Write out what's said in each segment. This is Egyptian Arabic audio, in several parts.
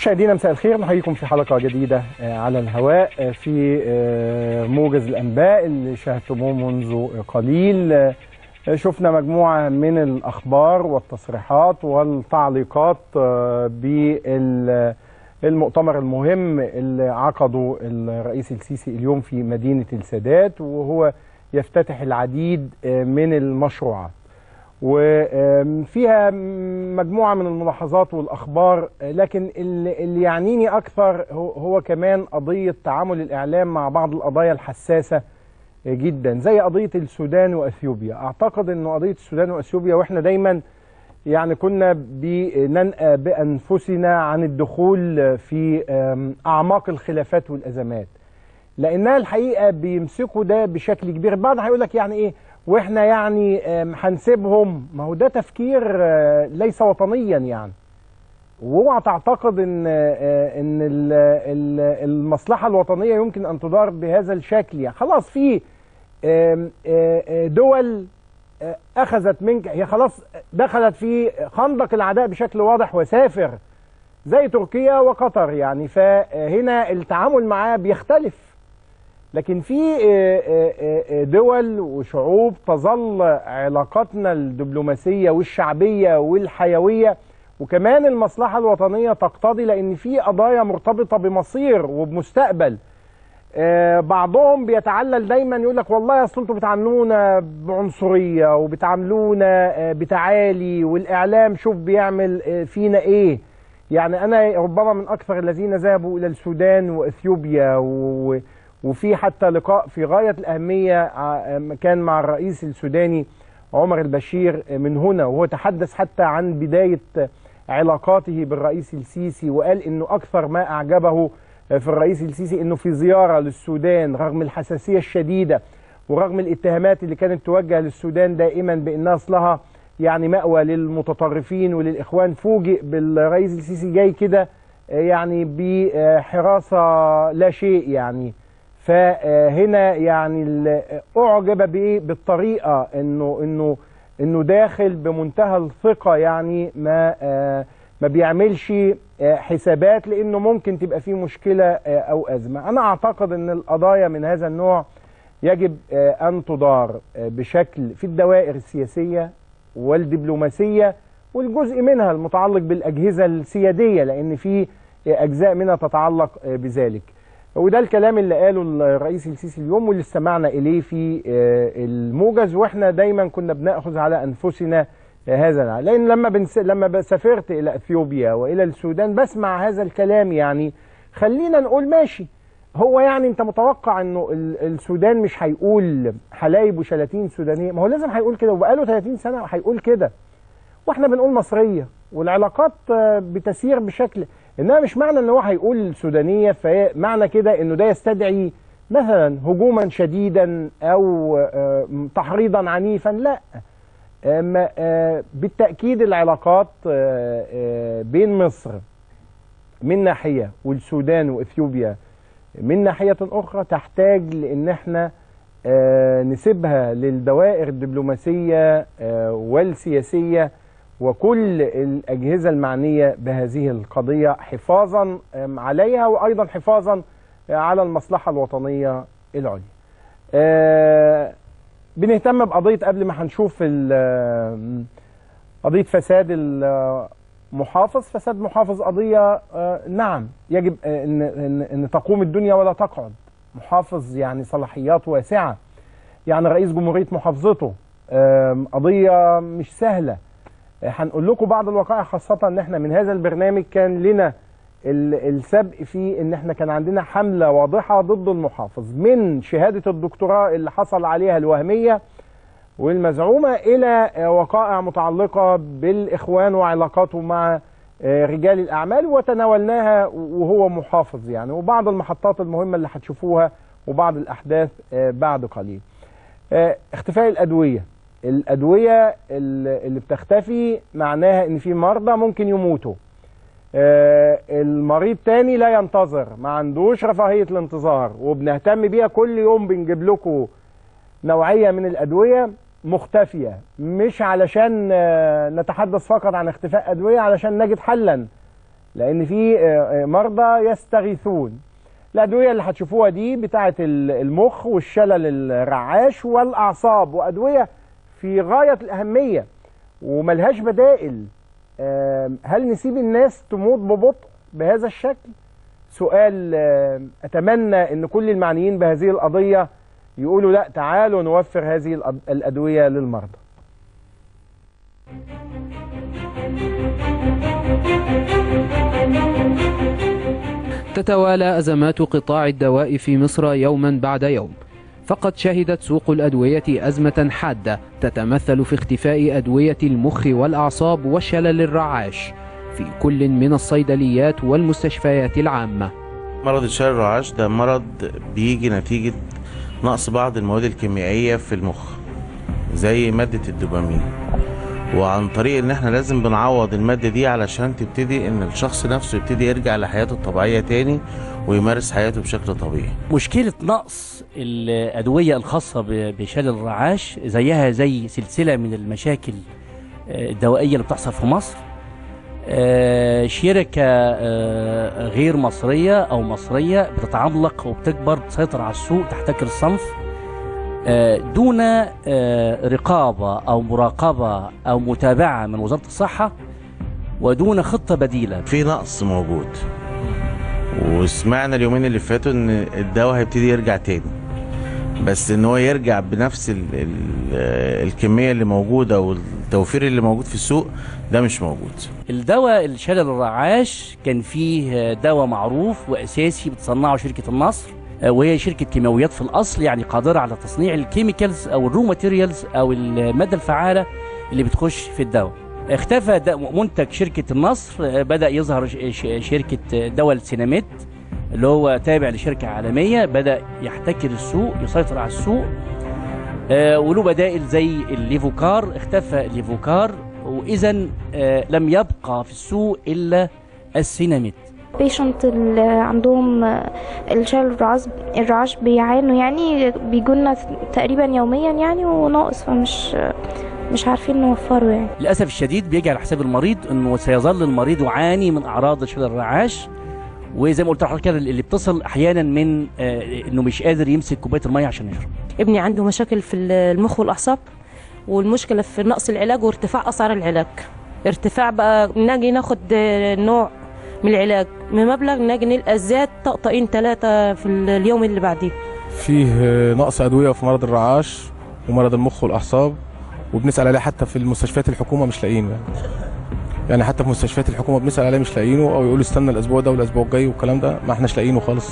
مشاهدينا مساء الخير نحييكم في حلقه جديده على الهواء في موجز الانباء اللي شاهدتموه منذ قليل شفنا مجموعه من الاخبار والتصريحات والتعليقات بالمؤتمر المهم اللي عقده الرئيس السيسي اليوم في مدينه السادات وهو يفتتح العديد من المشروعات وفيها مجموعة من الملاحظات والأخبار لكن اللي يعنيني أكثر هو كمان قضية تعامل الإعلام مع بعض القضايا الحساسة جدا زي قضية السودان وأثيوبيا أعتقد أن قضية السودان وأثيوبيا وإحنا دايما يعني كنا بننأى بأنفسنا عن الدخول في أعماق الخلافات والأزمات لأنها الحقيقة بيمسكوا ده بشكل كبير بعض هيقول لك يعني إيه واحنا يعني هنسيبهم ما هو ده تفكير ليس وطنيا يعني واوعى تعتقد ان ان المصلحه الوطنيه يمكن ان تدار بهذا الشكل يعني خلاص في دول اخذت منك هي خلاص دخلت في خندق العداء بشكل واضح وسافر زي تركيا وقطر يعني فهنا التعامل معاه بيختلف لكن في دول وشعوب تظل علاقاتنا الدبلوماسية والشعبية والحيوية وكمان المصلحة الوطنية تقتضي لأن في قضايا مرتبطة بمصير وبمستقبل بعضهم بيتعلل دايما يقول لك والله اصل انتوا بتعاملونا بعنصريه وبتعاملونا بتعالي والاعلام شوف بيعمل فينا ايه يعني انا ربما من اكثر الذين ذهبوا الى السودان واثيوبيا و وفي حتى لقاء في غاية الأهمية كان مع الرئيس السوداني عمر البشير من هنا وهو تحدث حتى عن بداية علاقاته بالرئيس السيسي وقال أنه أكثر ما أعجبه في الرئيس السيسي أنه في زيارة للسودان رغم الحساسية الشديدة ورغم الاتهامات اللي كانت توجه للسودان دائما بأنها أصلها يعني مأوى للمتطرفين وللإخوان فوجئ بالرئيس السيسي جاي كده يعني بحراسة لا شيء يعني فهنا يعني اعجب بايه بالطريقه انه انه انه داخل بمنتهى الثقه يعني ما ما بيعملش حسابات لانه ممكن تبقى فيه مشكله او ازمه انا اعتقد ان القضايا من هذا النوع يجب ان تدار بشكل في الدوائر السياسيه والدبلوماسيه والجزء منها المتعلق بالاجهزه السياديه لان في اجزاء منها تتعلق بذلك وده الكلام اللي قاله الرئيس السيسي اليوم واللي استمعنا اليه في الموجز واحنا دايما كنا بناخذ على انفسنا هذا لان لما بنس... لما سافرت الى اثيوبيا والى السودان بسمع هذا الكلام يعني خلينا نقول ماشي هو يعني انت متوقع انه السودان مش هيقول حلايب وشلاتين سودانيه ما هو لازم هيقول كده وبقاله 30 سنه هيقول كده واحنا بنقول مصريه والعلاقات بتسير بشكل انما مش معنى ان هو هيقول سودانيه فمعنى كده انه ده يستدعي مثلا هجوما شديدا او تحريضا عنيفا لا بالتاكيد العلاقات بين مصر من ناحيه والسودان واثيوبيا من ناحيه اخرى تحتاج لان احنا نسيبها للدوائر الدبلوماسيه والسياسيه وكل الأجهزة المعنية بهذه القضية حفاظا عليها وأيضا حفاظا على المصلحة الوطنية العليا أه بنهتم بقضية قبل ما هنشوف قضية فساد المحافظ فساد محافظ قضية أه نعم يجب أن, أن, أن تقوم الدنيا ولا تقعد محافظ يعني صلاحيات واسعة يعني رئيس جمهورية محافظته أه قضية مش سهلة هنقول لكم بعض الوقائع خاصة ان احنا من هذا البرنامج كان لنا السبق في ان احنا كان عندنا حملة واضحة ضد المحافظ من شهادة الدكتوراه اللي حصل عليها الوهمية والمزعومة الى وقائع متعلقة بالاخوان وعلاقاته مع رجال الاعمال وتناولناها وهو محافظ يعني وبعض المحطات المهمة اللي هتشوفوها وبعض الاحداث بعد قليل اختفاء الادوية الأدوية اللي بتختفي معناها إن في مرضى ممكن يموتوا آه المريض تاني لا ينتظر ما عندوش رفاهية الانتظار وبنهتم بيها كل يوم بنجيب لكم نوعية من الأدوية مختفية مش علشان آه نتحدث فقط عن اختفاء أدوية علشان نجد حلا لان في آه، آه، مرضى يستغيثون الادويه اللي هتشوفوها دي بتاعه ال- المخ والشلل الرعاش والاعصاب وادويه في غايه الاهميه وملهاش بدائل آم، هل نسيب الناس تموت ببطء بهذا الشكل سؤال آم، اتمنى ان كل المعنيين بهذه القضيه يقولوا لا تعالوا نوفر هذه الأد- الادويه للمرضى تتوالى أزمات قطاع الدواء في مصر يوما بعد يوم فقد شهدت سوق الأدوية أزمة حادة تتمثل في اختفاء أدوية المخ والأعصاب والشلل الرعاش في كل من الصيدليات والمستشفيات العامة مرض الشلل الرعاش ده مرض بيجي نتيجة نقص بعض المواد الكيميائية في المخ زي مادة الدوبامين وعن طريق ان احنا لازم بنعوض المادة دي علشان تبتدي ان الشخص نفسه يبتدي يرجع لحياته الطبيعية تاني ويمارس حياته بشكل طبيعي مشكلة نقص الأدوية الخاصة ب- بشلل الرعاش زيها زي سلسلة من المشاكل آه، الدوائية اللي بتحصل في مصر آه، شركة آه، غير مصرية أو مصرية بتتعملق وبتكبر تسيطر على السوق تحتكر الصنف آه، دون آه، رقابة أو مراقبة أو متابعة من وزارة الصحة ودون خطة بديلة في نقص موجود وسمعنا اليومين اللي فاتوا ان الدواء هيبتدي يرجع تاني بس ان هو يرجع بنفس ال ال الكمية اللي موجودة والتوفير اللي موجود في السوق ده مش موجود الدواء الشلل الرعاش كان فيه دواء معروف واساسي بتصنعه شركه النصر آه، وهي شركه كيماويات في الاصل يعني قادره على تصنيع الكيميكالز او الرو ماتيريالز او الماده الفعاله اللي بتخش في الدواء اختفى دا- منتج شركه النصر آه، بدا يظهر ش- ش- شركه دواء السيناميد اللي هو تابع لشركه عالميه بدا يحتكر السوق يسيطر على السوق آه، وله بدائل زي الليفوكار اختفى الليفوكار واذا آه، لم يبقى في السوق الا السيناميد بيشنت اللي عندهم الشلل الرعاش الرعاش بيعانوا يعني بيجولنا تقريبا يوميا يعني وناقص فمش مش عارفين نوفره يعني للاسف الشديد بيجي على حساب المريض انه سيظل المريض يعاني من اعراض شلل الرعاش وزي ما قلت لحضرتك كده اللي بتصل احيانا من آه، انه مش قادر يمسك كوبايه الميه عشان يشرب ابني عنده مشاكل في المخ والاعصاب والمشكله في نقص العلاج وارتفاع اسعار العلاج ارتفاع بقى ناجي ناخد آه، نوع من العلاج بمبلغ ناجي نلقى زاد طقطقين ثلاثه في اليوم اللي بعديه فيه نقص أدوية في مرض الرعاش ومرض المخ والأعصاب وبنسأل عليه حتى في المستشفيات الحكومة مش لاقيينه يعني يعني حتى في مستشفيات الحكومة بنسأل عليه مش لاقيينه أو يقولوا استنى الأسبوع ده والأسبوع الجاي والكلام ده ما احناش لاقيينه خالص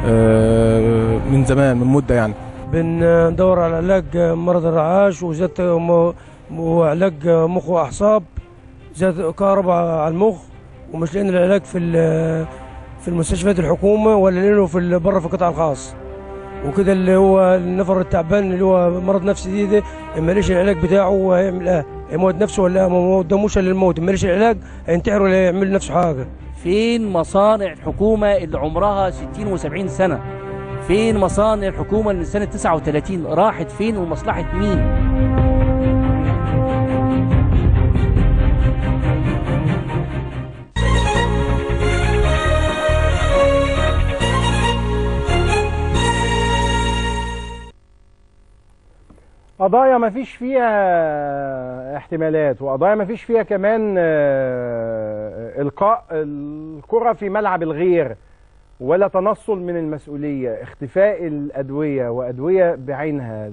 آه، من زمان من مدة يعني بندور على علاج مرض الرعاش وزاد م- وعلاج مخ واعصاب زاد كهرباء على المخ ومش لاقيين العلاج في ال- في المستشفيات الحكومه ولا لاقيينه في ال- بره في القطاع الخاص وكده اللي هو النفر التعبان اللي هو مرض نفسي دي, دي ماليش العلاج بتاعه هيعمل ايه يموت نفسه ولا ما قداموش الا الموت ماليش العلاج هينتحر ولا يعمل نفسه حاجه فين مصانع الحكومه اللي عمرها 60 و70 سنه فين مصانع الحكومه اللي من سنه 39 راحت فين ومصلحه مين قضايا ما فيش فيها احتمالات وقضايا ما فيش فيها كمان آه، إلقاء الكرة في ملعب الغير ولا تنصل من المسؤولية اختفاء الأدوية وأدوية بعينها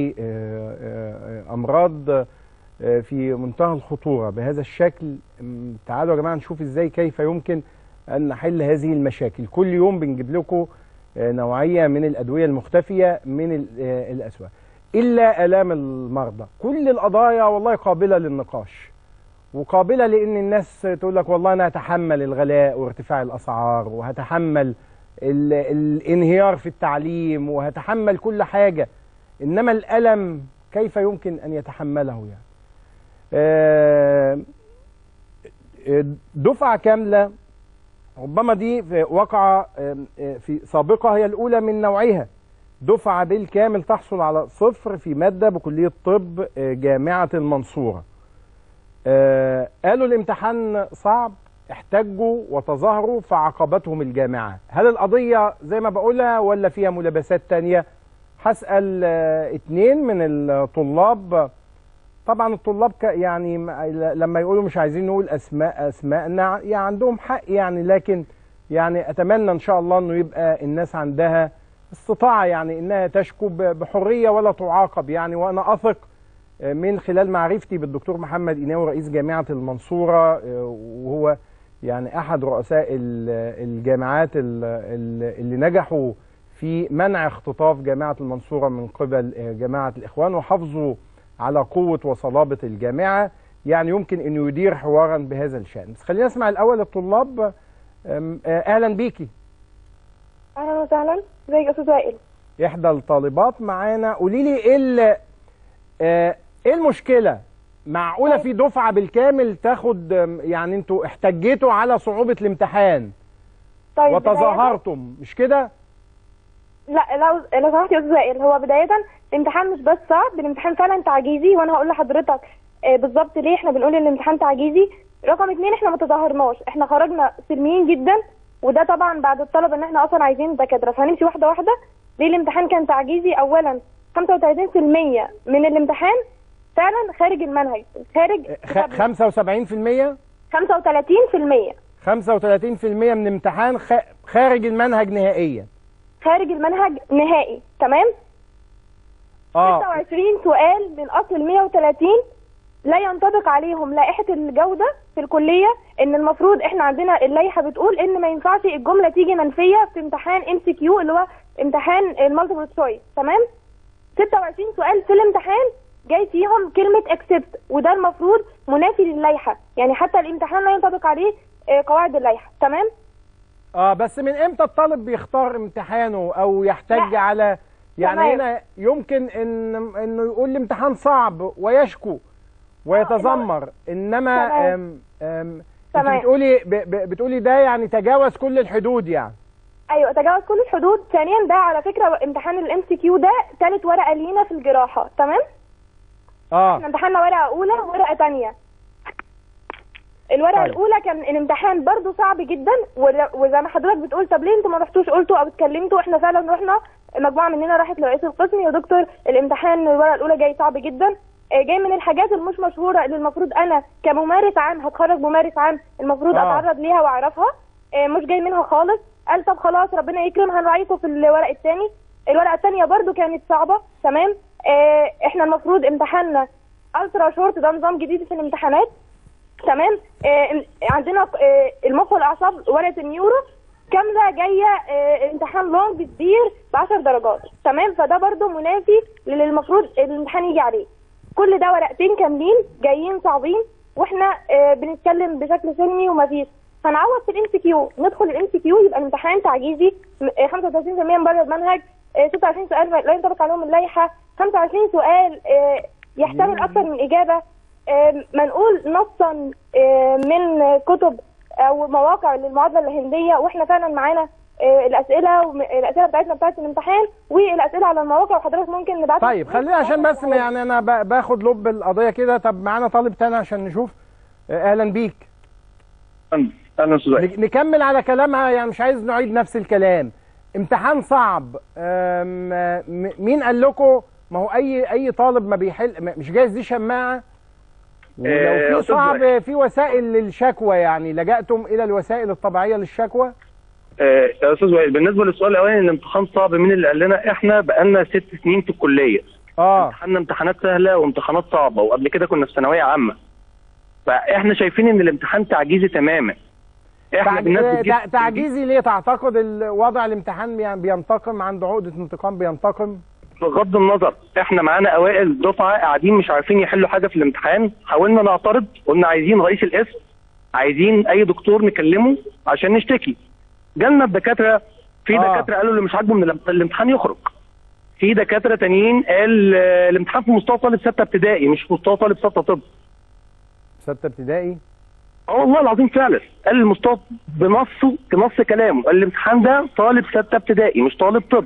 لأمراض في منتهى الخطورة بهذا الشكل م، تعالوا يا جماعة نشوف ازاي كيف يمكن أن نحل هذه المشاكل كل يوم بنجيب لكم آه، نوعية من الأدوية المختفية من ال- آه، الأسواق إلا آلام المرضى كل القضايا والله قابلة للنقاش وقابلة لأن الناس تقول لك والله أنا هتحمل الغلاء وارتفاع الأسعار وهتحمل ال- الانهيار في التعليم وهتحمل كل حاجة إنما الألم كيف يمكن أن يتحمله يعني آه، آه، دفعة كاملة ربما دي في وقعة آه، آه، في سابقة هي الأولى من نوعها دفعة بالكامل تحصل على صفر في مادة بكلية طب آه، جامعة المنصورة آه، قالوا الامتحان صعب احتجوا وتظاهروا فعاقبتهم الجامعة هل القضية زي ما بقولها ولا فيها ملابسات تانية هسأل آه، اتنين من الطلاب طبعا الطلاب ك- يعني م- لما يقولوا مش عايزين نقول اسماء اسماءنا يعني عندهم حق يعني لكن يعني اتمنى ان شاء الله انه يبقى الناس عندها استطاعه يعني انها تشكو ب- بحريه ولا تعاقب يعني وانا اثق من خلال معرفتي بالدكتور محمد إيناوي رئيس جامعة المنصورة آه، وهو يعني أحد رؤساء ال- الجامعات ال- ال- اللي نجحوا في منع اختطاف جامعة المنصورة من قبل آه، جماعة الإخوان وحافظوا على قوة وصلابة الجامعة يعني يمكن أنه يدير حوارا بهذا الشأن بس خلينا نسمع الأول الطلاب آم، آه، أهلا بيكي اهلا وسهلا ازيك يا استاذ وائل إحدى الطالبات معانا قولي لي إيه ال- آه، إيه المشكلة معقولة في دفعة بالكامل تاخد آم، يعني انتوا احتجيتوا على صعوبة الامتحان طيب وتظاهرتم مش كده؟ لا لو لو سمحت يا استاذ وائل هو بدايه الامتحان مش بس صعب الامتحان فعلا تعجيزي وانا هقول لحضرتك آه، بالظبط ليه احنا بنقول ان الامتحان تعجيزي رقم اتنين احنا ما تظاهرناش احنا خرجنا سلميين جدا وده طبعا بعد الطلب ان احنا اصلا عايزين دكاتره فهنمشي واحده واحده ليه الامتحان كان تعجيزي اولا 35% من الامتحان فعلا خارج المنهج خارج خ- 75% 35% 35% من امتحان خ- خارج المنهج نهائيا خارج المنهج نهائي تمام اه 26 سؤال من اصل ال 130 لا ينطبق عليهم لائحه الجوده في الكليه ان المفروض احنا عندنا اللائحه بتقول ان ما ينفعش الجمله تيجي منفيه في امتحان ام سي كيو اللي هو امتحان المالتيبل تشويس تمام 26 سؤال في الامتحان جاي فيهم كلمه اكسبت وده المفروض منافي للائحه يعني حتى الامتحان لا ينطبق عليه آه، قواعد اللائحه تمام اه بس من امتى الطالب بيختار امتحانه او يحتج لا. على يعني تمام. هنا يمكن ان انه يقول الامتحان صعب ويشكو ويتذمر انما تمام. أم أم انت تمام. بتقولي ب- ب- بتقولي ده يعني تجاوز كل الحدود يعني ايوه تجاوز كل الحدود ثانيا ده على فكره امتحان الام سي كيو ده ثالث ورقه لينا في الجراحه تمام اه احنا امتحاننا ورقه اولى وورقه ثانيه الورقه طيب. طيب. الاولى كان الامتحان برضو صعب جدا ور- وزي ما حضرتك بتقول طب ليه انتوا ما رحتوش قلتوا او اتكلمتوا احنا فعلا رحنا مجموعه مننا راحت لرئيس القسم يا دكتور الامتحان الورقه الاولى جاي صعب جدا آه، جاي من الحاجات المش مشهوره اللي المفروض انا كممارس عام هتخرج ممارس عام المفروض آه. اتعرض ليها واعرفها آه، مش جاي منها خالص قال طب خلاص ربنا يكرم هنراعيكم في الورق الثاني الورقه الثانيه برضو كانت صعبه تمام آه، احنا المفروض امتحاننا الترا شورت ده نظام جديد في الامتحانات تمام آه عندنا آه المخ والاعصاب ورقه النيورو كامله جايه آه امتحان لونج كبير ب 10 درجات تمام فده برضو منافي للي المفروض الامتحان يجي عليه كل ده ورقتين كاملين جايين صعبين واحنا آه بنتكلم بشكل سلمي ومفيش هنعوض في الام سي كيو ندخل الام سي كيو يبقى الامتحان تعجيزي م- آه، 35% من بره المنهج آه، 26 سؤال لا ينطبق عليهم اللائحه 25 سؤال آه، يحتمل اكثر من اجابه آم، منقول نصا آم، من كتب او مواقع للمعادله الهنديه واحنا فعلا معانا آه، الاسئله وم- الاسئله بتاعتنا بتاعت الامتحان والاسئله على المواقع وحضرتك ممكن نبعت طيب خلينا عشان بس ما يعني انا ب- باخد لب القضيه كده طب معانا طالب تاني عشان نشوف آه، اهلا بيك اهلا استاذ وائل. نك- نكمل على كلامها يعني مش عايز نعيد نفس الكلام امتحان صعب أم، م- مين قال لكم ما هو اي اي طالب ما بيحل ما- مش جايز دي شماعه آه، ولو في أستاذ صعب في وسائل للشكوى يعني لجأتم الى الوسائل الطبيعيه للشكوى آه، يا استاذ وائل بالنسبه للسؤال الاولاني الامتحان صعب مين اللي قال لنا احنا بقالنا ست سنين في الكليه اه امتحاننا امتحانات سهله وامتحانات صعبه وقبل كده كنا في ثانويه عامه فاحنا شايفين ان الامتحان تعجيزي تماما احنا تعج- بالناس بتجيب- تع- تعجيزي ليه تعتقد ال- وضع الامتحان بي- بينتقم عنده عقده انتقام بينتقم بغض النظر احنا معانا اوائل دفعه قاعدين مش عارفين يحلوا حاجه في الامتحان حاولنا نعترض قلنا عايزين رئيس القسم عايزين اي دكتور نكلمه عشان نشتكي جالنا الدكاتره في آه. دكاتره قالوا اللي مش عاجبه من الام- الامتحان يخرج في دكاتره تانيين قال آه، الامتحان في مستوى طالب سته ابتدائي مش في مستوى طالب سته طب سته ابتدائي اه والله العظيم فعلا قال المستوى بنصه بنص كلامه قال الامتحان ده طالب سته ابتدائي مش طالب طب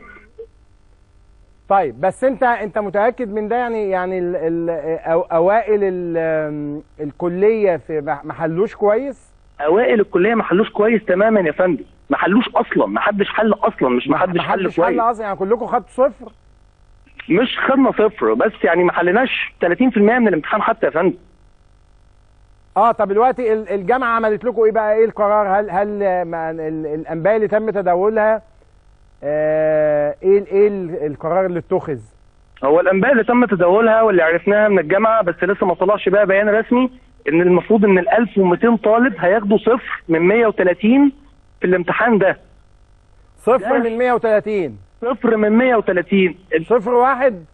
طيب بس انت انت متاكد من ده يعني يعني ال ال أو اوائل ال الكليه في ما ما حلوش كويس اوائل الكليه ما حلوش كويس تماما يا فندم ما حلوش اصلا ما حدش حل اصلا مش ما حدش حل محدش كويس حل اصلا يعني كلكم خدتوا صفر مش خدنا صفر بس يعني ما حليناش 30% من الامتحان حتى يا فندم اه طب دلوقتي ال- الجامعه عملت لكم ايه بقى ايه القرار هل هل آه، ما- ال- الانباء اللي تم تداولها آه ايه ال- ايه ال- القرار اللي اتخذ هو الانباء اللي تم تداولها واللي عرفناها من الجامعه بس لسه ما طلعش بقى بيان رسمي ان المفروض ان ال 1200 طالب هياخدوا صفر من 130 في الامتحان ده صفر من 130 صفر من 130 صفر واحد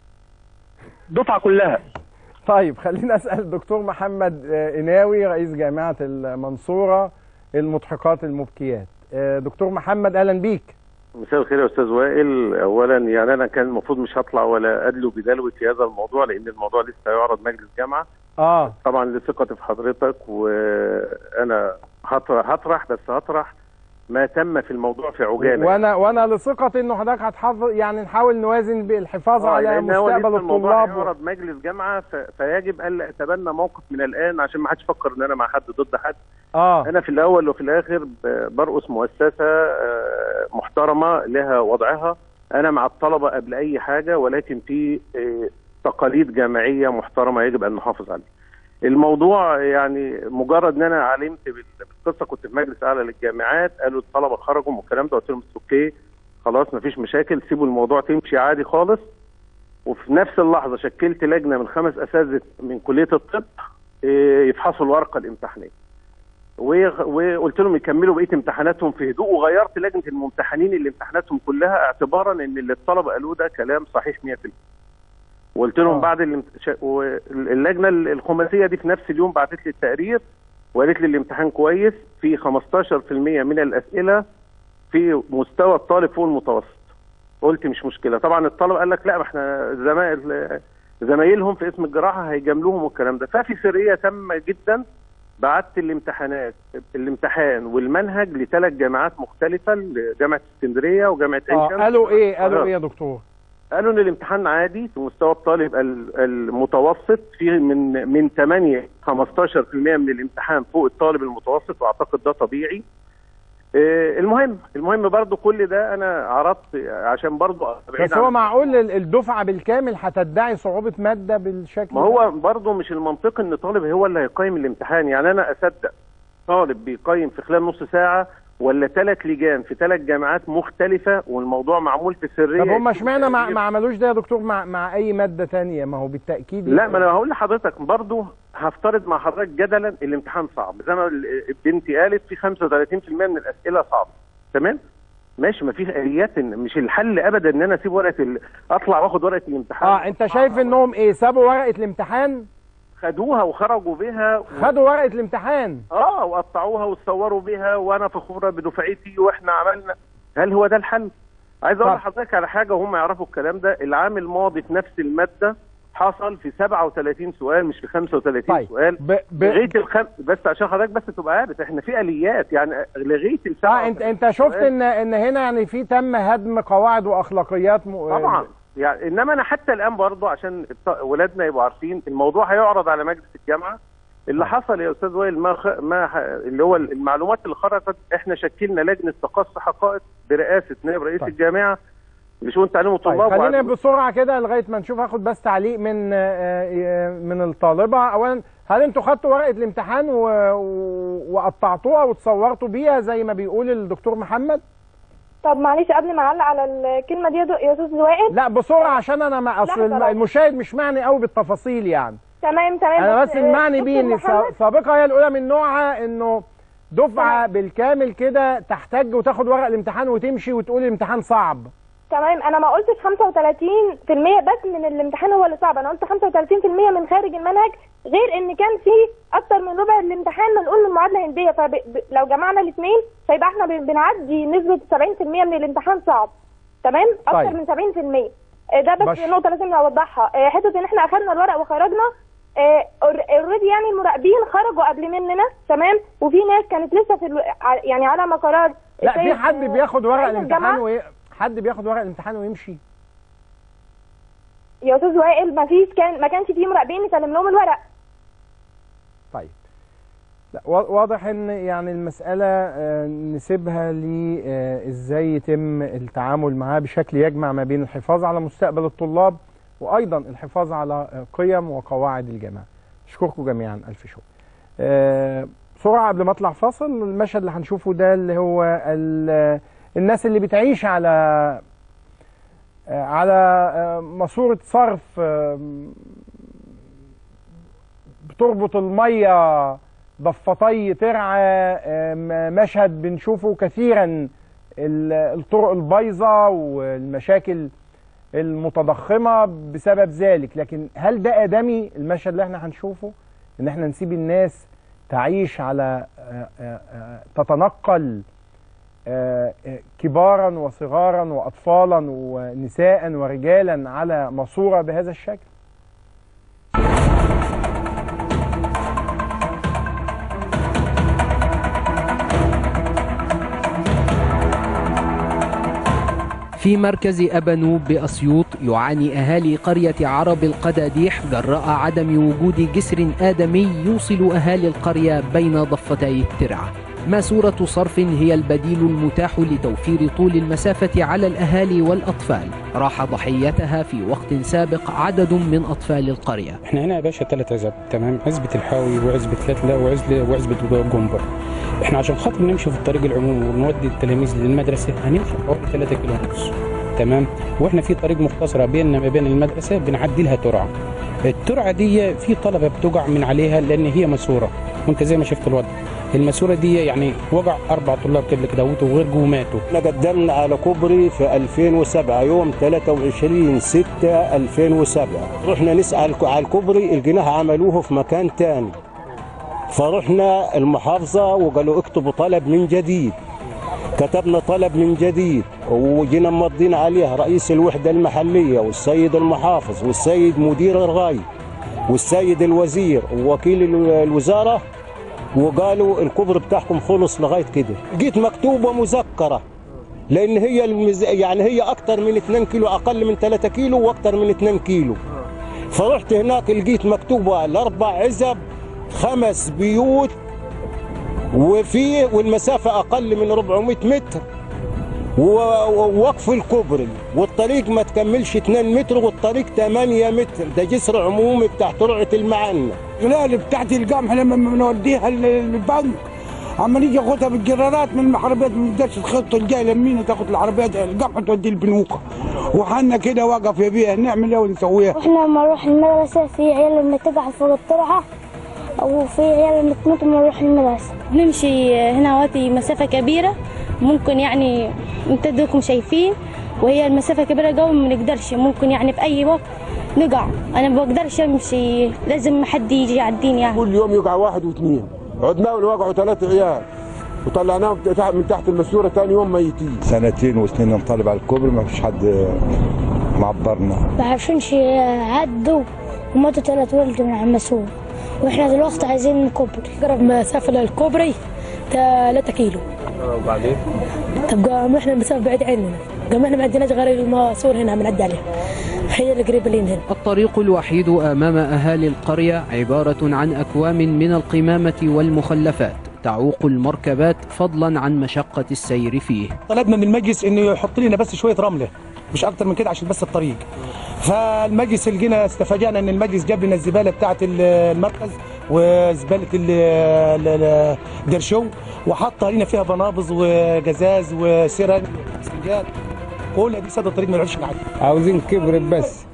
الدفعه كلها طيب خلينا اسال الدكتور محمد آه، إناوي رئيس جامعه المنصوره المضحكات المبكيات آه، دكتور محمد اهلا بيك مساء الخير يا استاذ وائل اولا يعني انا كان المفروض مش هطلع ولا ادلو بدلو في هذا الموضوع لان الموضوع لسه هيعرض مجلس جامعه اه طبعا لثقتي في حضرتك وانا هطرح, هطرح بس هطرح ما تم في الموضوع في عجاله وانا وانا لثقتي انه حضرتك هتحافظ يعني نحاول نوازن بالحفاظ آه، على لأن هو مستقبل لسه الموضوع الطلاب هيعرض مجلس جامعه ف... فيجب الا اتبنى موقف من الان عشان ما حدش يفكر ان انا مع حد ضد حد اه انا في الاول وفي الاخر ب- برأس مؤسسه آه، محترمه لها وضعها انا مع الطلبه قبل اي حاجه ولكن في آه، تقاليد جامعيه محترمه يجب ان نحافظ عليها الموضوع يعني مجرد ان انا علمت بال- بالقصه كنت في مجلس اعلى للجامعات قالوا الطلبه خرجوا والكلام ده قلت لهم "It's اوكي خلاص مفيش مشاكل سيبوا الموضوع تمشي عادي خالص وفي نفس اللحظه شكلت لجنه من خمس اساتذه من كليه الطب آه، يفحصوا الورقه الامتحانيه ويغ- وقلت لهم يكملوا بقيه امتحاناتهم في هدوء وغيرت لجنه الممتحنين اللي امتحاناتهم كلها اعتبارا ان اللي الطلبه قالوه ده كلام صحيح 100% وقلت لهم آه. بعد الامت- شا- و- اللجنه الخماسيه دي في نفس اليوم بعتت لي التقرير وقالت لي الامتحان كويس في 15% من الاسئله في مستوى الطالب فوق المتوسط قلت مش مشكله طبعا الطالب قال لك لا ما احنا زمايل زمايلهم في اسم الجراحه هيجاملوهم والكلام ده ففي سريه تامه جدا بعت الامتحانات الامتحان والمنهج لثلاث جامعات مختلفه لجامعه اسكندريه وجامعه عين اه شمس قالوا ايه قالوا آه. ايه يا دكتور قالوا ان الامتحان عادي في مستوى الطالب ال- المتوسط في من من 8 15% من الامتحان فوق الطالب المتوسط واعتقد ده طبيعي آه، المهم المهم برضو كل ده انا عرضت عشان برضو أبعد بس عن هو معقول ال- الدفعه بالكامل هتدعي صعوبه ماده بالشكل ما ده؟ هو برضه مش المنطق ان طالب هو اللي هيقيم الامتحان يعني انا اصدق طالب بيقيم في خلال نص ساعه ولا ثلاث لجان في ثلاث جامعات مختلفه والموضوع معمول في سريه طب هم اشمعنى ما, ما عملوش ده يا دكتور مع مع اي ماده تانية ما هو بالتاكيد لا ما انا هقول لحضرتك برضه هفترض مع حضرتك جدلا الامتحان صعب زي ما ال- بنتي قالت في 35% من الاسئله صعبه تمام ماشي ما فيش اليات إن- مش الحل ابدا ان انا اسيب ورقه ال... اطلع واخد ورقه الامتحان اه انت شايف انهم ايه سابوا ورقه الامتحان خدوها وخرجوا بيها و... خدوا ورقه الامتحان اه وقطعوها واتصوروا بيها وانا فخوره بدفعتي واحنا عملنا هل هو ده الحل؟ عايز اقول طب. لحضرتك على حاجه وهم يعرفوا الكلام ده العام الماضي في نفس الماده حصل في 37 سؤال مش في 35 طيب سؤال ب... ب... لغايه الخم... بس عشان حضرتك بس تبقى عارف احنا في اليات يعني لغايه ال اه انت انت شفت ان ان هنا يعني في تم هدم قواعد واخلاقيات م... طبعا يعني انما انا حتى الان برضه عشان الط- ولادنا يبقوا عارفين الموضوع هيعرض على مجلس الجامعه اللي حصل يا استاذ وائل ما, خ... ما ح... اللي هو المعلومات اللي خرجت احنا شكلنا لجنه تقصي حقائق برئاسه نائب رئيس طيب. الجامعه لشؤون تعليم طيب الطلاب خلينا وعد- بسرعه كده لغايه ما نشوف هاخد بس تعليق من آه، آه، من الطالبه اولا هل انتوا خدتوا ورقه الامتحان و... و... وقطعتوها وتصورتوا بيها زي ما بيقول الدكتور محمد طب معلش قبل ما اعلق على الكلمه دي يا دو- يا استاذ وائل لا بسرعه عشان انا ما اصل لحظة، الم- لحظة. المشاهد مش معني قوي بالتفاصيل يعني تمام تمام انا بس آه، المعني دكتور بيه ان محمد، سا- سابقه هي الاولى من نوعها انه دفعه بالكامل كده تحتاج وتاخد ورق الامتحان وتمشي وتقول الامتحان صعب تمام انا ما قلتش 35% بس من الامتحان هو اللي صعب انا قلت 35% من خارج المنهج غير ان كان في اكتر من ربع الامتحان منقول من معادله هنديه فلو جمعنا الاثنين فيبقى احنا بن- بنعدي نسبه 70% من الامتحان صعب تمام اكتر طيب. من 70% آه، ده بس باش. نقطه لازم اوضحها آه، حته ان احنا اخذنا الورق وخرجنا اوريدي يعني المراقبين خرجوا قبل مننا تمام وفي ناس كانت لسه في الو... ع- يعني على ما قرار لا في السيد- حد بياخد ورق رئيس الامتحان الجامعة- وي... حد بياخد ورق الامتحان ويمشي يا استاذ وائل ما فيش كان ما كانش فيه مراقبين نسلم لهم الورق طيب لا وا- واضح ان يعني المسألة آه، نسيبها ل آه، ازاي يتم التعامل معاه بشكل يجمع ما بين الحفاظ على مستقبل الطلاب وايضا الحفاظ على آه، قيم وقواعد الجامعة اشكركم جميعا الف شكر آه، بسرعة قبل ما اطلع فاصل المشهد اللي هنشوفه ده اللي هو ال- الناس اللي بتعيش على آه، على آه، ماسورة صرف آه، بتربط المية ضفتي ترعى آم، مشهد بنشوفه كثيرا ال- الطرق البايظة والمشاكل المتضخمة بسبب ذلك لكن هل ده آدمي المشهد اللي احنا هنشوفه ان احنا نسيب الناس تعيش على آه، آه، آه، تتنقل آه، آه، كبارا وصغارا وأطفالا ونساء ورجالا على ماسورة بهذا الشكل في مركز أبنوب بأسيوط يعاني أهالي قرية عرب القداديح جراء عدم وجود جسر آدمي يوصل أهالي القرية بين ضفتي الترعة ماسورة صرف هي البديل المتاح لتوفير طول المسافة على الأهالي والأطفال راح ضحيتها في وقت سابق عدد من أطفال القرية احنا هنا يا باشا ثلاث عزب تمام عزبة الحاوي وعزبة لتلة وعزبة وعزبة جنبر احنا عشان خاطر نمشي في الطريق العمومي ونودي التلاميذ للمدرسة هنمشي حوالي 3 كيلو ونص تمام واحنا في طريق مختصرة بيننا ما بين المدرسة بنعدي لها ترعة الترعة دي في طلبة بتقع من عليها لأن هي ماسورة وانت زي ما شفت الوضع الماسورة دي يعني وقع أربع طلاب قبل كده وغرقوا وماتوا احنا قدمنا على كوبري في 2007 يوم 23 6 2007 رحنا نسأل على الكوبري لقيناها عملوه في مكان تاني فرحنا المحافظة وقالوا اكتبوا طلب من جديد كتبنا طلب من جديد وجينا مضين عليها رئيس الوحدة المحلية والسيد المحافظ والسيد مدير الغاية والسيد الوزير ووكيل ال- الوزارة وقالوا الكبر بتاعكم خلص لغاية كده جيت مكتوبة مذكرة لأن هي المز... يعني هي أكتر من 2 كيلو أقل من 3 كيلو وأكتر من 2 كيلو فرحت هناك لقيت مكتوبة الأربع عزب خمس بيوت وفي والمسافة أقل من 400 متر و- ووقف الكوبري والطريق ما تكملش 2 متر والطريق 8 متر ده جسر عمومي بتاع ترعة المعنى الغلال بتاعت القمح لما بنوديها للبنك اما نيجي ناخدها بالجرارات من العربيات ما نقدرش الخطه الجايه لمينا تاخد العربيات القمح تودي البنوك وحنا كده واقف يا بيه نعمل ايه ونسويها واحنا لما نروح المدرسة في عيال لما تقع فوق الطرحة وفي عيال لما تموت لما نروح المدرسة نمشي هنا وقتي مسافة كبيرة ممكن يعني انتوا دوكم شايفين وهي المسافة كبيرة قوي ما نقدرش ممكن يعني في أي وقت نقع أنا ما بقدرش أمشي لازم حد يجي يعديني يعني كل يوم يقع واحد واثنين عدنا وقعوا ثلاث عيال وطلعناهم تحت- من تحت الماسوره ثاني يوم ميتين سنتين وسنين نطالب على الكوبري ما فيش حد معبرنا ما عارفينش يعدوا وماتوا ثلاث ولد من على المسؤول واحنا دلوقتي عايزين كوبري اقرب مسافه للكوبري 3 كيلو وبعدين طب قام احنا المسافه بعيد عننا قام احنا ما عندناش غير الماسور هنا بنعدي عليها هي اللي قريبه لنا هنا الطريق الوحيد أمام أهالي القرية عبارة عن أكوام من القمامة والمخلفات تعوق المركبات فضلا عن مشقة السير فيه طلبنا من المجلس انه يحط لنا بس شويه رمله مش اكتر من كده عشان بس الطريق فالمجلس لقينا استفاجأنا ان المجلس جاب لنا الزباله بتاعه ال- المركز وزباله ال- ال- ال- الدرشو وحط لنا فيها بنابض وجزاز وسرن وسنجال كل دي سد الطريق ما نعرفش نعدي عاوزين كبر بس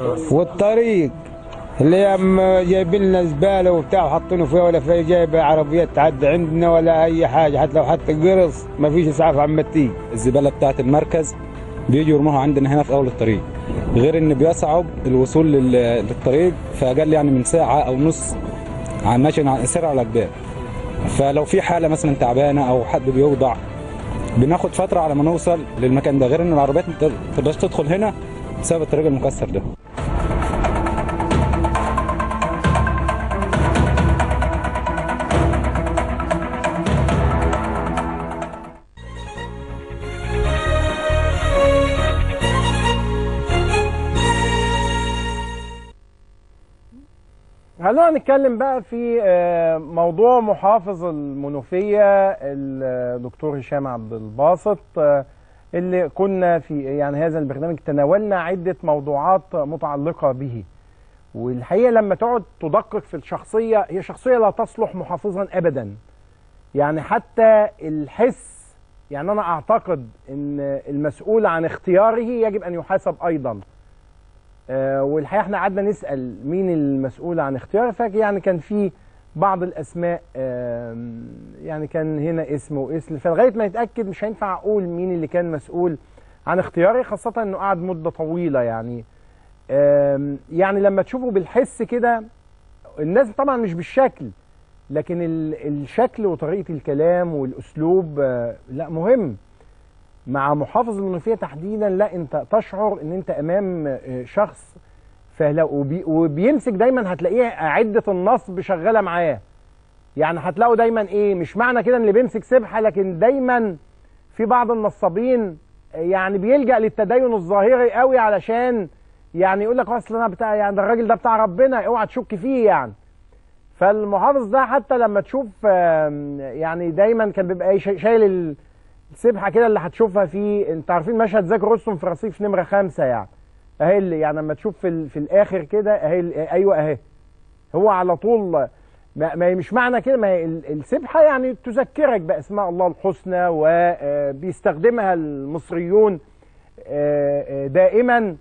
والطريق اللي هم جايبين لنا زباله وبتاع وحاطينه فيها ولا في جايبه عربيات تعدي عندنا ولا اي حاجه حتى لو حتى قرص ما فيش اسعاف عم تيجي الزبالة بتاعت المركز بيجوا يرموها عندنا هنا في أول الطريق غير إن بيصعب الوصول لل- للطريق في أقل يعني من ساعة أو نص عن ماشي عن- سير على الجبال فلو في حالة مثلا تعبانة أو حد بيوضع بناخد فترة على ما نوصل للمكان ده غير إن العربيات ما تقدرش تدخل هنا بسبب الطريق المكسر ده هل خلونا نتكلم بقى في آه، موضوع محافظ المنوفية الدكتور هشام عبد الباسط آه، اللي كنا في يعني هذا البرنامج تناولنا عدة موضوعات متعلقة به والحقيقة لما تقعد تدقق في الشخصية هي شخصية لا تصلح محافظا أبدا يعني حتى الحس يعني أنا أعتقد أن المسؤول عن اختياره يجب أن يحاسب أيضا آه، والحقيقه احنا قعدنا نسال مين المسؤول عن اختياره فاكر يعني كان في بعض الاسماء آم، يعني كان هنا اسم واسم فلغايه ما نتاكد مش هينفع اقول مين اللي كان مسؤول عن اختياري خاصه انه قعد مده طويله يعني آم، يعني لما تشوفه بالحس كده الناس طبعا مش بالشكل لكن ال- الشكل وطريقه الكلام والاسلوب آه، لا مهم مع محافظ المنوفيه تحديدا لا انت تشعر ان انت امام آه، شخص فهلا وبي وبيمسك دايما هتلاقيه عده النصب شغاله معاه يعني هتلاقوا دايما ايه مش معنى كده ان اللي بيمسك سبحه لكن دايما في بعض النصابين آه، يعني بيلجأ للتدين الظاهري قوي علشان يعني يقول لك اصل انا بتاع يعني ده الراجل ده بتاع ربنا اوعى تشك فيه يعني فالمحافظ ده حتى لما تشوف آم، يعني دايما كان بيبقى إيه، شا- شايل ال- السبحه كده اللي هتشوفها في انت عارفين مشهد زكي رستم في رصيف نمره خمسه يعني اهي اللي يعني لما تشوف في, ال- في الاخر كده اهي ال- ايوه اهي هو على طول ما, ما مش معنى كده ما هي ال- السبحه يعني تذكرك باسماء الله الحسنى وبيستخدمها المصريون آه، آه، دائما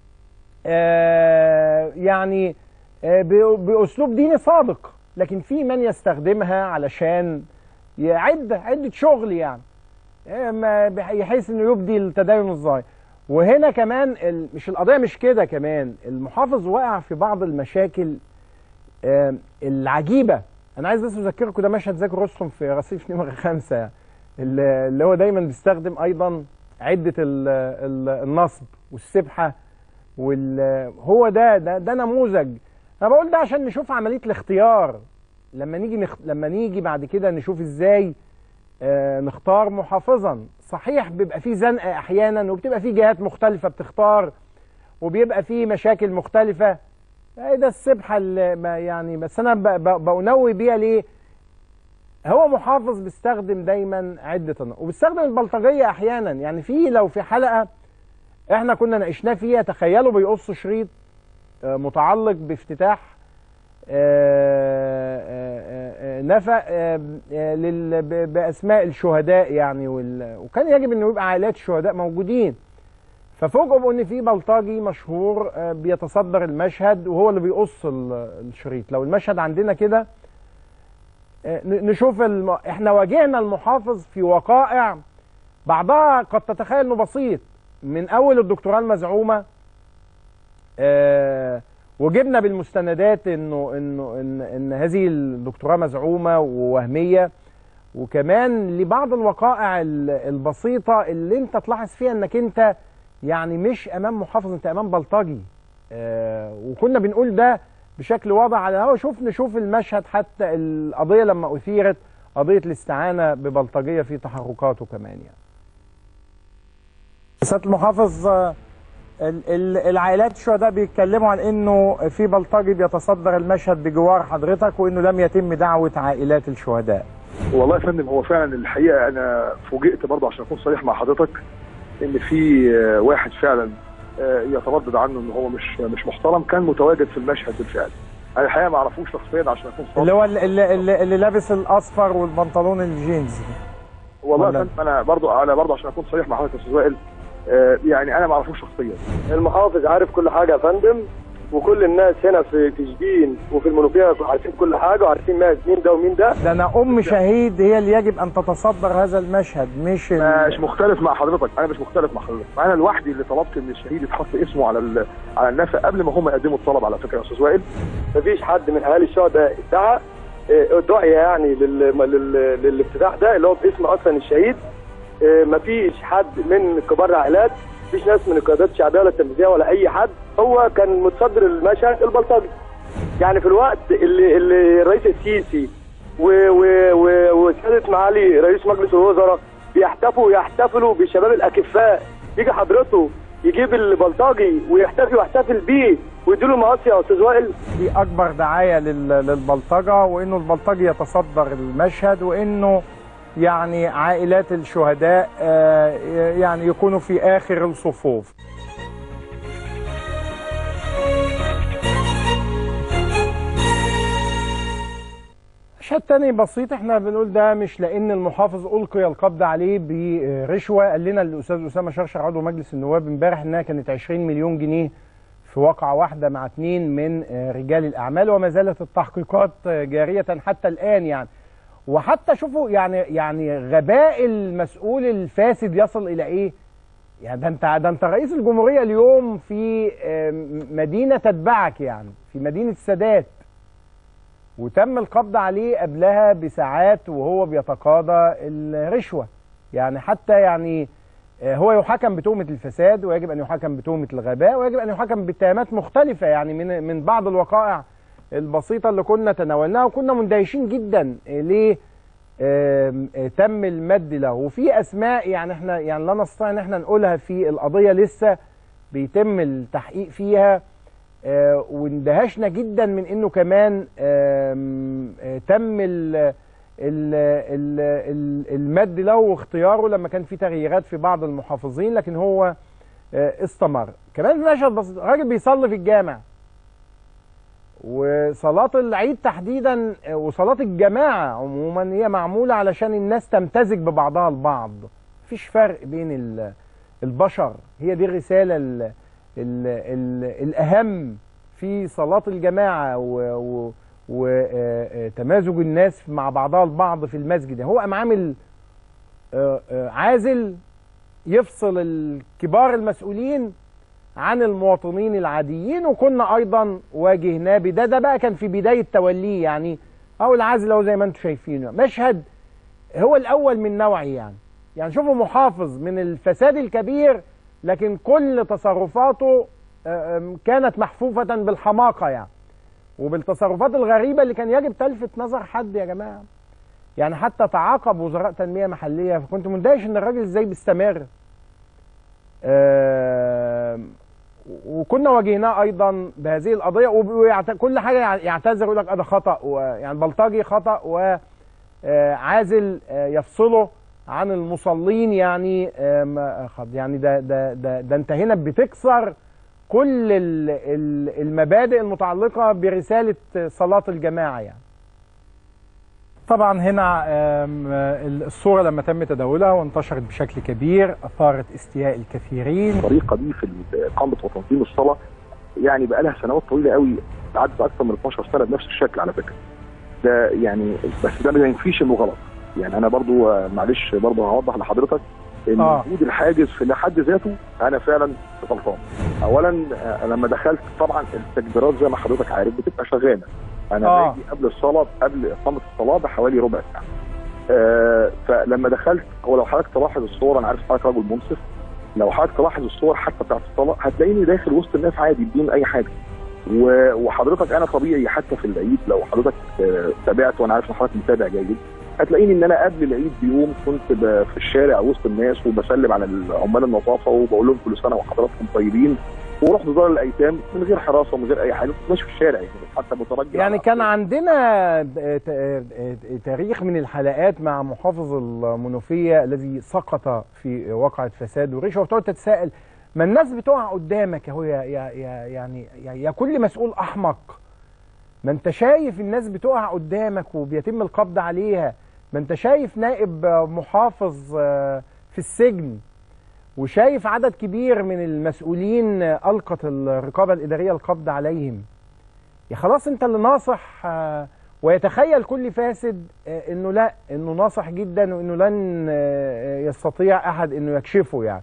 آه، يعني آه، ب- باسلوب ديني صادق لكن في من يستخدمها علشان يعد عده شغل يعني آه، ما بح- يحس انه يبدي التدين الظاهر وهنا كمان ال- مش القضيه مش كده كمان المحافظ وقع في بعض المشاكل آه، العجيبه انا عايز بس اذكركم ده مشهد زكي رستم في رصيف نمره خمسه يعني اللي اللي هو دايما بيستخدم ايضا عده ال- ال- النصب والسبحه وال هو ده ده, ده نموذج انا بقول ده عشان نشوف عمليه الاختيار لما نيجي نخ... لما نيجي بعد كده نشوف ازاي آه نختار محافظا صحيح بيبقى فيه زنقه احيانا وبتبقى فيه جهات مختلفه بتختار وبيبقى فيه مشاكل مختلفه ايه ده السبحه اللي ما يعني بس انا ب... ب... بنوي بيها ليه هو محافظ بيستخدم دايما عده النقط وبيستخدم البلطجيه احيانا يعني في لو في حلقه احنا كنا ناقشناه فيها تخيلوا بيقص شريط آه، متعلق بافتتاح آه، آه، آه، نفق آه، آه، لل- ب- باسماء الشهداء يعني وال- وكان يجب انه يبقى عائلات الشهداء موجودين ففوجئوا بان في بلطجي مشهور آه، بيتصدر المشهد وهو اللي بيقص ال- الشريط لو المشهد عندنا كده آه، ن- نشوف الم... احنا واجهنا المحافظ في وقائع بعضها قد تتخيل انه بسيط من اول الدكتوراه المزعومه آه وجبنا بالمستندات انه انه ان, إن هذه الدكتوراه مزعومه ووهميه وكمان لبعض الوقائع ال- البسيطه اللي انت تلاحظ فيها انك انت يعني مش امام محافظ انت امام بلطجي آه وكنا بنقول ده بشكل واضح على الهوا شوف نشوف المشهد حتى القضيه لما اثيرت قضيه الاستعانه ببلطجيه في تحركاته كمان يعني سياده المحافظ آه، ال- ال- العائلات الشهداء بيتكلموا عن انه في بلطجي بيتصدر المشهد بجوار حضرتك وانه لم يتم دعوه عائلات الشهداء والله يا فندم هو فعلا الحقيقه انا فوجئت برضه عشان اكون صريح مع حضرتك ان في آه، واحد فعلا آه، يتردد عنه ان هو مش مش محترم كان متواجد في المشهد بالفعل انا الحقيقه ما اعرفوش شخصيا عشان اكون صادق اللي هو ال- اللي, اللي, اللي لابس الاصفر والبنطلون الجينز والله ولا- يا فندم انا برضه انا برضه عشان اكون صريح مع حضرتك يا استاذ وائل آه، يعني انا ما اعرفوش شخصيا المحافظ عارف كل حاجه يا فندم وكل الناس هنا في في شبين وفي المنوفيه عارفين كل حاجه وعارفين مين ده ومين ده ده انا ام شهيد هي اللي يجب ان تتصدر هذا المشهد مش ال- مش مختلف مع حضرتك انا مش مختلف مع حضرتك انا لوحدي اللي طلبت ان الشهيد يتحط اسمه على ال- على النفق قبل ما هم يقدموا الطلب على فكره يا استاذ وائل مفيش حد من اهالي الشهداء ادعى آه، دعي يعني لل- لل- للافتتاح ده اللي هو باسم اصلا الشهيد آه، مفيش حد من كبار العائلات مفيش ناس من القيادات الشعبيه ولا التنفيذيه ولا اي حد هو كان متصدر المشهد البلطجي يعني في الوقت اللي اللي الرئيس السيسي و- و- و- وسياده معالي رئيس مجلس الوزراء بيحتفوا يحتفلوا بالشباب الاكفاء يجي حضرته يجيب البلطجي ويحتفي ويحتفل بيه ويديله مقاصي يا استاذ وائل دي اكبر دعايه لل- للبلطجه وانه البلطجي يتصدر المشهد وانه يعني عائلات الشهداء آه، يعني يكونوا في اخر الصفوف مشهد تاني بسيط احنا بنقول ده مش لان المحافظ القي القبض عليه برشوه قال لنا الاستاذ اسامه شرشر عضو مجلس النواب امبارح انها كانت 20 مليون جنيه في واقعه واحده مع اثنين من آه، رجال الاعمال وما زالت التحقيقات آه، جاريه حتى الان يعني وحتى شوفوا يعني يعني غباء المسؤول الفاسد يصل الى ايه؟ يعني ده انت ده انت رئيس الجمهوريه اليوم في آه، مدينه تتبعك يعني في مدينه السادات وتم القبض عليه قبلها بساعات وهو بيتقاضى الرشوه يعني حتى يعني آه، هو يحاكم بتهمه الفساد ويجب ان يحاكم بتهمه الغباء ويجب ان يحاكم باتهامات مختلفه يعني من من بعض الوقائع البسيطه اللي كنا تناولناها وكنا مندهشين جدا آه، ليه آم، آه، تم المد له وفي اسماء يعني احنا يعني لا نستطيع ان احنا نقولها في القضيه لسه بيتم التحقيق فيها آه، واندهشنا جدا من انه كمان آم، آه، تم ال ال ال ال المد له واختياره لما كان في تغييرات في بعض المحافظين لكن هو آه، استمر كمان في مشهد بسيط راجل بيصلي في الجامع وصلاة العيد تحديدا آه، وصلاة الجماعة عموما هي معمولة علشان الناس تمتزج ببعضها البعض مفيش فرق بين ال- البشر هي دي الرسالة ال ال ال الأهم في صلاة الجماعة وتمازج الناس مع بعضها البعض في المسجد هو قام عامل آه، آه، عازل يفصل الكبار المسؤولين عن المواطنين العاديين وكنا ايضا واجهناه بده ده بقى كان في بدايه توليه يعني او العازل اهو زي ما انتم شايفينه مشهد هو الاول من نوعه يعني يعني شوفوا محافظ من الفساد الكبير لكن كل تصرفاته آه، آم، كانت محفوفه بالحماقه يعني وبالتصرفات الغريبه اللي كان يجب تلفت نظر حد يا جماعه يعني حتى تعاقب وزراء تنميه محليه فكنت مندهش ان الراجل ازاي بيستمر آم، وكنا واجهناه ايضا بهذه القضيه وكل حاجه يعتذر يقول لك ده خطا يعني بلطجي خطا وعازل يفصله عن المصلين يعني آم، خد- يعني ده ده ده, ده انت هنا بتكسر كل ال- ال- المبادئ المتعلقه برساله صلاه الجماعه يعني طبعا هنا آم، الصوره لما تم تداولها وانتشرت بشكل كبير اثارت استياء الكثيرين الطريقه دي في اقامه وتنظيم الصلاه يعني بقى لها سنوات طويله قوي عدت اكثر من 12 سنه بنفس الشكل على فكره ده يعني بس ده ما ينفيش انه غلط يعني انا برضو آه، معلش برضو هوضح لحضرتك ان آه. وجود الحاجز في حد ذاته انا فعلا غلطان اولا آه، لما دخلت طبعا التكبيرات زي ما حضرتك عارف بتبقى شغاله انا آه. باجي قبل الصلاه قبل اقامه الصلاه بحوالي ربع ساعه آه، فلما دخلت هو لو حضرتك تلاحظ الصور انا عارف حضرتك راجل منصف لو حضرتك تلاحظ الصور حتى بتاعت الصلاه هتلاقيني داخل وسط الناس عادي بدون اي حاجه و- وحضرتك انا طبيعي حتى في العيد لو حضرتك آه، تابعت وانا عارف ان حضرتك متابع جيد هتلاقيني ان انا قبل العيد بيوم كنت ب- في الشارع وسط الناس وبسلم على عمال النظافه وبقول لهم كل سنه وحضراتكم طيبين ورحت دار الايتام من غير حراسه ومن غير اي حاجه كنت ماشي في الشارع يعني حتى مترجل يعني على- كان عندنا ت- ت- تاريخ من الحلقات مع محافظ المنوفية الذي سقط في واقعة فساد ورشوة وتقعد تتساءل ما الناس بتقع قدامك اهو يا يا يا يعني يا, يا كل مسؤول احمق ما انت شايف الناس بتقع قدامك وبيتم القبض عليها ما انت شايف نائب محافظ آه، في السجن وشايف عدد كبير من المسؤولين ألقت الرقابة الإدارية القبض عليهم يا خلاص انت اللي ناصح آه، ويتخيل كل فاسد آه، انه لا انه ناصح جدا وانه لن آه، يستطيع احد انه يكشفه يعني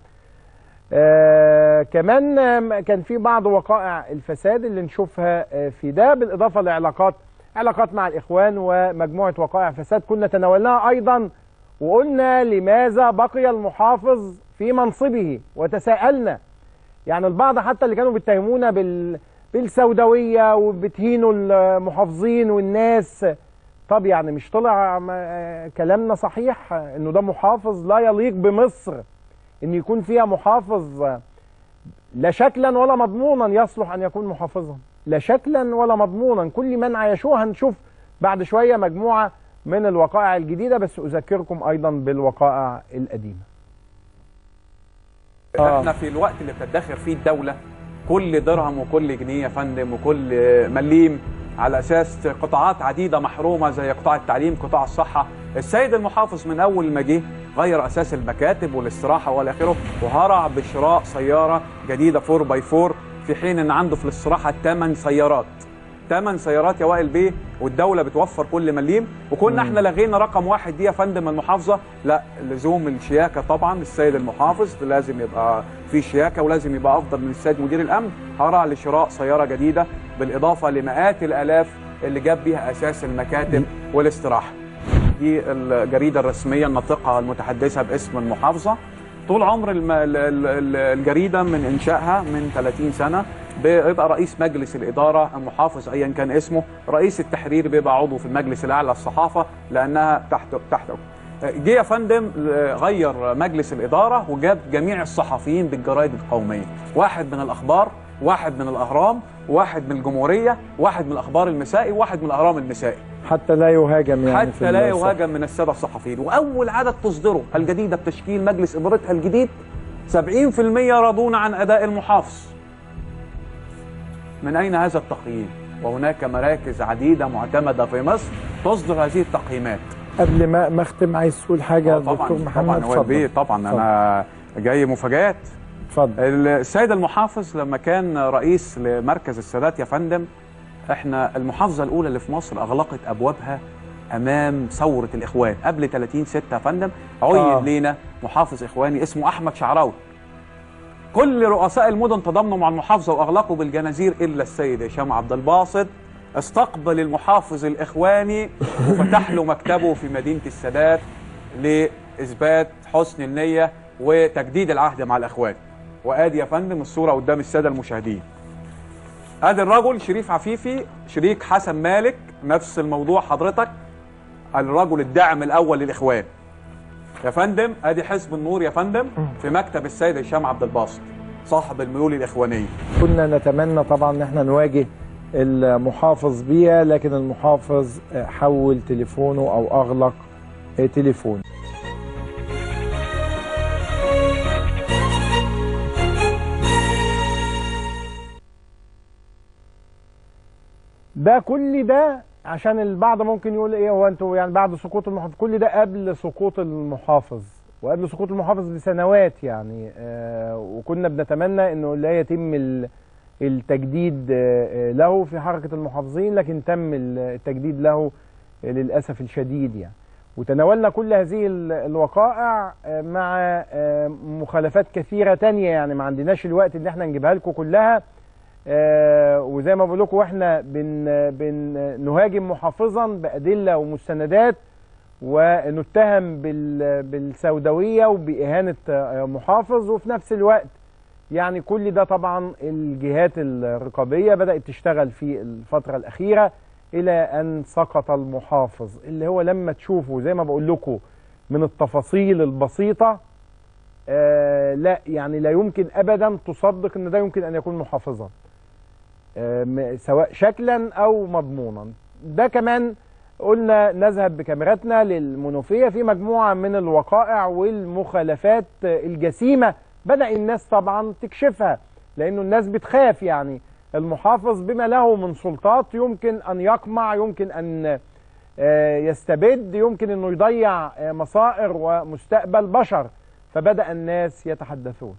آه كمان آم، كان في بعض وقائع الفساد اللي نشوفها آه، في ده بالاضافه لعلاقات علاقات مع الاخوان ومجموعه وقائع فساد كنا تناولناها ايضا وقلنا لماذا بقي المحافظ في منصبه وتساءلنا يعني البعض حتى اللي كانوا بيتهمونا بال بالسوداويه وبتهينوا المحافظين والناس طب يعني مش طلع م- كلامنا صحيح انه ده محافظ لا يليق بمصر ان يكون فيها محافظ لا شكلا ولا مضمونا يصلح ان يكون محافظا لا شكلا ولا مضمونا كل من عايشوه هنشوف بعد شويه مجموعه من الوقائع الجديده بس اذكركم ايضا بالوقائع القديمه آه. احنا في الوقت اللي بتدخر فيه الدولة كل درهم وكل جنيه يا فندم وكل مليم على اساس قطاعات عديده محرومه زي قطاع التعليم قطاع الصحه السيد المحافظ من اول ما جه غير اساس المكاتب والاستراحه والى اخره وهرع بشراء سياره جديده 4 باي 4 في حين ان عنده في الاستراحه 8 سيارات 8 سيارات يا وائل بيه والدوله بتوفر كل مليم وكنا احنا لغينا رقم واحد دي يا فندم المحافظه لا لزوم الشياكه طبعا السيد المحافظ لازم يبقى في شياكه ولازم يبقى افضل من السيد مدير الامن هرع لشراء سياره جديده بالاضافه لمئات الالاف اللي جاب بيها اساس المكاتب والاستراحه دي الجريده الرسميه الناطقه المتحدثه باسم المحافظه طول عمر الم... ال- ال- ال- الجريده من انشائها من 30 سنه بيبقى رئيس مجلس الاداره المحافظ ايا كان اسمه رئيس التحرير بيبقى عضو في المجلس الاعلى للصحافه لانها تحت تحت جه يا فندم غير مجلس الاداره وجاب جميع الصحفيين بالجرائد القوميه واحد من الاخبار واحد من الاهرام واحد من الجمهوريه واحد من الاخبار المسائي واحد من الاهرام المسائي حتى لا يهاجم يعني في حتى لا الصف. يهاجم من الساده الصحفيين واول عدد تصدره الجديده بتشكيل مجلس ادارتها الجديد 70% راضون عن اداء المحافظ من اين هذا التقييم وهناك مراكز عديده معتمده في مصر تصدر هذه التقييمات قبل ما ما اختم عايز تقول حاجه طبعا دكتور محمد طبعا هو البيه طبعا انا جاي مفاجات اتفضل السيد المحافظ لما كان رئيس لمركز السادات يا فندم احنا المحافظه الاولى اللي في مصر اغلقت ابوابها امام ثوره الاخوان قبل 30 6 يا فندم عين آه. آه. لينا محافظ اخواني اسمه احمد شعراوي كل رؤساء المدن تضامنوا مع المحافظه واغلقوا بالجنازير الا السيد هشام عبد الباسط استقبل المحافظ الاخواني وفتح له مكتبه في مدينه السادات لاثبات حسن النيه وتجديد العهد مع الاخوان وادي يا فندم الصوره قدام الساده المشاهدين ادي الرجل شريف عفيفي شريك حسن مالك نفس الموضوع حضرتك الرجل الداعم الاول للاخوان يا فندم ادي حزب النور يا فندم في مكتب السيد هشام عبد الباسط صاحب الميول الاخوانيه كنا نتمنى طبعا ان احنا نواجه المحافظ بيها لكن المحافظ حول تليفونه او اغلق تليفونه ده كل ده عشان البعض ممكن يقول ايه هو انتوا يعني بعد سقوط المحافظ كل ده قبل سقوط المحافظ وقبل سقوط المحافظ بسنوات يعني آه وكنا بنتمنى انه لا يتم ال- التجديد آه آه، له في حركه المحافظين لكن تم ال- التجديد له آه، للاسف الشديد يعني وتناولنا كل هذه ال- الوقائع آه، مع آه، مخالفات كثيره تانية يعني ما عندناش الوقت ان احنا نجيبها لكم كلها آه، وزي ما بقول لكم واحنا بن بن نهاجم محافظا بادله ومستندات ونتهم بال بالسوداويه وباهانه آه، محافظ وفي نفس الوقت يعني كل ده طبعا الجهات الرقابيه بدات تشتغل في الفتره الاخيره الى ان سقط المحافظ اللي هو لما تشوفوا زي ما بقول لكم من التفاصيل البسيطه آه لا يعني لا يمكن ابدا تصدق ان ده يمكن ان يكون محافظا آه م- سواء شكلا او مضمونا ده كمان قلنا نذهب بكاميراتنا للمنوفيه في مجموعه من الوقائع والمخالفات آه، الجسيمه بدا الناس طبعا تكشفها لانه الناس بتخاف يعني المحافظ بما له من سلطات يمكن ان يقمع يمكن ان آه، يستبد يمكن انه يضيع آه، مصائر ومستقبل بشر فبدا الناس يتحدثون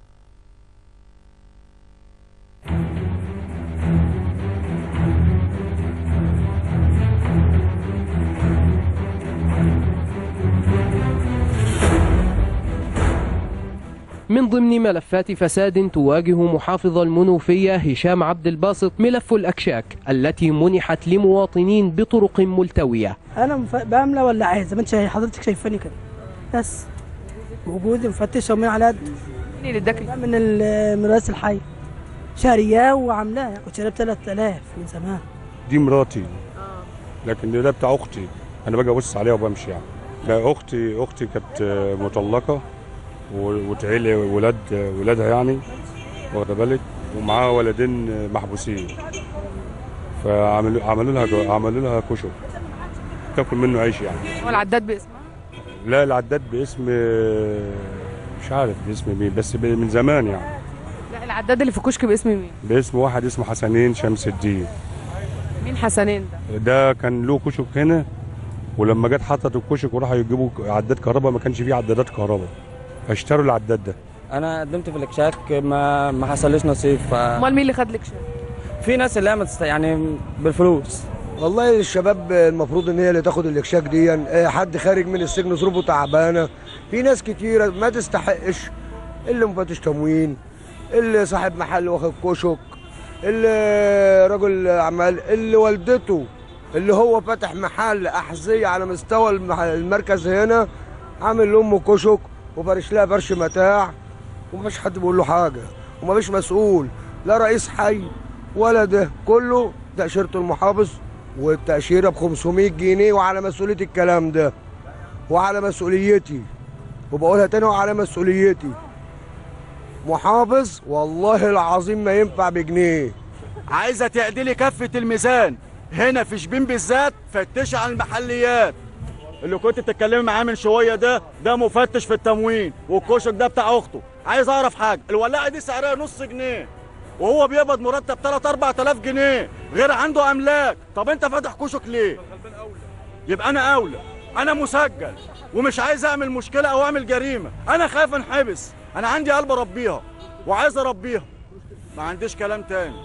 من ضمن ملفات فساد تواجه محافظ المنوفية هشام عبد الباسط ملف الأكشاك التي منحت لمواطنين بطرق ملتوية انا مف... باملى ولا عايز زي ما انت شايف- حضرتك شايفاني كده بس موجود مفتش ومين على قد مين اللي اداك من ال- من رئيس الحي شارياه وعاملاه كنت شاريه ب 3000 من زمان دي مراتي لكن ده بتاع اختي انا باجي ابص عليها وبمشي يعني لا اختي اختي كانت آه، مطلقه و- وتعيلي ولاد ولادها يعني واخد بالك ومعاها ولدين محبوسين فعملوا عملوا لها عملوا لها كشك تاكل منه عيش يعني هو العداد باسمها لا العداد باسم مش عارف باسم مين بس ب- من زمان يعني لا العداد اللي في كشك باسم مين باسم واحد اسمه حسنين شمس الدين مين حسنين ده ده كان له كشك هنا ولما جت حطت الكشك وراحوا يجيبوا عداد كهرباء ما كانش فيه عدادات كهرباء فاشتروا العداد ده انا قدمت في الاكشاك ما ما حصلش نصيب ف امال مين اللي خد لك شهاده في ناس اللي هي ما تست- يعني بالفلوس والله الشباب المفروض ان هي اللي تاخد الاكشاك دي آه، حد خارج من السجن ظروفه تعبانه في ناس كتيره ما تستحقش اللي مفتش تموين اللي صاحب محل واخد كشك اللي رجل اعمال اللي والدته اللي هو فاتح محل احذيه على مستوى المح- المركز هنا عامل لامه كشك وفرش لها فرش متاع ومفيش حد بيقول له حاجه ومفيش مسؤول لا رئيس حي ولا ده كله تأشيرة المحافظ والتأشيرة ب 500 جنيه وعلى مسؤولية الكلام ده وعلى مسؤوليتي وبقولها تاني وعلى مسؤوليتي محافظ والله العظيم ما ينفع بجنيه عايزه تعدلي كفه الميزان هنا في شبين بالذات فتشي على المحليات اللي كنت بتتكلمي معاه من شويه ده ده مفتش في التموين والكشك ده بتاع اخته عايز اعرف حاجه الولاعه دي سعرها نص جنيه وهو بيقبض مرتب 3 4000 جنيه غير عنده املاك طب انت فاتح كشك ليه يبقى انا اولى انا مسجل ومش عايز اعمل مشكله او اعمل جريمه انا خايف انحبس انا عندي قلب اربيها وعايز اربيها ما عنديش كلام تاني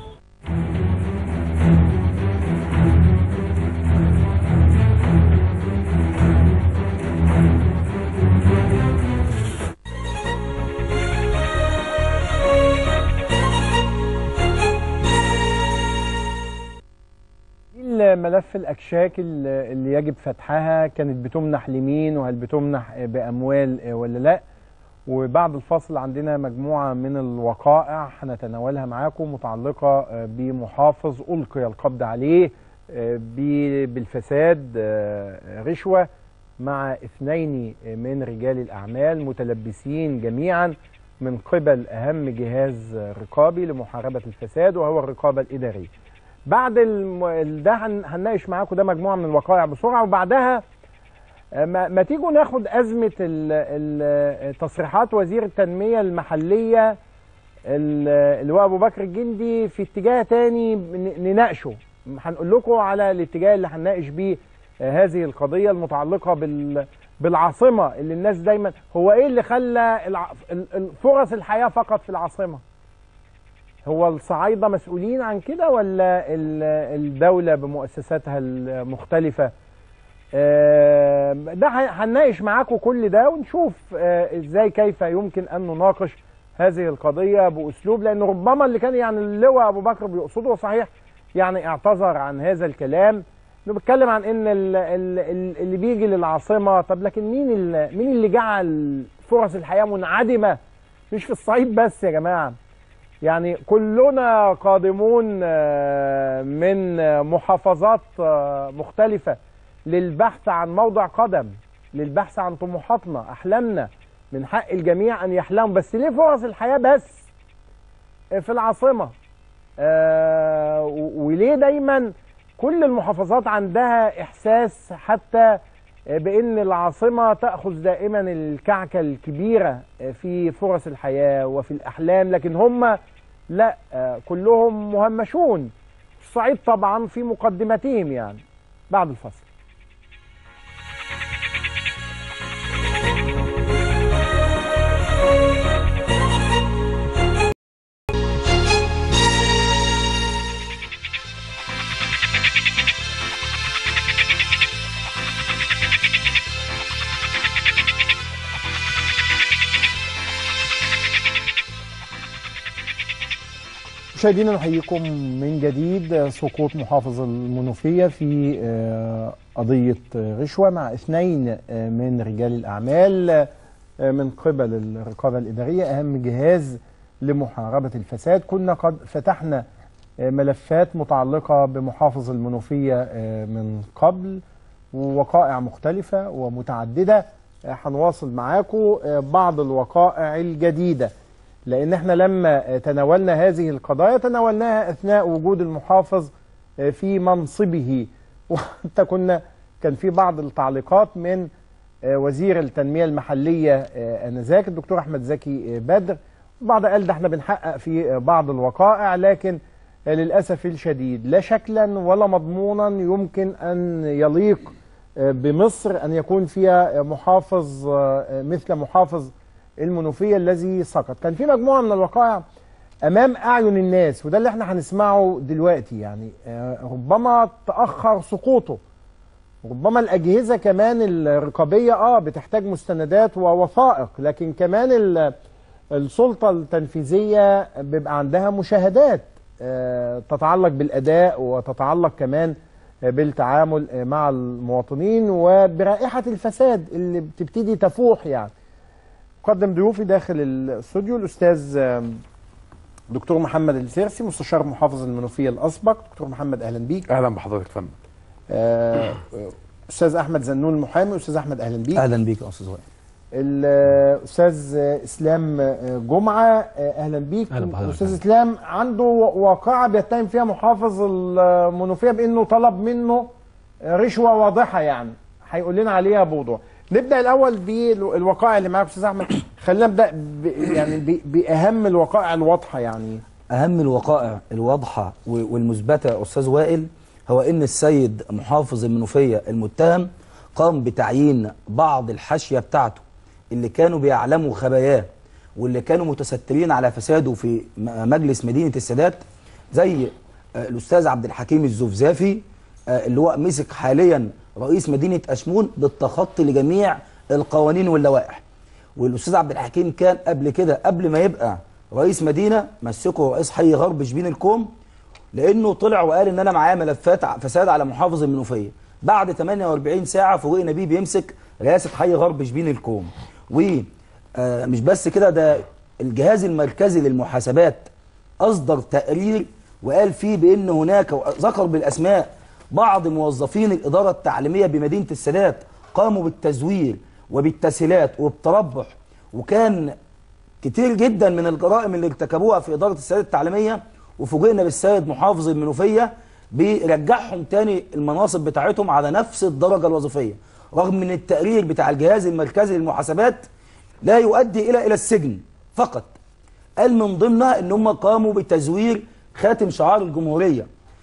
الملف الأكشاك اللي اللي يجب فتحها كانت بتمنح لمين وهل بتمنح بأموال ولا لا وبعد الفصل عندنا مجموعة من الوقائع هنتناولها معاكم متعلقة بمحافظ ألقي القبض عليه ب- بالفساد رشوة مع اثنين من رجال الأعمال متلبسين جميعا من قبل أهم جهاز رقابي لمحاربة الفساد وهو الرقابة الإدارية بعد الم... ده هن... هنناقش معاكم ده مجموعه من الوقائع بسرعه وبعدها آه، ما, ما تيجوا ناخد ازمه ال... ال... تصريحات وزير التنميه المحليه ال- اللواء ابو بكر الجندي في اتجاه تاني ن- نناقشه هنقول لكم على الاتجاه اللي هنناقش بيه آه، هذه القضيه المتعلقه بال بالعاصمه اللي الناس دايما هو ايه اللي خلى الع... ال- ال- فرص الحياه فقط في العاصمه هو الصعايدة مسؤولين عن كده ولا ال- الدولة بمؤسساتها المختلفة آه، ده ه- هنناقش معاكم كل ده ونشوف آه، ازاي كيف يمكن ان نناقش هذه القضية بأسلوب لأن ربما اللي كان يعني اللواء أبو بكر بيقصده صحيح يعني اعتذر عن هذا الكلام انه بيتكلم عن ان ال- ال- ال- اللي بيجي للعاصمة طب لكن مين ال- مين اللي جعل فرص الحياة منعدمة مش في الصعيد بس يا جماعة يعني كلنا قادمون آه، من آه، محافظات آه، مختلفة للبحث عن موضع قدم للبحث عن طموحاتنا أحلامنا من حق الجميع أن يحلموا بس ليه فرص الحياة بس في العاصمة آه، و- وليه دايما كل المحافظات عندها إحساس حتى بأن العاصمة تأخذ دائما الكعكة الكبيرة في فرص الحياة وفي الأحلام لكن هم لا آه، كلهم مهمشون الصعيد طبعا في مقدمتهم يعني بعد الفصل مشاهدينا نحييكم من جديد سقوط محافظ المنوفية في آه، قضية رشوة مع اثنين آه، من رجال الأعمال آه، من قبل الرقابة الإدارية أهم جهاز لمحاربة الفساد كنا قد فتحنا آه، ملفات متعلقة بمحافظ المنوفية آه، من قبل ووقائع مختلفة ومتعددة آه، هنواصل معاكم آه، بعض الوقائع الجديدة لان احنا لما تناولنا هذه القضايا تناولناها اثناء وجود المحافظ في منصبه وحتى كنا كان في بعض التعليقات من وزير التنميه المحليه انذاك الدكتور احمد زكي بدر بعض قال ده احنا بنحقق في بعض الوقائع لكن للاسف الشديد لا شكلا ولا مضمونا يمكن ان يليق بمصر ان يكون فيها محافظ مثل محافظ المنوفيه الذي سقط كان في مجموعه من الوقائع امام اعين الناس وده اللي احنا هنسمعه دلوقتي يعني ربما تاخر سقوطه ربما الاجهزه كمان الرقابيه اه بتحتاج مستندات ووثائق لكن كمان السلطه التنفيذيه بيبقى عندها مشاهدات آه تتعلق بالاداء وتتعلق كمان بالتعامل مع المواطنين وبرائحه الفساد اللي بتبتدي تفوح يعني قدم ضيوفي داخل الاستوديو الاستاذ دكتور محمد السيرسي مستشار محافظ المنوفيه الاسبق دكتور محمد اهلا بيك اهلا بحضرتك فندم آه استاذ احمد زنون المحامي استاذ احمد اهلا بيك اهلا بيك يا استاذ وائل الاستاذ اسلام جمعه اهلا بيك اهلا بحضرتك الاستاذ اسلام عنده واقعه بيتهم فيها محافظ المنوفيه بانه طلب منه رشوه واضحه يعني هيقول لنا عليها بوضوح نبدا الاول بالوقائع اللي معاك استاذ احمد خلينا نبدا ب يعني باهم الوقائع الواضحه يعني اهم الوقائع الواضحه والمثبته يا استاذ وائل هو ان السيد محافظ المنوفيه المتهم قام بتعيين بعض الحاشيه بتاعته اللي كانوا بيعلموا خباياه واللي كانوا متسترين على فساده في مجلس مدينه السادات زي الاستاذ عبد الحكيم الزفزافي اللي هو مسك حاليا رئيس مدينه اشمون بالتخطي لجميع القوانين واللوائح والاستاذ عبد الحكيم كان قبل كده قبل ما يبقى رئيس مدينه مسكه رئيس حي غرب شبين الكوم لانه طلع وقال ان انا معايا ملفات فساد على محافظ المنوفيه بعد 48 ساعه فوجئنا بيه بيمسك رئاسه حي غرب شبين الكوم ومش بس كده ده الجهاز المركزي للمحاسبات اصدر تقرير وقال فيه بان هناك ذكر بالاسماء بعض موظفين الاداره التعليميه بمدينه السادات قاموا بالتزوير وبالتسهيلات وبالتربح وكان كتير جدا من الجرائم اللي ارتكبوها في اداره السادات التعليميه وفوجئنا بالسيد محافظ المنوفيه بيرجعهم تاني المناصب بتاعتهم على نفس الدرجه الوظيفيه رغم من التقرير بتاع الجهاز المركزي للمحاسبات لا يؤدي الى الى السجن فقط قال من ضمنها ان هم قاموا بتزوير خاتم شعار الجمهوريه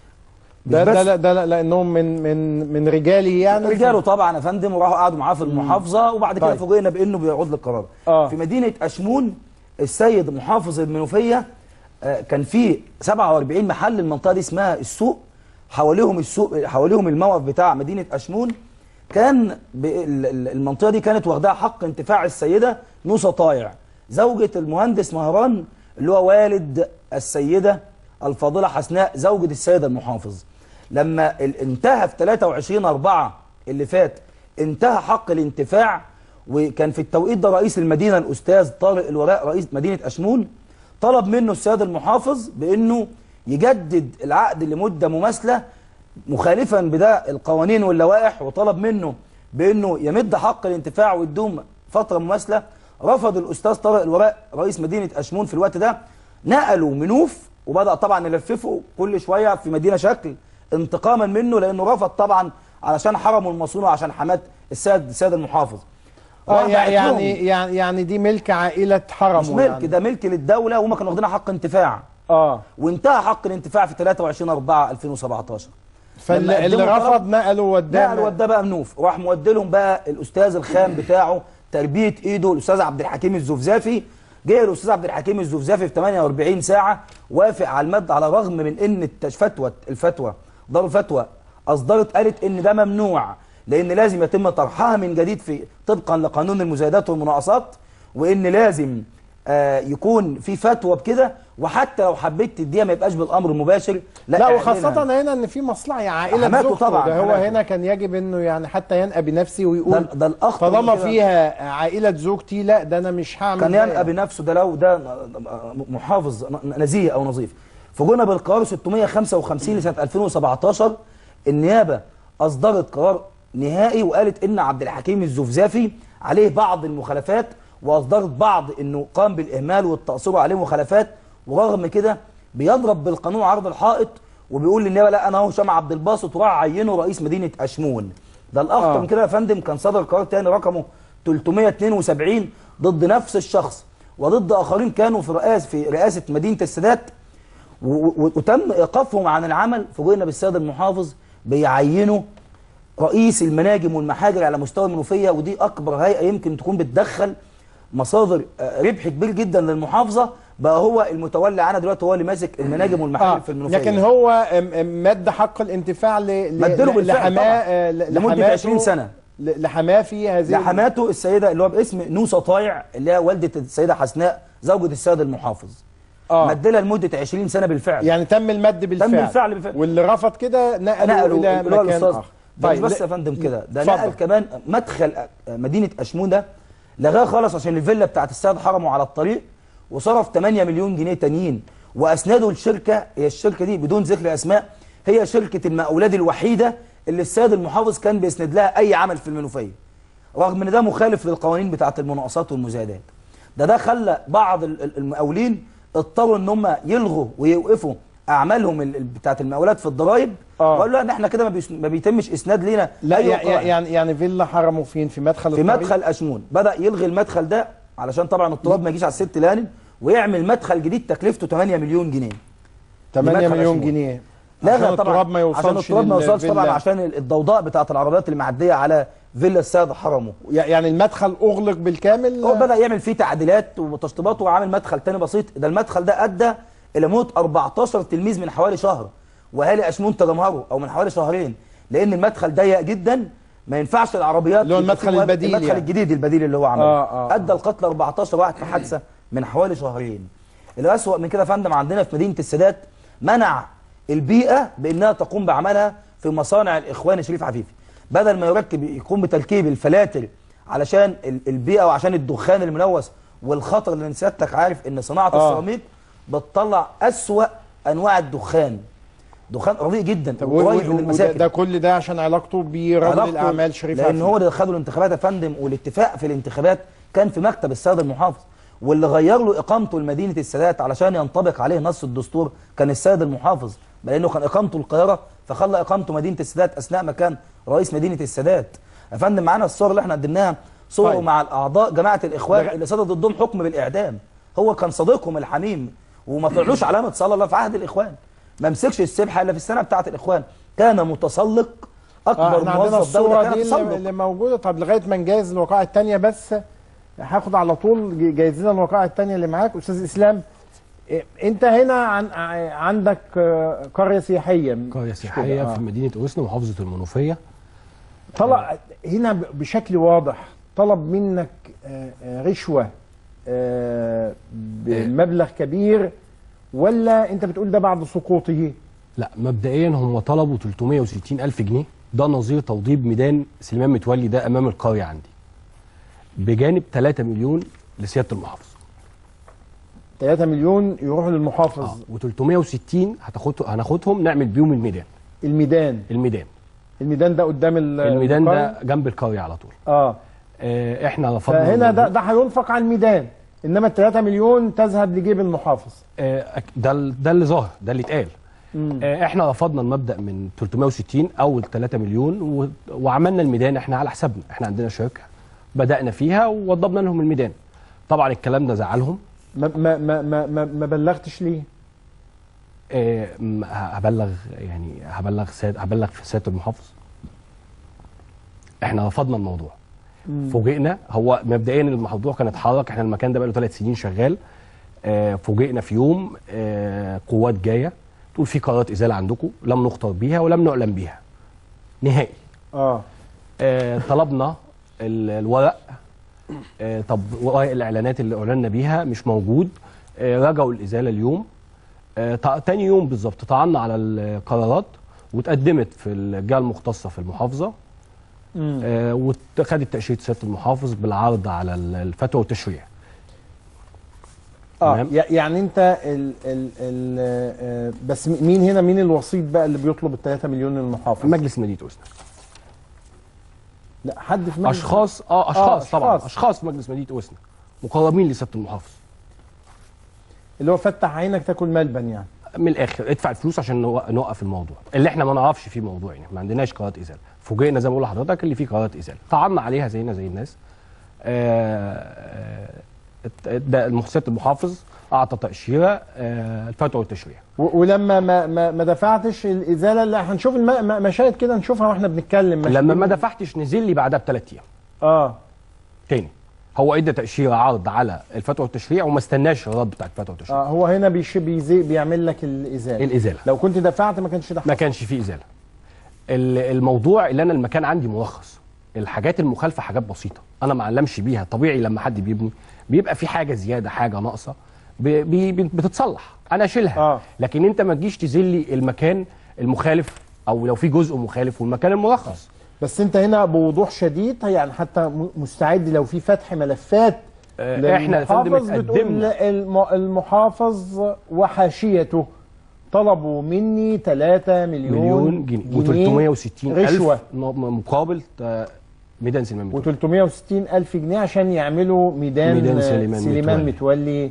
ده ده لا ده لا لانهم من من من رجالي يعني رجاله طبعا يا فندم وراحوا قعدوا معاه في المحافظه وبعد كده طيب. فوجئنا بانه بيعود للقرار آه. في مدينه اشمون السيد محافظ المنوفيه آه، كان في 47 محل المنطقه دي اسمها السوق حواليهم السوق حواليهم الموقف بتاع مدينه اشمون كان ب- ال- ال- المنطقه دي كانت واخداها حق انتفاع السيده نوسه طايع زوجة المهندس مهران اللي هو والد السيده الفاضله حسناء زوجة السيد المحافظ لما ال- انتهى في 23 4 اللي فات انتهى حق الانتفاع وكان في التوقيت ده رئيس المدينه الاستاذ طارق الوراء رئيس مدينه اشمون طلب منه السيد المحافظ بانه يجدد العقد لمده مماثله مخالفا بده القوانين واللوائح وطلب منه بانه يمد حق الانتفاع ويدوم فتره مماثله رفض الاستاذ طارق الوراء رئيس مدينه اشمون في الوقت ده نقلوا منوف وبدا طبعا يلففوا كل شويه في مدينه شكل انتقاما منه لانه رفض طبعا علشان حرموا المصونه وعشان حماه السيد السيد المحافظ اه راح بعت يعني لهم. يعني يعني دي ملك عائله حرمه مش ملك يعني. ده ملك للدوله وهم كانوا واخدين حق انتفاع اه وانتهى حق الانتفاع في 23 4 2017 فاللي لما اللي قدموا رفض طلب- نقله وداه نقل وداه بقى منوف وراح مودي لهم بقى الاستاذ الخام بتاعه تربيه ايده الاستاذ عبد الحكيم الزفزافي جه الاستاذ عبد الحكيم الزفزافي في 48 ساعه وافق على المد على الرغم من ان التش- فتوى الفتوى دار الفتوى اصدرت قالت ان ده ممنوع لان لازم يتم طرحها من جديد في طبقا لقانون المزايدات والمناقصات وان لازم آه يكون في فتوى بكده وحتى لو حبيت تديها ما يبقاش بالامر المباشر لا, اعلنها. وخاصة هنا ان في مصلحة يعني عائلة حماته زوجته طبعاً، ده هو حماته. هنا كان يجب انه يعني حتى ينقى بنفسه ويقول ده- ده الأخطر طالما من كده. فيها عائلة زوجتي لا ده انا مش هعمل كان ده ينقى يعني. بنفسه ده لو ده محافظ نزيه او نظيف فجونا بالقرار 655 لسنه 2017 النيابه اصدرت قرار نهائي وقالت ان عبد الحكيم الزفزافي عليه بعض المخالفات واصدرت بعض انه قام بالاهمال والتقصير عليه مخالفات ورغم كده بيضرب بالقانون عرض الحائط وبيقول للنيابه لا انا هو هشام عبد الباسط وراح عينه رئيس مدينه اشمون ده الاخطر آه. من كده يا فندم كان صدر قرار تاني رقمه 372 ضد نفس الشخص وضد اخرين كانوا في رئاسه في رئاسه مدينه السادات و- و- وتم ايقافهم عن العمل فوجئنا بالسيد المحافظ بيعينوا رئيس المناجم والمحاجر على مستوى المنوفيه ودي اكبر هيئه يمكن تكون بتدخل مصادر آه، ربح كبير جدا للمحافظه بقى هو المتولي عنها دلوقتي هو اللي ماسك المناجم والمحاجر آه. في المنوفيه لكن هو أم- أم مد حق الانتفاع ل ل- مدله ل- بالفعل لحماه طبعاً. آه، ل- لمدة لحماته- 20 سنة. ل- لحماه في هذه لحماته السيده اللي هو باسم نوسه طايع اللي هي والده السيده حسناء زوجة السيد المحافظ آه. مدلها لمده 20 سنه بالفعل يعني تم المد بالفعل تم بالفعل بالفعل واللي رفض كده نقلوا, نقلوا الى اللي هو مكان الأستاذ. اخر ده مش بس لا- يا فندم كده ده اتفضل. نقل كمان مدخل مدينه اشمون ده لغاه خالص عشان الفيلا بتاعت السيد حرمه على الطريق وصرف 8 مليون جنيه تانيين واسنده لشركه هي الشركه دي بدون ذكر اسماء هي شركه المقاولات الوحيده اللي السيد المحافظ كان بيسند لها اي عمل في المنوفيه رغم ان ده مخالف للقوانين بتاعت المناقصات والمزايدات ده ده خلى بعض ال- ال- المقاولين اضطروا ان هم يلغوا ويوقفوا اعمالهم ال- ال- بتاعت المقاولات في الضرايب آه. وقالوا لا ان احنا كده ما, بيس- ما بيتمش اسناد لينا لا أي يع- وقائع. يعني يعني فيلا حرمه فين في مدخل في الطريق؟ مدخل اشمون بدا يلغي المدخل ده علشان طبعا التراب ما يجيش على الست لانم ويعمل مدخل جديد تكلفته 8 مليون جنيه 8 لمدخل مليون أشمون. جنيه عشان لغى طبعا التراب ما يوصلش عشان التراب ما يوصلش طبعا للفيلا. عشان الضوضاء بتاعت العربيات اللي معديه على فيلا السيد حرمه يعني المدخل اغلق بالكامل هو بدا يعمل فيه تعديلات وتشطيبات وعامل مدخل تاني بسيط ده المدخل ده ادى الى موت 14 تلميذ من حوالي شهر واهالي اشمون تجمهروا او من حوالي شهرين لان المدخل ضيق جدا ما ينفعش العربيات اللي هو يبقى المدخل فيه واقف- البديل المدخل يعني. الجديد البديل اللي هو عمله آه، آه، آه. ادى القتل 14 واحد في حادثه من حوالي شهرين الاسوأ من كده يا فندم عندنا في مدينه السادات منع البيئه بانها تقوم بعملها في مصانع الاخوان شريف عفيفي بدل ما يركب يقوم بتركيب الفلاتر علشان ال- البيئه وعشان الدخان الملوث والخطر اللي سيادتك عارف ان صناعه آه. السيراميك بتطلع اسوأ انواع الدخان دخان رديء جدا و- و- قريب من وده- المساكن ده كل ده عشان علاقته برجل علاقته- الاعمال شريف لان عفيفي. هو اللي خدوا الانتخابات يا فندم والاتفاق في الانتخابات كان في مكتب السيد المحافظ واللي غير له اقامته لمدينه السادات علشان ينطبق عليه نص الدستور كان السيد المحافظ لانه كان اقامته القاهره فخلى اقامته مدينه السادات اثناء ما كان رئيس مدينه السادات يا فندم معانا الصور اللي احنا قدمناها صوره طيب. مع الاعضاء جماعه الاخوان ده- اللي صدر ضدهم حكم بالاعدام هو كان صديقهم الحميم وما طلعلوش علامه صلى الله في عهد الاخوان ما مسكش السبحه الا في السنه بتاعه الاخوان كان متسلق اكبر آه احنا عندنا موظف دوله الصورة كان دي تسلق اللي, اللي موجودة طب لغاية ما نجهز الوقائع التانية بس هاخد على طول ج- جايز لنا الوقائع التانية اللي معاك أستاذ إسلام إيه، أنت هنا عن ع- عندك آه، قرية سياحية قرية سياحية آه. في مدينة أوسنا محافظة المنوفية طلع هنا ب- بشكل واضح طلب منك آه، آه، رشوة آه، بمبلغ كبير ولا أنت بتقول ده بعد سقوطه لا مبدئيا هم طلبوا 360 ألف جنيه ده نظير توضيب ميدان سليمان متولي ده أمام القرية عندي بجانب 3 مليون لسيادة المحافظ 3 مليون يروحوا للمحافظ اه و360 هتاخد هناخدهم نعمل بيهم الميدان الميدان الميدان الميدان ده قدام ال- الميدان القرية؟ ده جنب القرية على طول اه آه احنا رفضنا فهنا ده الموضوع. ده هينفق على الميدان انما ال 3 مليون تذهب لجيب المحافظ آه، أك- ده ال- ده اللي ظاهر ده اللي اتقال مم. آه، احنا رفضنا المبدا من 360 او 3 مليون و... وعملنا الميدان احنا على حسابنا احنا عندنا شركه بدانا فيها ووضبنا لهم الميدان طبعا الكلام ده زعلهم ما ما ما ما, ما, ما بلغتش ليه؟ آه، م- ه- هبلغ يعني هبلغ سيد هبلغ في سياده المحافظ احنا رفضنا الموضوع مم. فوجئنا هو مبدئيا الموضوع كان اتحرك احنا المكان ده بقاله ثلاث سنين شغال آه، فوجئنا في يوم آه، قوات جايه تقول في قرارات ازاله عندكم لم نخطر بيها ولم نعلم بيها نهائي اه آه، طلبنا ال- الورق آه، طب ورق الاعلانات اللي اعلنا بيها مش موجود آه، رجعوا الازاله اليوم آه، تع- تاني يوم بالظبط طعنا على القرارات واتقدمت في الجهه المختصه في المحافظه مم. آه، وخدت تاشيره سياده المحافظ بالعرض على ال- الفتوى والتشريع اه تمام. يع- يعني انت ال ال ال آه بس م- مين هنا مين الوسيط بقى اللي بيطلب ال 3 مليون للمحافظ؟ مجلس مدينه اوسنا لا حد في مجلس اشخاص اه اشخاص طبعا اشخاص في مجلس مدينه اوسنا مقربين لسياده المحافظ اللي هو فتح عينك تاكل ملبن يعني من الاخر ادفع الفلوس عشان نو- نوقف الموضوع اللي احنا ما نعرفش فيه موضوع يعني ما عندناش قرارات ازاله فوجئنا زي ما بقول لحضرتك اللي فيه قرارات ازاله طعنا عليها زينا زي الناس آه، آه، الت- ده المحسنات المحافظ اعطى تاشيره آه، الفتوى والتشريع و- ولما ما ما, ما دفعتش الازاله اللي هنشوف الم- م- مشاهد كده نشوفها واحنا بنتكلم مش لما دي- ما دفعتش نزل لي بعدها بثلاث ايام اه تاني هو ادى تاشيره عرض على الفتوى والتشريع وما استناش الرد بتاع الفتوى والتشريع اه هو هنا بيش بيزي بيعمل لك الازاله الازاله لو كنت دفعت ما كانش ده ما كانش فيه ازاله ال- الموضوع اللي انا المكان عندي مرخص الحاجات المخالفه حاجات بسيطه انا ما علمش بيها طبيعي لما حد بيبني بيبقى في حاجه زياده حاجه ناقصه بي بي بتتصلح انا اشيلها آه. لكن انت ما تجيش تذلي المكان المخالف او لو في جزء مخالف والمكان المرخص بس انت هنا بوضوح شديد يعني حتى م- مستعد لو في فتح ملفات آه، احنا يا فندم للمحافظ بتقول اتقدمنا. الم- المحافظ وحاشيته طلبوا مني 3 مليون, مليون جنيه و360 رشوه الف م- مقابل آه، ميدان سليمان و 360 الف جنيه عشان يعملوا ميدان, ميدان آه، سليمان سليمان متولي. متولي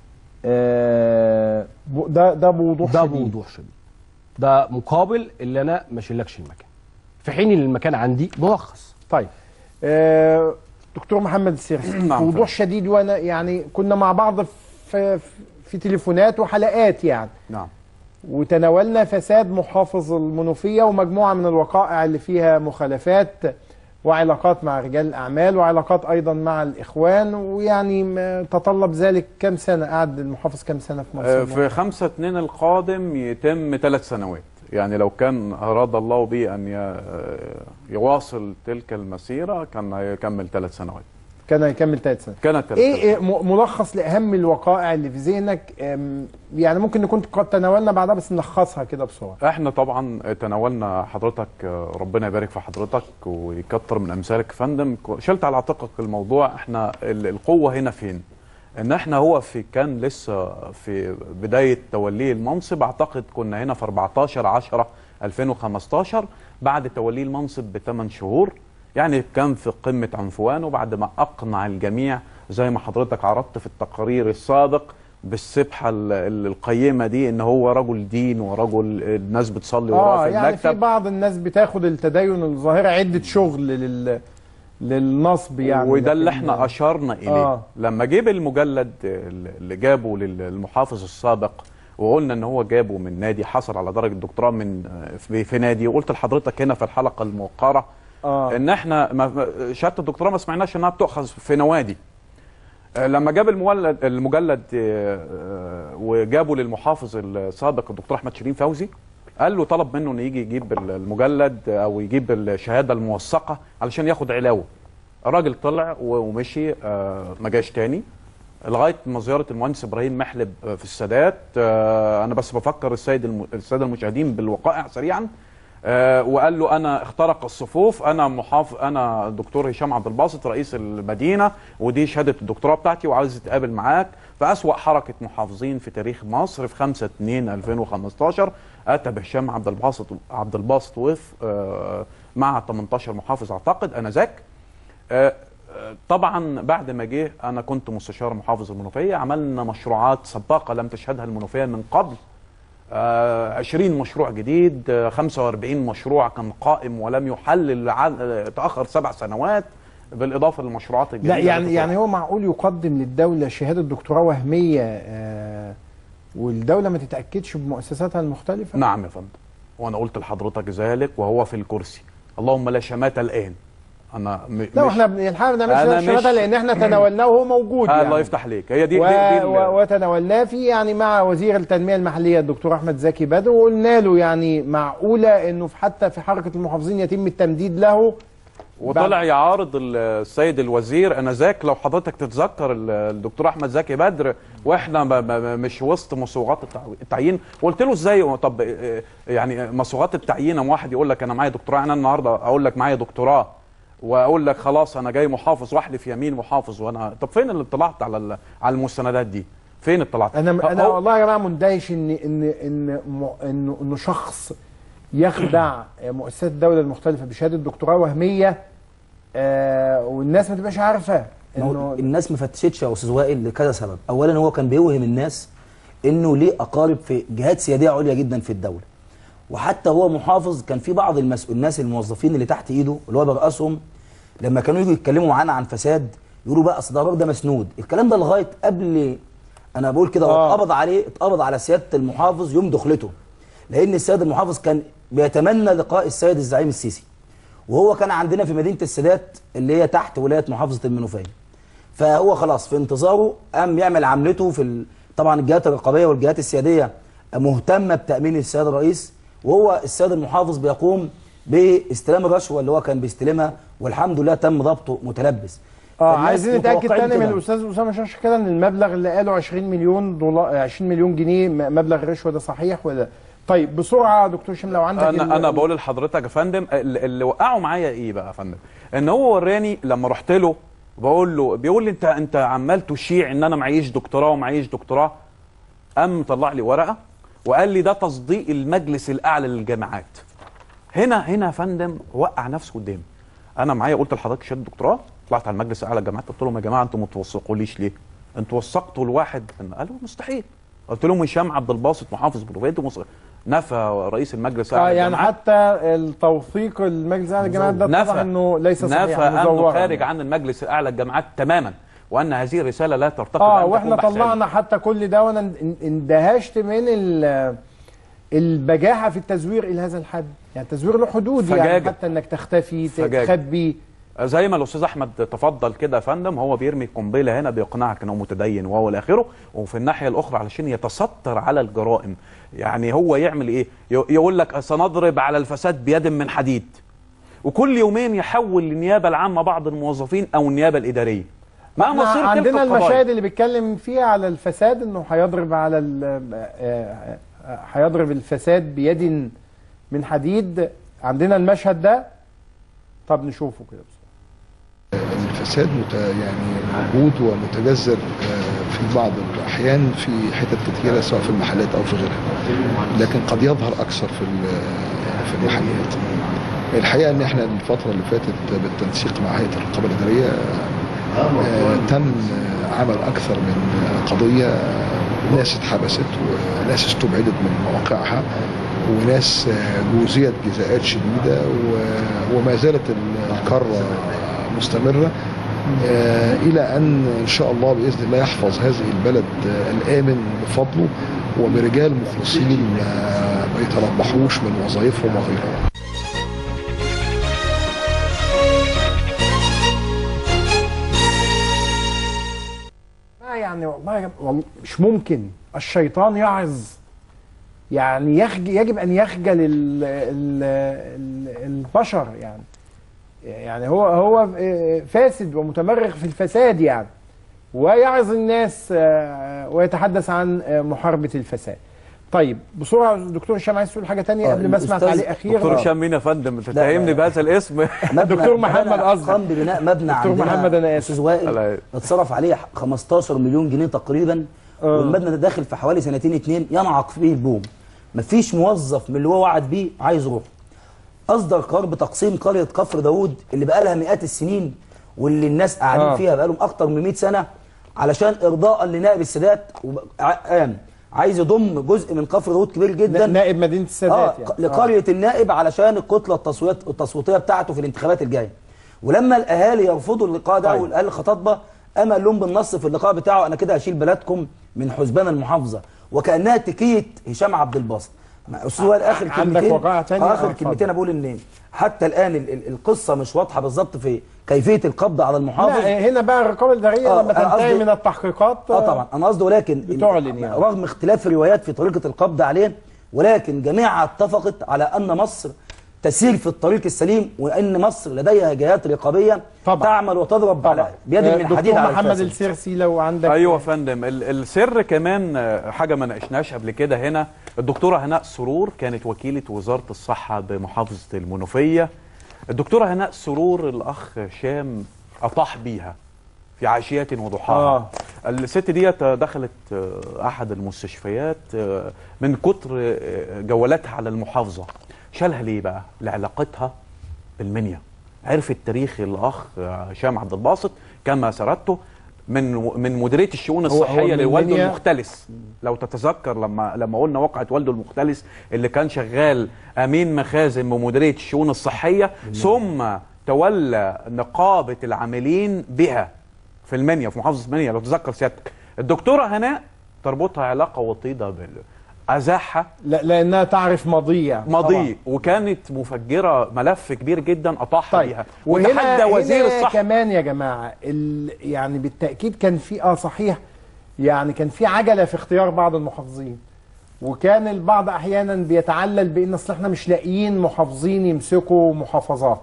آه ب- ده ده بوضوح ده شديد بوضوح شديد ده مقابل اللي انا ما اشيلكش المكان في حين ان المكان عندي مرخص طيب آه دكتور محمد السيرسي نعم، بوضوح شديد وانا يعني كنا مع بعض في في تليفونات وحلقات يعني نعم وتناولنا فساد محافظ المنوفية ومجموعة من الوقائع اللي فيها مخالفات وعلاقات مع رجال الأعمال وعلاقات أيضا مع الإخوان ويعني ما تطلب ذلك كم سنة قعد المحافظ كم سنة في آه، مصر في خمسة اتنين القادم يتم ثلاث سنوات يعني لو كان أراد الله به أن ي- آه، يواصل تلك المسيرة كان هيكمل ثلاث سنوات كان هيكمل ثلاث سنة كانت ثلاث ايه إيه م- ملخص لاهم الوقائع اللي في ذهنك أم، يعني ممكن نكون قد تناولنا بعدها بس نلخصها كده بسرعه احنا طبعا تناولنا حضرتك آه، ربنا يبارك في حضرتك ويكتر من امثالك يا فندم شلت على عاتقك الموضوع احنا ال- القوه هنا فين ان احنا هو في كان لسه في بدايه توليه المنصب اعتقد كنا هنا في 14 10 2015 بعد توليه المنصب بثمان شهور يعني كان في قمه عنفوان وبعد ما اقنع الجميع زي ما حضرتك عرضت في التقارير السابق بالسبحه ال- ال- القيمه دي ان هو رجل دين ورجل الناس بتصلي وراه اه في يعني في المكتب بعض الناس بتاخد التدين الظاهره عده شغل لل للنصب يعني وده اللي لكن- احنا اشرنا اليه آه. آه. لما جيب المجلد اللي جابه للمحافظ السابق وقلنا ان هو جابه من نادي حصل على درجه دكتوراه من في, في نادي وقلت لحضرتك هنا في الحلقه الموقره آه. ان احنا ما- ما- شهاده الدكتوراه ما سمعناش انها بتؤخذ في نوادي آه، لما جاب المولد المجلد آه، آه، وجابه للمحافظ السابق الدكتور احمد شيرين فوزي قال له طلب منه انه يجي يجيب المجلد او يجيب الشهاده الموثقه علشان ياخد علاوه الراجل طلع و- ومشي آه، ما جاش تاني لغايه ما زياره المهندس ابراهيم محلب آه، في السادات آه، انا بس بفكر السيد الم- الساده المشاهدين بالوقائع سريعا آه، وقال له انا اخترق الصفوف انا محافظ انا دكتور هشام عبد الباسط رئيس المدينه ودي شهاده الدكتوراه بتاعتي وعاوز اتقابل معاك فاسوا حركه محافظين في تاريخ مصر في 5 2 2015 اتى بهشام عبد الباسط عبد الباسط وف آه، مع 18 محافظ اعتقد انذاك آه، آه، طبعا بعد ما جه انا كنت مستشار محافظ المنوفيه عملنا مشروعات سباقه لم تشهدها المنوفيه من قبل آه، 20 مشروع جديد آه، 45 مشروع كان قائم ولم يحلل عن- آه، تاخر سبع سنوات بالاضافه للمشروعات الجديده لا يعني يعني هو معقول يقدم للدوله شهاده دكتوراه وهميه آه والدوله ما تتاكدش بمؤسساتها المختلفه نعم يا فندم وانا قلت لحضرتك ذلك وهو في الكرسي اللهم لا شماتة الان انا م... لا مش- واحنا بن- الحقيقه ما أنا بنعملش شهاده مش- لان احنا تناولناه وهو موجود آه يعني الله يفتح عليك هي دي, و... دي, دي, دي و... وتناولناه فيه يعني مع وزير التنميه المحليه الدكتور احمد زكي بدر وقلنا له يعني معقوله انه في حتى في حركه المحافظين يتم التمديد له وطلع يعارض ال- السيد الوزير انا ذاك لو حضرتك تتذكر ال- الدكتور احمد زكي بدر واحنا ب- ب- مش وسط مصوغات التع- التعيين قلت له ازاي طب آه، يعني مصوغات التعيين أما واحد يقول لك انا معايا دكتوراه انا النهارده اقول لك معايا دكتوراه واقول لك خلاص انا جاي محافظ واحلف يمين محافظ وانا طب فين اللي اطلعت على ال- على المستندات دي فين اطلعت انا انا هو- والله يا جماعه مندهش ان ان ان م- انه انه شخص يخدع مؤسسات الدوله المختلفه بشهاده دكتوراه وهميه آه والناس ما تبقاش عارفه ما هو الناس ما فتشتش يا استاذ وائل لكذا سبب اولا هو كان بيوهم الناس انه ليه اقارب في جهات سياديه عليا جدا في الدوله وحتى هو محافظ كان في بعض المسؤول الناس الموظفين اللي تحت ايده اللي هو بيرأسهم لما كانوا يجوا يتكلموا معانا عن فساد يقولوا بقى اصل ده الراجل ده مسنود الكلام ده لغايه قبل انا بقول كده هو اتقبض عليه اتقبض على سياده المحافظ يوم دخلته لان السيد المحافظ كان بيتمنى لقاء السيد الزعيم السيسي وهو كان عندنا في مدينه السادات اللي هي تحت ولايه محافظه المنوفيه فهو خلاص في انتظاره قام يعمل عملته في ال... طبعا الجهات الرقابيه والجهات السياديه مهتمه بتامين السيد الرئيس وهو السيد المحافظ بيقوم باستلام الرشوه اللي هو كان بيستلمها والحمد لله تم ضبطه متلبس اه فالناس عايزين نتاكد متوقعين تاني من كده. الاستاذ اسامه شاشه كده ان المبلغ اللي قاله 20 مليون دولار 20 مليون جنيه م- مبلغ الرشوه ده صحيح ولا طيب بسرعه يا دكتور هشام لو عندك ال- انا انا بقول لحضرتك يا فندم ال- اللي وقعوا معايا ايه بقى يا فندم ان هو وراني لما رحت له بقول له بيقول لي انت انت عمال تشيع ان انا معيش دكتوراه ومعيش دكتوراه قام مطلع لي ورقه وقال لي ده تصديق المجلس الاعلى للجامعات هنا هنا يا فندم وقع نفسه قدامي انا معايا قلت لحضرتك شهاده دكتوراه طلعت على المجلس الاعلى للجامعات قلت لهم يا جماعه انتوا ما توثقوليش ليه انتوا وثقتوا لواحد قالوا مستحيل قلت لهم هشام عبد الباسط محافظ بروفيد نفى رئيس المجلس اه الاعلى يعني للجامعات حتى التوثيق المجلس الاعلى للجامعات ده نفى طبعا انه ليس صحيح نفى انه مزورا خارج عن المجلس الاعلى للجامعات تماما وان هذه الرساله لا ترتقي اه بأن واحنا تكون بحثية. طلعنا حتى كل ده وانا ان- اندهشت من ال- البجاحه في التزوير الى هذا الحد يعني التزوير له حدود يعني فجاجة. حتى انك تختفي فجاجة. تخبي زي ما الاستاذ احمد تفضل كده يا فندم هو بيرمي قنبله هنا بيقنعك انه متدين وهو الى اخره وفي الناحيه الاخرى علشان يتستر على الجرائم يعني هو يعمل ايه ي- يقول لك سنضرب على الفساد بيد من حديد وكل يومين يحول للنيابه العامه بعض الموظفين او النيابه الاداريه ما احنا مصير تلك عندنا القضايا؟ المشاهد اللي بيتكلم فيها على الفساد انه هيضرب على ال- آه، آه، هيضرب الفساد بيد من حديد عندنا المشهد ده طب نشوفه كده الفساد مت... يعني موجود ومتجذر آه، في بعض الأحيان في حتت كتيرة سواء في المحلات أو في غيرها لكن قد يظهر أكثر في ال- في المحلات الحقيقة إن إحنا الفترة اللي فاتت بالتنسيق مع هيئة الرقابة الإدارية آه، تم آه، عمل أكثر من آه، قضية آه، ناس اتحبست وناس استبعدت من مواقعها وناس آه، جوزيت جزاءات شديدة و- وما زالت الكرة مستمرة آه، إلى أن إن شاء الله بإذن الله يحفظ هذه البلد آه، الآمن بفضله وبرجال مخلصين ما ما يتربحوش من وظائفهم وغيرها ما يعني والله والله مش ممكن الشيطان يعظ يعني يخج يجب ان يخجل ال ال ال البشر يعني يعني هو هو فاسد ومتمرغ في الفساد يعني ويعظ الناس آه، ويتحدث عن آه، محاربه الفساد. طيب بسرعه دكتور هشام عايز تقول حاجه تانية آه، قبل ما اسمع الأستاذ- تعليق اخير دكتور هشام مين يا فندم لا، تتهمني بهذا الاسم دكتور محمد قصدي قام ببناء مبنى دكتور عندنا محمد انا استاذ وائل اتصرف عليه 15 مليون جنيه تقريبا آه. والمبنى ده داخل في حوالي سنتين اتنين ينعق فيه البوم مفيش موظف من اللي هو وعد بيه عايز يروح اصدر قرار بتقسيم قريه كفر داوود اللي بقى لها مئات السنين واللي الناس قاعدين آه. فيها بقى لهم اكتر من 100 سنه علشان ارضاء لنائب السادات وب- ع- قام عايز يضم جزء من كفر داوود كبير جدا نائب مدينه السادات آه يعني. ق- لقريه النائب علشان الكتله التصويت التصويتيه بتاعته في الانتخابات الجايه ولما الاهالي يرفضوا اللقاء ده طيب. والاهالي خططبه اما قال لهم بالنص في اللقاء بتاعه انا كده هشيل بلدكم من حسبان المحافظه وكانها تكيه هشام عبد الباسط مع استاذ وائل اخر عندك كلمتين وقائع تانية؟ آه، آه، اخر اتفضل. كلمتين انا بقول ان حتى الان ال- ال- القصه مش واضحه بالظبط في كيفيه القبض على المحافظ لا هنا بقى الرقابه الاداريه آه، لما أنا تنتهي قصدي- من التحقيقات اه طبعا انا قصدي ولكن بتعلن يعني. رغم اختلاف الروايات في طريقه القبض عليه ولكن جميعها اتفقت على ان مصر تسير في الطريق السليم وان مصر لديها جهات رقابيه طبعا. تعمل وتضرب على بيد آه، من حديد دكتور على محمد الفاسد. السيرسي لو عندك ايوه يا فندم ال- السر كمان آه، حاجه ما ناقشناش قبل كده هنا الدكتوره هناء سرور كانت وكيله وزاره الصحه بمحافظه المنوفيه الدكتوره هناء سرور الاخ هشام اطاح بيها في عشيه وضحاها آه. الست ديت دخلت آه، احد المستشفيات آه، من كتر آه، جولاتها على المحافظه شالها ليه بقى لعلاقتها بالمنيا عرفت تاريخ الاخ هشام عبد الباسط كما سردته من من مديريه الشؤون هو- هو الصحيه من لوالده منيا- المختلس لو تتذكر لما لما قلنا وقعه والده المختلس اللي كان شغال امين مخازن بمديريه الشؤون الصحيه ثم تولى نقابه العاملين بها في المنيا في محافظه المنيا لو تتذكر سيادتك الدكتوره هناء تربطها علاقه وطيده بال ازاحها لا لانها تعرف ماضيه ماضي وكانت مفجره ملف كبير جدا اطاحها طيب بيها وهنا وتحدى وزير هنا الصحه كمان يا جماعه ال... يعني بالتاكيد كان في اه صحيح يعني كان في عجله في اختيار بعض المحافظين وكان البعض احيانا بيتعلل بان اصل احنا مش لاقيين محافظين يمسكوا محافظات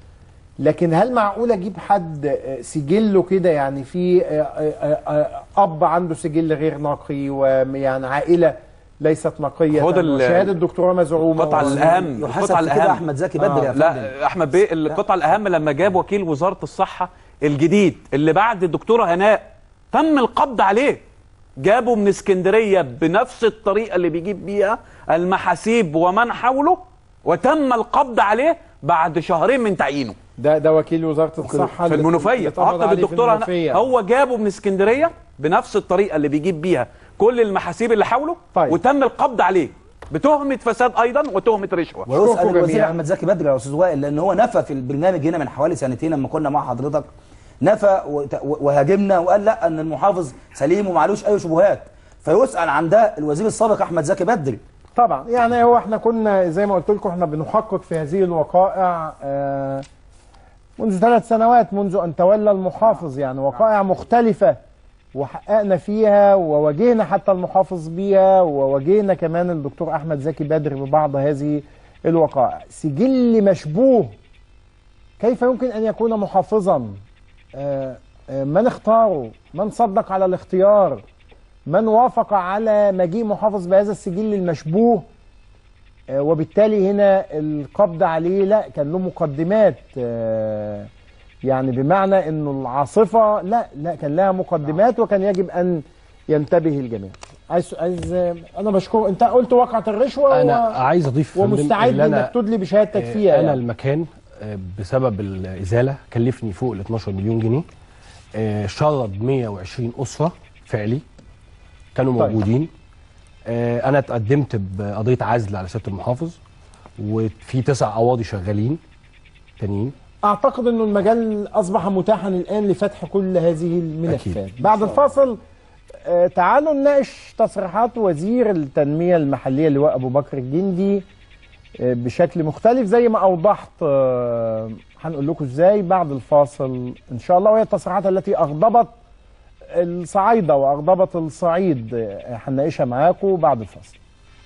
لكن هل معقول اجيب حد آه، سجله كده يعني في آه، آه، آه، اب عنده سجل غير نقي ويعني عائله ليست نقيه خد ال- شهاده دكتوراه مزعومه القطعه و- الاهم القطعه الاهم آه، لا احمد بيه القطعه الاهم لما جاب وكيل وزاره الصحه الجديد اللي بعد الدكتوره هناء تم القبض عليه جابوا من اسكندريه بنفس الطريقه اللي بيجيب بيها المحاسيب ومن حوله وتم القبض عليه بعد شهرين من تعيينه ده ده وكيل وزاره الصحه في المنوفيه اللي اتقبض عقد عليه في الدكتوره المنوفية. هنا هو جابه من اسكندريه بنفس الطريقه اللي بيجيب بيها كل المحاسيب اللي حوله طيب. وتم القبض عليه بتهمه فساد ايضا وتهمه رشوه ويسأل الوزير احمد زكي بدري يا استاذ وائل لان هو نفى في البرنامج هنا من حوالي سنتين لما كنا مع حضرتك نفى وت- وهاجمنا وقال لا ان المحافظ سليم ومعلوش اي شبهات فيسأل عن ده الوزير السابق احمد زكي بدري طبعا يعني هو احنا كنا زي ما قلت لكم احنا بنحقق في هذه الوقائع آه، منذ ثلاث سنوات منذ ان تولى المحافظ يعني وقائع مختلفه وحققنا فيها وواجهنا حتى المحافظ بيها وواجهنا كمان الدكتور احمد زكي بدر ببعض هذه الوقائع سجل مشبوه كيف يمكن ان يكون محافظا آه، آه، من اختاره من صدق على الاختيار من وافق على مجيء محافظ بهذا السجل المشبوه آه، وبالتالي هنا القبض عليه لا كان له مقدمات آه، يعني بمعنى انه العاصفه لا لا كان لها مقدمات وكان يجب ان ينتبه الجميع عايز عايز آه، انا بشكر انت قلت واقعه الرشوه انا و... عايز اضيف يا فندم ومستعد اللي أنا- انك تدلي بشهادتك آه، فيها انا يعني. المكان آه، بسبب الازاله كلفني فوق ال 12 مليون جنيه آه، شرد 120 اسره فعلي كانوا طيب. موجودين آه، انا اتقدمت بقضيه عزل على سياده المحافظ وفي تسع قواضي شغالين تانيين اعتقد انه المجال اصبح متاحا الان لفتح كل هذه الملفات بعد الفاصل آه، تعالوا نناقش تصريحات وزير التنميه المحليه اللواء ابو بكر الجندي آه، بشكل مختلف زي ما اوضحت آه، هنقول لكم ازاي بعد الفاصل ان شاء الله وهي التصريحات التي اغضبت الصعايده واغضبت الصعيد آه، هنناقشها معاكم بعد الفاصل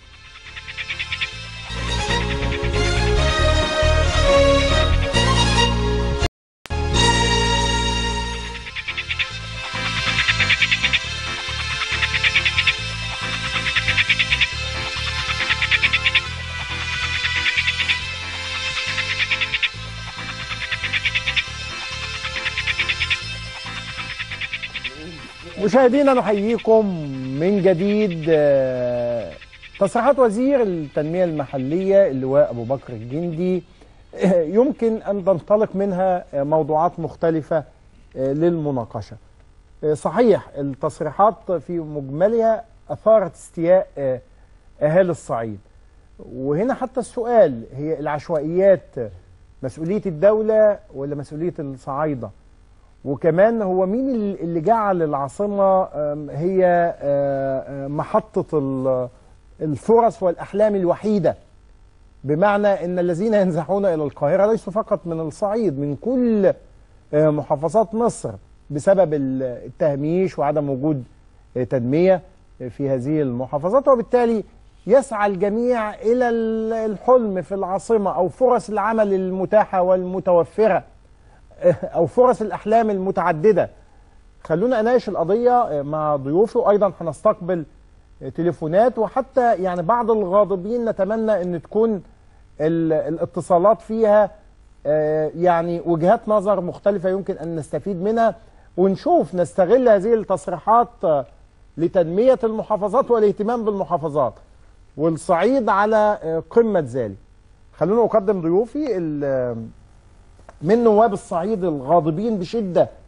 مشاهدينا نحييكم من جديد آه، تصريحات وزير التنمية المحلية اللواء أبو بكر الجندي آه، يمكن أن تنطلق منها آه، موضوعات مختلفة آه، للمناقشة آه، صحيح التصريحات في مجملها أثارت استياء آه، أهالي الصعيد وهنا حتى السؤال هي العشوائيات مسؤولية الدولة ولا مسؤولية الصعايدة وكمان هو مين ال- اللي جعل العاصمة آم، هي آه، آه، محطة ال- الفرص والأحلام الوحيدة بمعنى أن الذين ينزحون إلى القاهرة ليسوا فقط من الصعيد من كل آه، محافظات مصر بسبب ال- التهميش وعدم وجود آه، تنمية آه، في هذه المحافظات وبالتالي يسعى الجميع إلى ال- الحلم في العاصمة أو فرص العمل المتاحة والمتوفرة او فرص الاحلام المتعدده خلونا اناقش القضيه مع ضيوفي وايضا هنستقبل تليفونات وحتى يعني بعض الغاضبين نتمنى ان تكون ال- الاتصالات فيها آه، يعني وجهات نظر مختلفه يمكن ان نستفيد منها ونشوف نستغل هذه التصريحات آه، لتنميه المحافظات والاهتمام بالمحافظات والصعيد على آه، قمه ذلك خلونا اقدم ضيوفي ال- من نواب الصعيد الغاضبين بشدة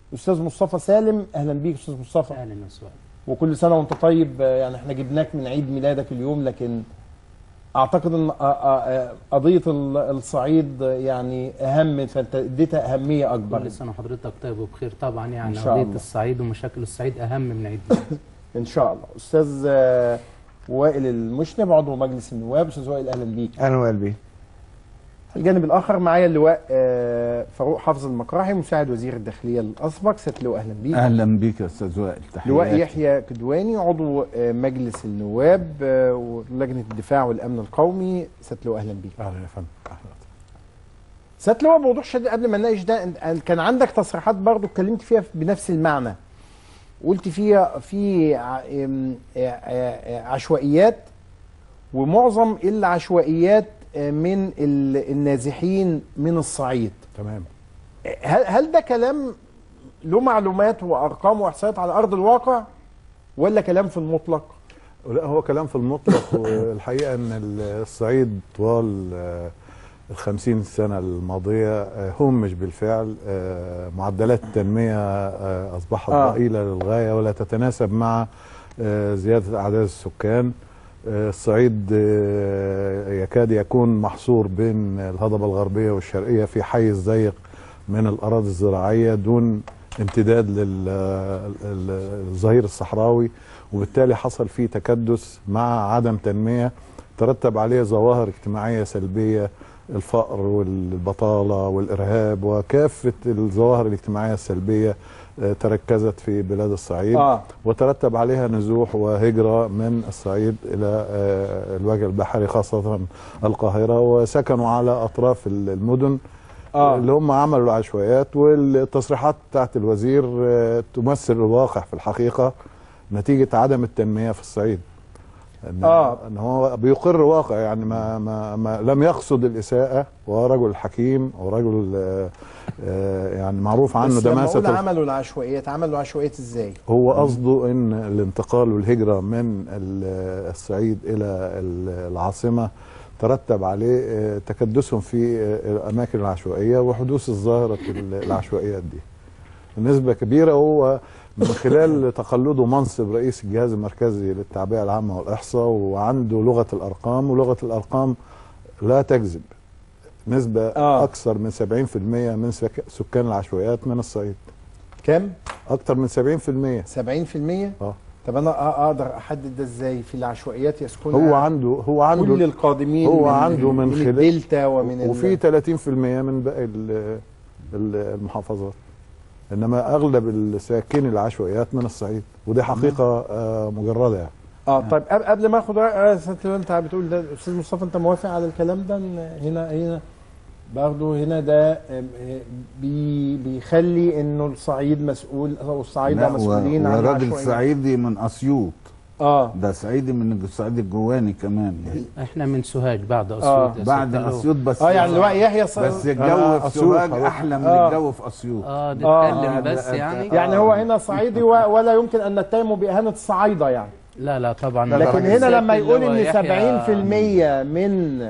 استاذ مصطفى سالم اهلا بيك استاذ مصطفى اهلا وسهلا وكل سنه وانت طيب آه، يعني احنا جبناك من عيد ميلادك اليوم لكن اعتقد ان آه، آه، آه، قضيه ال- الصعيد آه، يعني اهم فانت اديتها اهميه اكبر كل سنه وحضرتك طيب وبخير طبعا يعني إن شاء قضيه الله. الصعيد ومشاكل الصعيد اهم من عيد ان شاء الله استاذ آه، وائل المشنب عضو مجلس النواب استاذ وائل اهلا بيك اهلا وقلبي الجانب الاخر معايا اللواء آه، فاروق حافظ المقراحي مساعد وزير الداخليه الاسبق ست لواء اهلا بيك اهلا بيك يا استاذ وائل لواء تحياتي. يحيى كدواني عضو آه، مجلس النواب آه، ولجنه الدفاع والامن القومي ست لواء اهلا بيك اهلا يا فندم ست لواء بوضوح شديد قبل ما نناقش ده أنت- أنت كان عندك تصريحات برضو اتكلمت فيها بنفس المعنى قلت فيها في ع- ام- ا- ا- عشوائيات ومعظم العشوائيات آه، من ال- النازحين من الصعيد تمام هل هل ده كلام له معلومات وارقام واحصائيات على ارض الواقع ولا كلام في المطلق؟ لا هو كلام في المطلق والحقيقه ان الصعيد طوال آه، الخمسين سنة الماضية آه، همش بالفعل آه، معدلات التنمية آه، أصبحت آه. ضئيلة للغاية ولا تتناسب مع آه، زيادة أعداد السكان آه، الصعيد آه، يكاد يكون محصور بين الهضبة الغربية والشرقية في حيز ضيق من الأراضي الزراعية دون امتداد للظهير الصحراوي وبالتالي حصل فيه تكدس مع عدم تنمية ترتب عليه ظواهر اجتماعية سلبية الفقر والبطالة والإرهاب وكافة الظواهر الاجتماعية السلبية آه، تركزت في بلاد الصعيد آه. وترتب عليها نزوح وهجرة من الصعيد إلى آه، الوجه البحري خاصة القاهرة وسكنوا على أطراف المدن آه. اللي هم عملوا العشوائيات والتصريحات بتاعت الوزير آه، تمثل الواقع في الحقيقة نتيجة عدم التنمية في الصعيد ان, آه. إن هو بيقر واقع يعني ما, ما, ما لم يقصد الإساءة وهو رجل حكيم ورجل آه، آه، يعني معروف عنه بس لما دماسة اقول الخ- عملوا العشوائيات عملوا العشوائيات ازاي؟ هو قصده ان الانتقال والهجره من ال- الصعيد الى ال- العاصمه ترتب عليه آه، تكدسهم في آه، الاماكن العشوائيه وحدوث الظاهره ال- العشوائيات دي. نسبه كبيره هو من خلال تقلده منصب رئيس الجهاز المركزي للتعبئه العامه والاحصاء وعنده لغه الارقام ولغه الارقام لا تكذب. نسبه آه. اكثر من 70% من سك- سكان العشوائيات من الصعيد. كم؟ اكثر من 70% 70% اه طب انا أ- اقدر احدد ده ازاي في العشوائيات يسكن هو عنده هو عنده كل القادمين هو من عنده من, من خلال الدلتا ومن ال- وفي 30% من باقي ال- ال- المحافظات انما اغلب الساكني العشوائيات من الصعيد ودي حقيقه آه مجرده يعني اه طيب قبل- قبل ما اخد رأي- آه، ست انت بتقول ده استاذ مصطفى انت موافق على الكلام ده إن هنا هنا برضه هنا ده آم، آه، بي بيخلي انه الصعيد مسؤول او الصعيده لا، مسؤولين و- عن وراجل العشوائيات. صعيدي من اسيوط اه ده صعيدي من الصعيد الجواني كمان يعني احنا من سوهاج بعد اسيوط اه يا بعد ست اللواء. اسيوط بس اه يعني اللواء يحيى ص- بس آه، الجو في أسيوط سوهاج خلاص. احلى من آه. الجو في اسيوط اه آه. نتكلم بس يعني يعني هو هنا صعيدي و- ولا يمكن ان نتهمه باهانه الصعايده يعني لا لا طبعا لكن هنا سيادة لما يقول اللواء ان يحيى- 70% من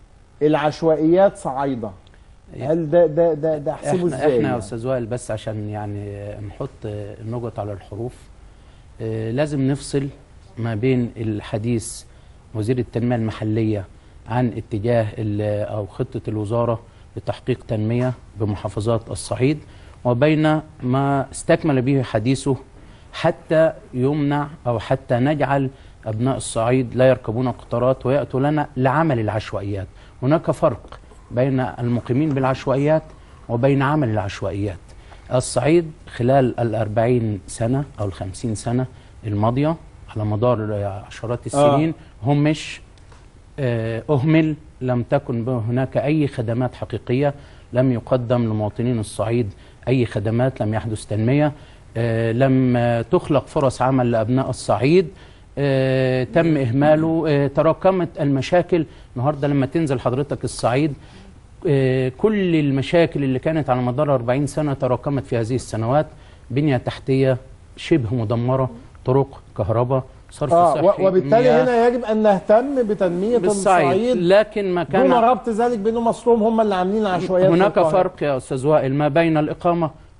العشوائيات صعايده هل ده ده ده ده احسبه احنا ازاي؟ احنا يا يعني؟ استاذ وائل بس عشان يعني نحط النقط على الحروف آه، لازم نفصل ما بين الحديث وزير التنميه المحليه عن اتجاه ال- او خطه الوزاره لتحقيق تنميه بمحافظات الصعيد وبين ما استكمل به حديثه حتى يمنع او حتى نجعل ابناء الصعيد لا يركبون القطارات وياتوا لنا لعمل العشوائيات هناك فرق بين المقيمين بالعشوائيات وبين عمل العشوائيات الصعيد خلال الأربعين سنة أو الخمسين سنة الماضية على مدار عشرات السنين همش آه، أهمل لم تكن به هناك أي خدمات حقيقية لم يقدم لمواطنين الصعيد أي خدمات لم يحدث تنمية آه، لم آه، تخلق فرص عمل لأبناء الصعيد آه، تم إهماله آه، تراكمت المشاكل النهاردة لما تنزل حضرتك الصعيد آه، كل المشاكل اللي كانت على مدار 40 سنة تراكمت في هذه السنوات بنية تحتية شبه مدمرة طرق كهرباء صرف اه صحي و- وبالتالي مياه. هنا يجب ان نهتم بتنميه بالصعيد الصعيد لكن ما كان دون ربط ذلك بانهم اصلهم هم اللي عاملين العشوائيات في هناك القاهرة. فرق يا استاذ وائل ما بين الاقامه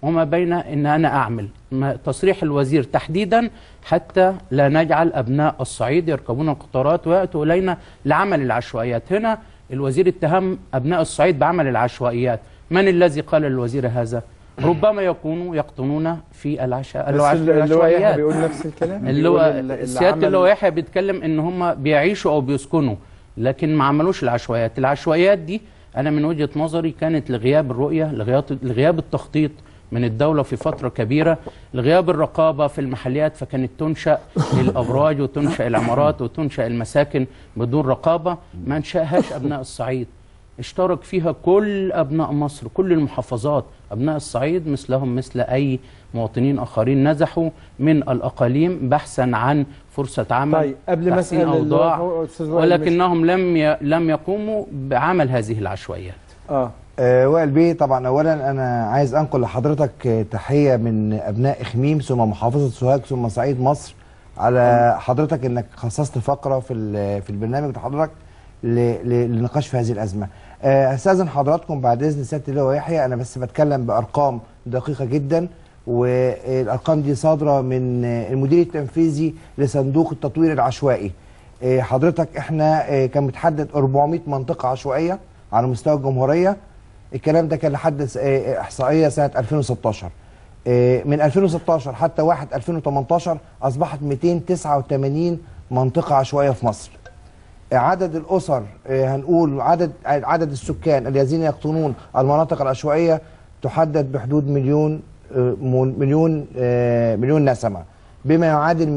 وما بين ان انا اعمل ما- تصريح الوزير تحديدا حتى لا نجعل ابناء الصعيد يركبون القطارات وياتوا الينا لعمل العشوائيات هنا الوزير اتهم ابناء الصعيد بعمل العشوائيات من الذي قال للوزير هذا ربما يكونوا يقطنون في العشاء بس اللي- اللي هو يحيى بيقول نفس الكلام اللي هو بيقول ال- اللي سياده عمل- اللي هو يحيى بيتكلم ان هم بيعيشوا او بيسكنوا لكن ما عملوش العشوائيات العشوائيات دي انا من وجهه نظري كانت لغياب الرؤيه لغياب لغياب التخطيط من الدوله في فتره كبيره لغياب الرقابه في المحليات فكانت تنشا الابراج وتنشا العمارات وتنشا المساكن بدون رقابه ما انشاهاش ابناء الصعيد اشترك فيها كل ابناء مصر كل المحافظات ابناء الصعيد مثلهم مثل اي مواطنين اخرين نزحوا من الاقاليم بحثا عن فرصه عمل طيب، قبل ما تحسين أسأل اوضاع اللي هو أستاذ وائل ولكنهم لم ي... لم يقوموا بعمل هذه العشوائيات اه آه وائل بيه طبعا اولا انا عايز انقل لحضرتك آه، تحيه من ابناء خميم ثم محافظه سوهاج ثم صعيد مصر على حضرتك انك خصصت فقره في ال- في البرنامج بتاع حضرتك ل- ل- للنقاش في هذه الازمه. آه، هستاذن حضراتكم بعد اذن سياده اللواء يحيى انا بس بتكلم بارقام دقيقه جدا والارقام دي صادره من آه، المدير التنفيذي لصندوق التطوير العشوائي. آه، حضرتك احنا آه، كان متحدد 400 منطقه عشوائيه على مستوى الجمهوريه الكلام ده كان لحد س- آه، احصائيه سنه 2016 آه، من 2016 حتى 1 2018 اصبحت 289 منطقه عشوائيه في مصر آه، عدد الاسر آه، هنقول عدد عدد السكان الذين يقطنون المناطق العشوائيه تحدد بحدود مليون آه، مون- مليون آه، مليون نسمه بما يعادل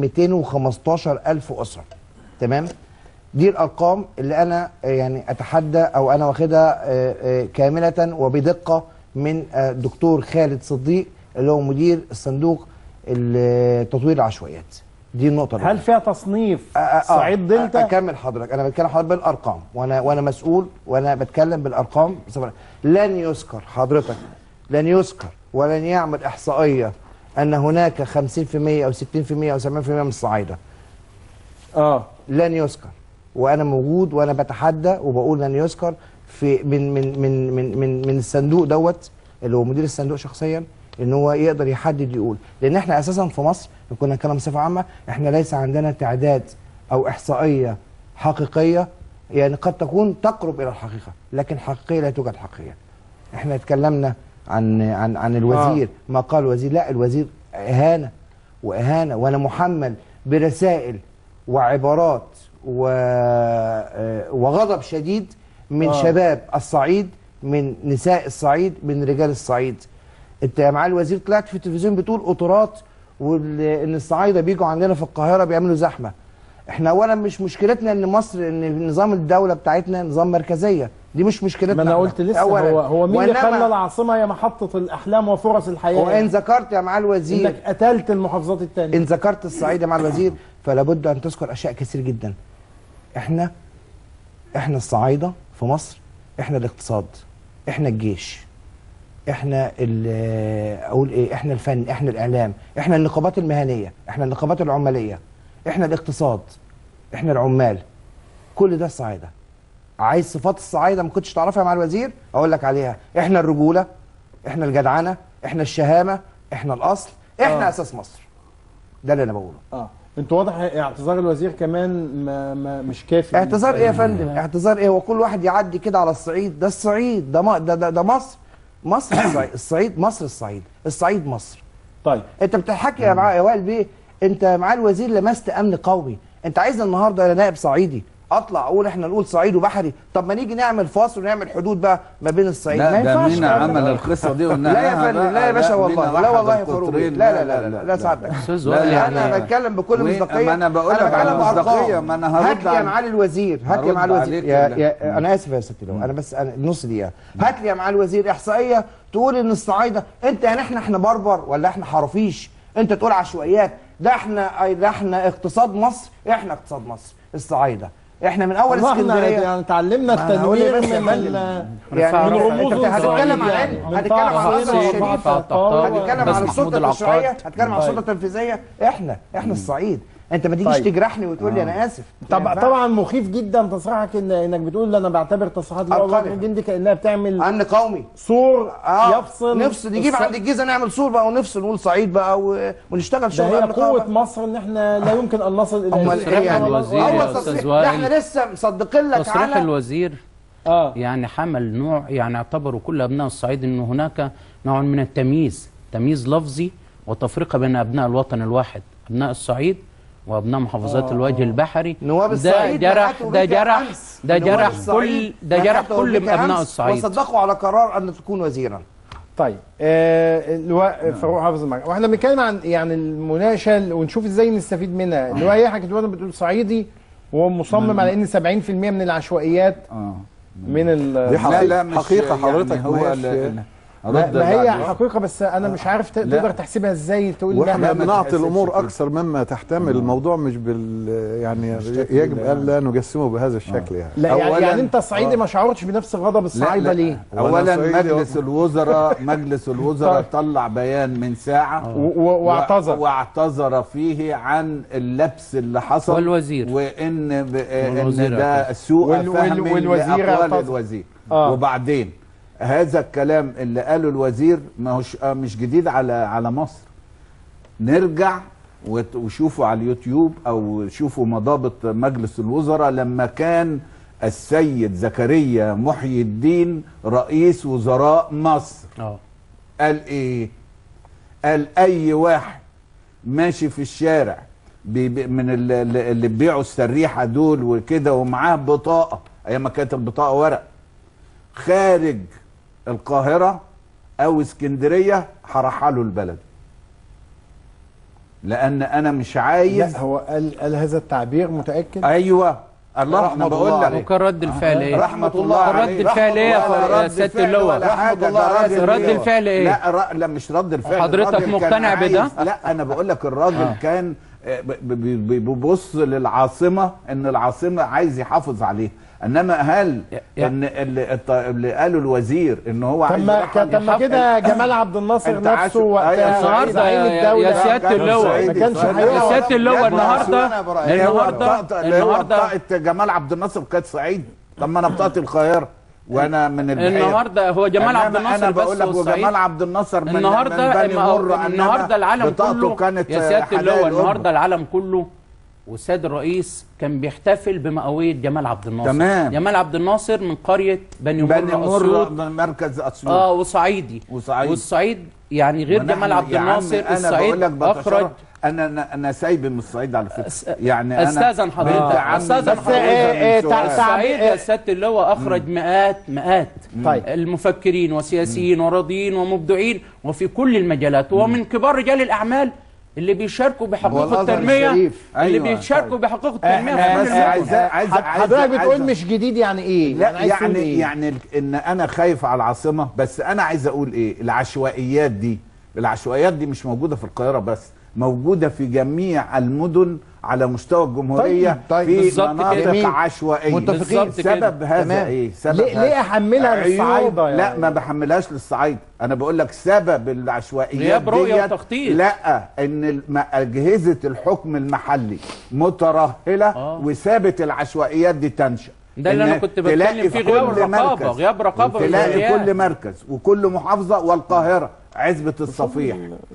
215 الف اسره تمام دي الارقام اللي انا آه، يعني اتحدى او انا واخدها آه، آه، كامله وبدقه من آه، الدكتور خالد صديق اللي هو مدير الصندوق التطوير العشوائيات دي النقطه الأولى. هل فيها تصنيف آه، آه، صعيد دلتا اكمل حضرتك انا بتكلم حضرتك بالارقام وانا وانا مسؤول وانا بتكلم بالارقام بصراحة. لن يذكر حضرتك لن يذكر ولن يعمل احصائيه ان هناك 50% او 60% او 70% من الصعايده اه لن يذكر وانا موجود وانا بتحدى وبقول لن يذكر في من من من من من, من الصندوق دوت اللي هو مدير الصندوق شخصيا ان هو يقدر يحدد يقول لان احنا اساسا في مصر كنا نتكلم بصفه عامه احنا ليس عندنا تعداد او احصائيه حقيقيه يعني قد تكون تقرب الى الحقيقه لكن حقيقيه لا توجد حقيقيه احنا اتكلمنا عن عن عن الوزير آه. ما قال الوزير لا الوزير اهانه واهانه وانا محمل برسائل وعبارات و... آه، وغضب شديد من آه. آه. شباب الصعيد من نساء الصعيد من رجال الصعيد انت يا معالي الوزير طلعت في التلفزيون بتقول قطارات وان الصعايده بيجوا عندنا في القاهره بيعملوا زحمه احنا اولا مش مشكلتنا ان مصر ان نظام الدوله بتاعتنا نظام مركزيه دي مش مشكلتنا ما انا احنا. قلت لسه أولاً. هو هو مين اللي وإنما- خلى العاصمه هي محطه الاحلام وفرص الحياه وان ذكرت يا معالي الوزير انك قتلت المحافظات الثانيه ان ذكرت الصعيد مع الوزير فلا بد ان تذكر اشياء كثير جدا احنا احنا الصعايده في مصر احنا الاقتصاد احنا الجيش احنا ال- اقول ايه احنا الفن احنا الاعلام احنا النقابات المهنيه احنا النقابات العماليه احنا الاقتصاد احنا العمال كل ده الصعايده عايز صفات الصعايده ما كنتش تعرفها مع الوزير اقول لك عليها احنا الرجوله احنا الجدعنه احنا الشهامه احنا الاصل احنا آه. اساس مصر ده اللي انا بقوله اه انت واضح اعتذار الوزير كمان ما ما مش كافي اعتذار ايه يا فندم اعتذار ايه وكل واحد يعدي كده على الصعيد ده الصعيد ده ما ده, ده, ده مصر مصر الصعيد الصعيد مصر الصعيد الصعيد مصر طيب انت بتحكي يا معا يا وائل بيه انت مع الوزير لمست امن قومي انت عايز النهارده انا نائب صعيدي اطلع اقول احنا نقول صعيد وبحري طب ما نيجي نعمل فاصل ونعمل حدود بقى ما بين الصعيد لا، ما ده ينفعش مين الكلام عمل ده. القصة دي لا وإنها يا فندم لا يا بقى- باشا لا، والله مين لا لحظ والله يا فاروق القطرين؟ لا لا لا لا لا سعادتك أستاذ لا وائل انا يعني- بتكلم بكل وين- مصداقيه ما أنا بقول لك على بتكلم المصداقية، بأرقام. ما أنا هرد هات لي يا على- معالي الوزير هات لي يا هرد معالي الوزير عليك يا, ولا- يا انا اسف يا ستي لو انا بس أنا نص دقيقه هات لي يا معالي الوزير احصائيه تقول ان الصعايده انت يعني احنا احنا بربر ولا احنا حرافيش انت تقول عشوائيات ده احنا ده احنا اقتصاد مصر احنا اقتصاد مصر الصعايده احنا من اول والله احنا اسكندريه يعني تعلمنا ما أنا هقول إيه التدمير بس يا من فندم؟ ال- يعني من انت رموز هتتكلم عن الصعيد علم من هتتكلم عن طه السلطه حسين الشريفه رفعت طهطاوي، هتتكلم بس عن محمود السلطه العقاد. التشريعيه هتتكلم عن طيب. السلطه التنفيذيه احنا احنا الصعيد انت ما تجيش طيب. تجرحني وتقول لي آه. انا اسف طب ما ينفعش. طبعا مخيف جدا تصريحك إن انك بتقول انا بعتبر تصريحات اللواء أرقام. بكر الجندي كانها بتعمل امن قومي سور اه يفصل نفصل نجيب الص- عند الجيزه نعمل سور بقى ونفصل نقول صعيد بقى و... ونشتغل ده شغل هي أمن قوة قومي. مصر ان احنا لا يمكن ان نصل الى امال تصريح ايه يعني الوزير هو يا تصريح أستاذ ده وائل. احنا لسه مصدقين لك تصريح على الوزير آه. يعني حمل نوع يعني اعتبروا كل ابناء الصعيد انه هناك نوع من التمييز تمييز لفظي وتفرقه بين ابناء الوطن الواحد ابناء الصعيد وابناء محافظات آه. الوجه البحري نواب ده الصعيد جرح منعته ده بك جرح أمس. ده نواب جرح الصعيد كل ده جرح منعته كل بك ابناء أمس الصعيد وصدقوا على قرار ان تكون وزيرا طيب آه اللواء فاروق حافظ المعجم واحنا بنتكلم عن يعني المناقشه ونشوف ازاي نستفيد منها اللواء يحيى كنت بتقول صعيدي وهو مصمم على ان 70% من العشوائيات من ال دي حقيقة- لا، مش حقيقة يعني حضرتك هو ما هيش- ال- ما, رد ما هي بعد- حقيقه بس انا مش عارف ت- لا. تقدر تحسبها ازاي تقول ده واحنا ما بنعطي تحسبش الامور كده. اكثر مما تحتمل الموضوع مش بال يعني يجب الا نجسمه بهذا الشكل يعني لا يعني, أولاً- يعني انت صعيدي آه. ما شعرتش بنفس غضب الصعايده ليه؟ اولا صعيدي مجلس الوزراء مجلس الوزراء طلع بيان من ساعه و- و- واعتذر. واعتذر فيه عن اللبس اللي حصل والوزير. وان ب... والوزير ان ده اعتذر. سوء وال- وال- فهم والوزير لاقوال اعتذر. الوزير آه. وبعدين هذا الكلام اللي قاله الوزير ما هوش آه، مش جديد على على مصر نرجع وت- وشوفوا على اليوتيوب او شوفوا مضابط مجلس الوزراء لما كان السيد زكريا محيي الدين رئيس وزراء مصر اه قال ايه قال اي واحد ماشي في الشارع بي بي- من ال- ال- اللي بيبيعوا السريحه دول وكده ومعاه بطاقه ايام ما كانت البطاقه ورق خارج القاهره او اسكندريه هرحله البلد لان انا مش عايز لا هو قال قال هذا التعبير متاكد؟ ايوه الله رحمة انا بقول الله لك عليه. وكان رد الفعل ايه؟ رحمة الله كان رد عليه. الفعل ايه رحمة يا الله يا سياده فعل اللواء؟ ولا حاجة، ده الله راجل رد ليه. الفعل ايه؟ لا را... لا مش رد الفعل حضرتك الراجل كان مقتنع عايز- بده؟ لا انا بقول لك الراجل آه. كان آه، ب- ب- ب- بيبص للعاصمه ان العاصمه عايز يحافظ عليها انما هل يا- ان اللي, الط- اللي قاله الوزير ان هو طب عايز ما يرحل طب ما كده جمال عبد الناصر أنت نفسه عاشوا- وقتها أيوة، النهارده زعيم يا- يا- الدولة يا سياده كان اللواء صعيدي. ما كانش صعيدي. هيقع. يا سياده اللواء يا النهارده اللي هو النهارده بطاقة- اللي هو النهارده بطاقه جمال عبد الناصر كانت صعيدي طب ما انا بطاقه القاهره وانا من البحيره النهارده هو جمال إنما عبد الناصر انا بس بقول لك والصعيد. وجمال عبد الناصر من النهارده من بني ما هو- مر إنما النهارده العالم بطاقته كله كانت يا سياده حلال اللواء الأم. النهارده العالم كله والسيد الرئيس كان بيحتفل بمئويه جمال عبد الناصر تمام. جمال عبد الناصر من قريه بني مر بني مر اسيوط من مركز اسيوط اه وصعيدي وصعيدي. والصعيد يعني غير ونحن- جمال عبد يا عم الناصر انا الصعيد بقول لك اخرج بتشرف انا انا انا سايب من الصعيد على فكره يعني انا استاذن حضرتك بنت عمي استاذن بس حضرتك آه، آه، تع- الصعيد يا سياده اللواء اخرج مئات مئات طيب. المفكرين وسياسيين وراضيين ومبدعين وفي كل المجالات ومن كبار رجال الاعمال اللي بيشاركوا بحقوق والأزهر التنميه الشريف. اللي أيوة. بيشاركوا بحقوق التنميه في احنا كل بس المجالات. عايز عايز عايز حضرتك بتقول عايز- مش جديد يعني ايه؟ لا عايز تقول يعني إيه؟ يعني ال- ان انا خايف على العاصمه بس انا عايز اقول ايه العشوائيات دي العشوائيات دي مش موجوده في القاهره بس موجوده في جميع المدن على مستوى الجمهوريه طيب، طيب، في بالظبط كده. مناطق جميل. عشوائيه متفقين. بالظبط كده. سبب هذا تمام. ايه سبب ليه- هذا. ليه أحملها عيوب- للصعايدة لا يعني؟ ما بحملهاش للصعايده انا بقول لك سبب العشوائيات غياب رؤية ديت وتخطيط. لا ان الم- اجهزه الحكم المحلي مترهله آه. وسابت العشوائيات دي تنشا ده اللي إن أنا كنت تلاقي بتكلم في فيه، غياب كل الرقابة، مركز- غياب رقابة تلاقي والمسؤوليات. كل مركز وكل محافظه والقاهره عزبه الصفيح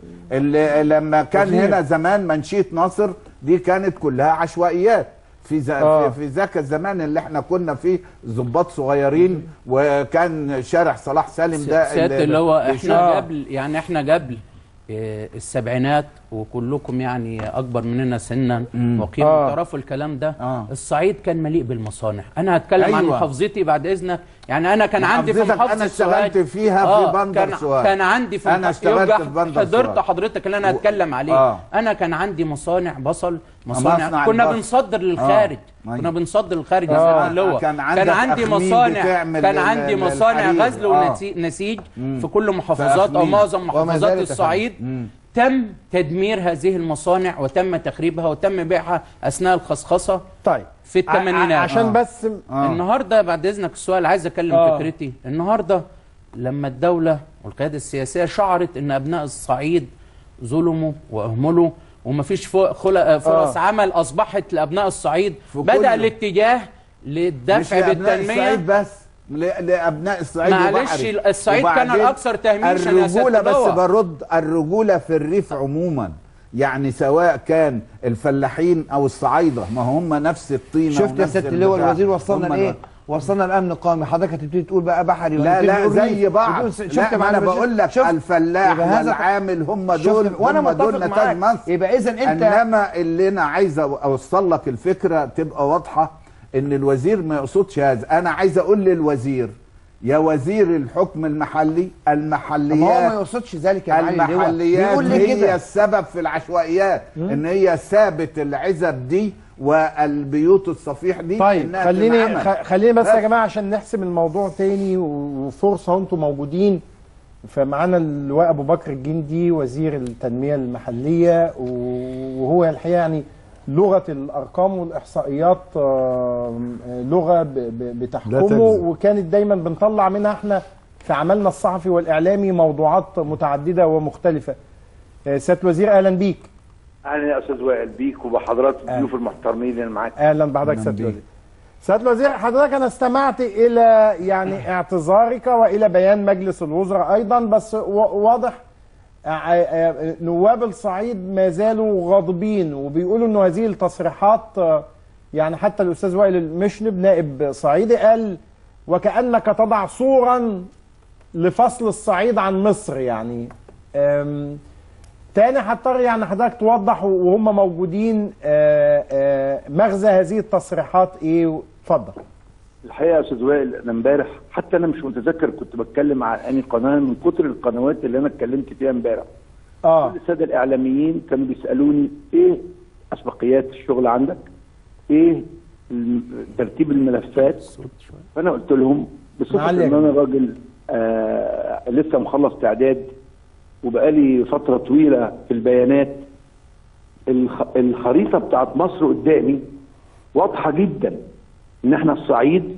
اللي لما كان وزير. هنا زمان منشيه ناصر دي كانت كلها عشوائيات في ز... آه. في, في ذاك الزمان اللي احنا كنا فيه ضباط صغيرين وكان شارع صلاح سالم ده سياده اللي هو بيشوف- احنا قبل يعني احنا قبل آه، السبعينات وكلكم يعني اكبر مننا سنا وقيما آه. تعرفوا الكلام ده آه. الصعيد كان مليء بالمصانع انا هتكلم عن أيوة. محافظتي بعد اذنك يعني انا كان عندي في محافظتك محافظه أنا اشتغلت سوهاج- فيها في آه، بندر كان سوهاج. كان عندي في أنا محافظة- اشتغلت يبقى في بندر حضرت سوهاج. حضرتك اللي انا هتكلم عليه آه. انا كان عندي مصانع بصل مصانع مصنع كنا البصل. بنصدر للخارج أيوة. كنا بنصدر للخارج يا آه. سيادة اللواء كان كان عندك عندي أخميم مصانع بتعمل كان ال- عندي ال- مصانع الحرير. غزل آه. ونسيج مم. في كل محافظات او أخميم. معظم وما محافظات زالت الصعيد مم. تم تدمير هذه المصانع وتم تخريبها وتم بيعها اثناء الخصخصه طيب في الثمانينات ع- عشان آه. بس آه. النهارده بعد اذنك السؤال عايز اتكلم آه. فكرتي النهارده لما الدوله والقياده السياسيه شعرت ان ابناء الصعيد ظلموا واهملوا ومفيش فو- خل- فرص آه. عمل اصبحت لابناء الصعيد في بدا كل- الاتجاه مش للدفع لأبناء بالتنميه الصعيد بس ل- لابناء الصعيد معلش، وبحري. الصعيد كان وبعدين الأكثر تهميشاً يا سيادة الرجوله بس اللواء. برد الرجوله في الريف عموما يعني سواء كان الفلاحين او الصعايده ما هم نفس الطينه شفت يا ونفس سياده اللواء البتاع. الوزير وصلنا هم لايه؟ وصلنا الامن القومي حضرتك هتبتدي تقول بقى بحري لا وهتبتدي لا تقول زي ريف. بعض وتقول- لا ما انا معلش، بقول لك شفت؟ الفلاح يبقى هذا- والعامل هم شفت؟ دول وأنا هم متفق دول نتاج معاك. مصر يبقى إذن أنت- انما اللي انا عايز أو- اوصل لك الفكره تبقى واضحه ان الوزير ما يقصدش هذا انا عايز اقول للوزير يا وزير الحكم المحلي المحليات ما هو ما يقصدش ذلك يا معالي اللواء. المحليات بيقول ليه هي كده؟ السبب في العشوائيات ان هي ثابت العزب دي والبيوت الصفيح دي طيب إنها خليني تنعمل. خ- خليني بس يا بس. جماعه عشان نحسم الموضوع تاني و- وفرصه وانتم موجودين فمعانا اللواء ابو بكر الجندي وزير التنميه المحليه و- وهو الحقيقه يعني لغه الارقام والاحصائيات آم، آه، لغه ب- ب- لا بتحكمه تكذب. وكانت دايما بنطلع منها احنا في عملنا الصحفي والاعلامي موضوعات متعدده ومختلفه آه، سياده الوزير اهلا بيك اهلا يا استاذ وائل بيك وبحضرات الضيوف المحترمين اللي معاك اهلا بحضرتك سياده الوزير سياده الوزير حضرتك انا استمعت الى يعني اعتذارك والى بيان مجلس الوزراء ايضا بس و- واضح ع- ع- نواب الصعيد ما زالوا غاضبين وبيقولوا انه هذه التصريحات آه، يعني حتى الاستاذ وائل المشنب نائب صعيدي قال وكانك تضع صورا لفصل الصعيد عن مصر يعني أم، تاني هضطر يعني حضرتك توضح وهم موجودين آه، آه، مغزى هذه التصريحات ايه اتفضل الحقيقه يا استاذ وائل انا امبارح حتى انا مش متذكر كنت بتكلم عن اني قناه من كتر القنوات اللي انا اتكلمت فيها امبارح اه كل الساده الاعلاميين كانوا بيسالوني ايه اسبقيات الشغل عندك؟ ايه الم- ترتيب الملفات؟ فانا قلت لهم بصفه معلي يا ان انا راجل آه لسه مخلص تعداد وبقالي فتره طويله في البيانات الخ- الخريطه بتاعت مصر قدامي واضحه جدا ان احنا الصعيد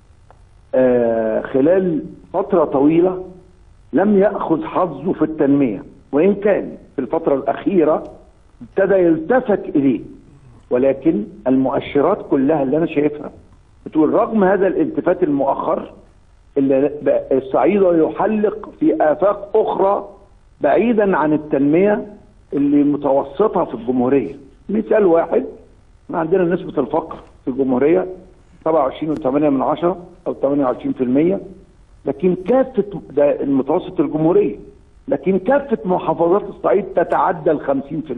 آه خلال فتره طويله لم ياخذ حظه في التنميه وان كان في الفتره الاخيره ابتدى يلتفت اليه ولكن المؤشرات كلها اللي انا شايفها بتقول رغم هذا الالتفات المؤخر اللي بقى الصعيد يحلق في افاق اخرى بعيدا عن التنميه اللي متوسطه في الجمهوريه مثال واحد احنا عندنا نسبه الفقر في الجمهوريه 27.8 من عشرة او 28% لكن كافه ده المتوسط الجمهوريه لكن كافه محافظات الصعيد تتعدى ال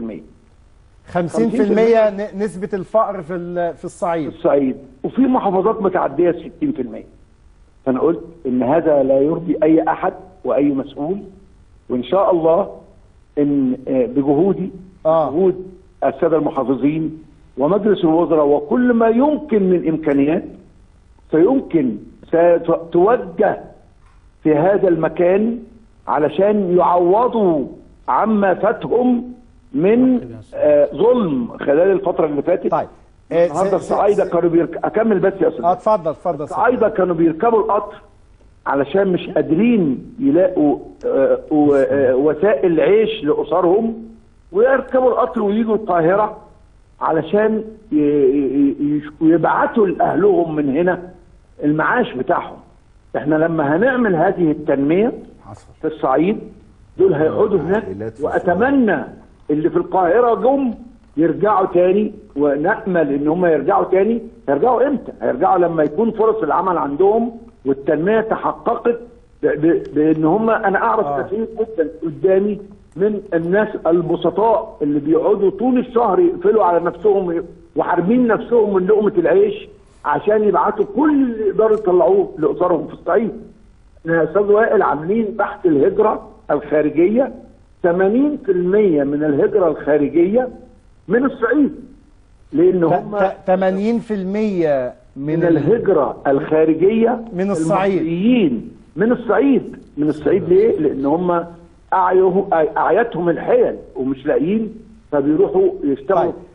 50% 50% ن- نسبة الفقر في ال- في الصعيد الصعيد وفي محافظات متعديه 60% فانا قلت ان هذا لا يرضي اي احد واي مسؤول وان شاء الله ان آه، بجهودي جهود الساده المحافظين ومجلس الوزراء وكل ما يمكن من امكانيات سيمكن ستوجه في هذا المكان علشان يعوضوا عما فاتهم من آه، ظلم خلال الفتره اللي فاتت طيب النهارده الصعايده كانوا بيرك... اكمل بس يا استاذ اتفضل اتفضل الصعايده كانوا بيركبوا القطر علشان مش قادرين يلاقوا آه، و- آه، وسائل عيش لاسرهم ويركبوا القطر ويجوا القاهره علشان ي- ي- ي- يبعتوا لاهلهم من هنا المعاش بتاعهم احنا لما هنعمل هذه التنميه في الصعيد دول هيقعدوا هناك واتمنى اللي في القاهره جم يرجعوا تاني ونامل ان هم يرجعوا تاني هيرجعوا امتى؟ هيرجعوا لما يكون فرص العمل عندهم والتنميه تحققت ب- ب- بان هم انا اعرف كثير جدا قدامي من الناس البسطاء اللي بيقعدوا طول الشهر يقفلوا على نفسهم وحارمين نفسهم من لقمه العيش عشان يبعتوا كل اللي يقدروا يطلعوه لاسرهم في الصعيد. احنا يا استاذ وائل عاملين بحث الهجره الخارجيه 80% من الهجره الخارجيه من الصعيد لان هم 80% من, من الهجره الخارجيه من الصعيد. المصريين من الصعيد من الصعيد ليه؟ لان هم أعيه- اعيتهم الحيل ومش لاقيين فبيروحوا يشتغلوا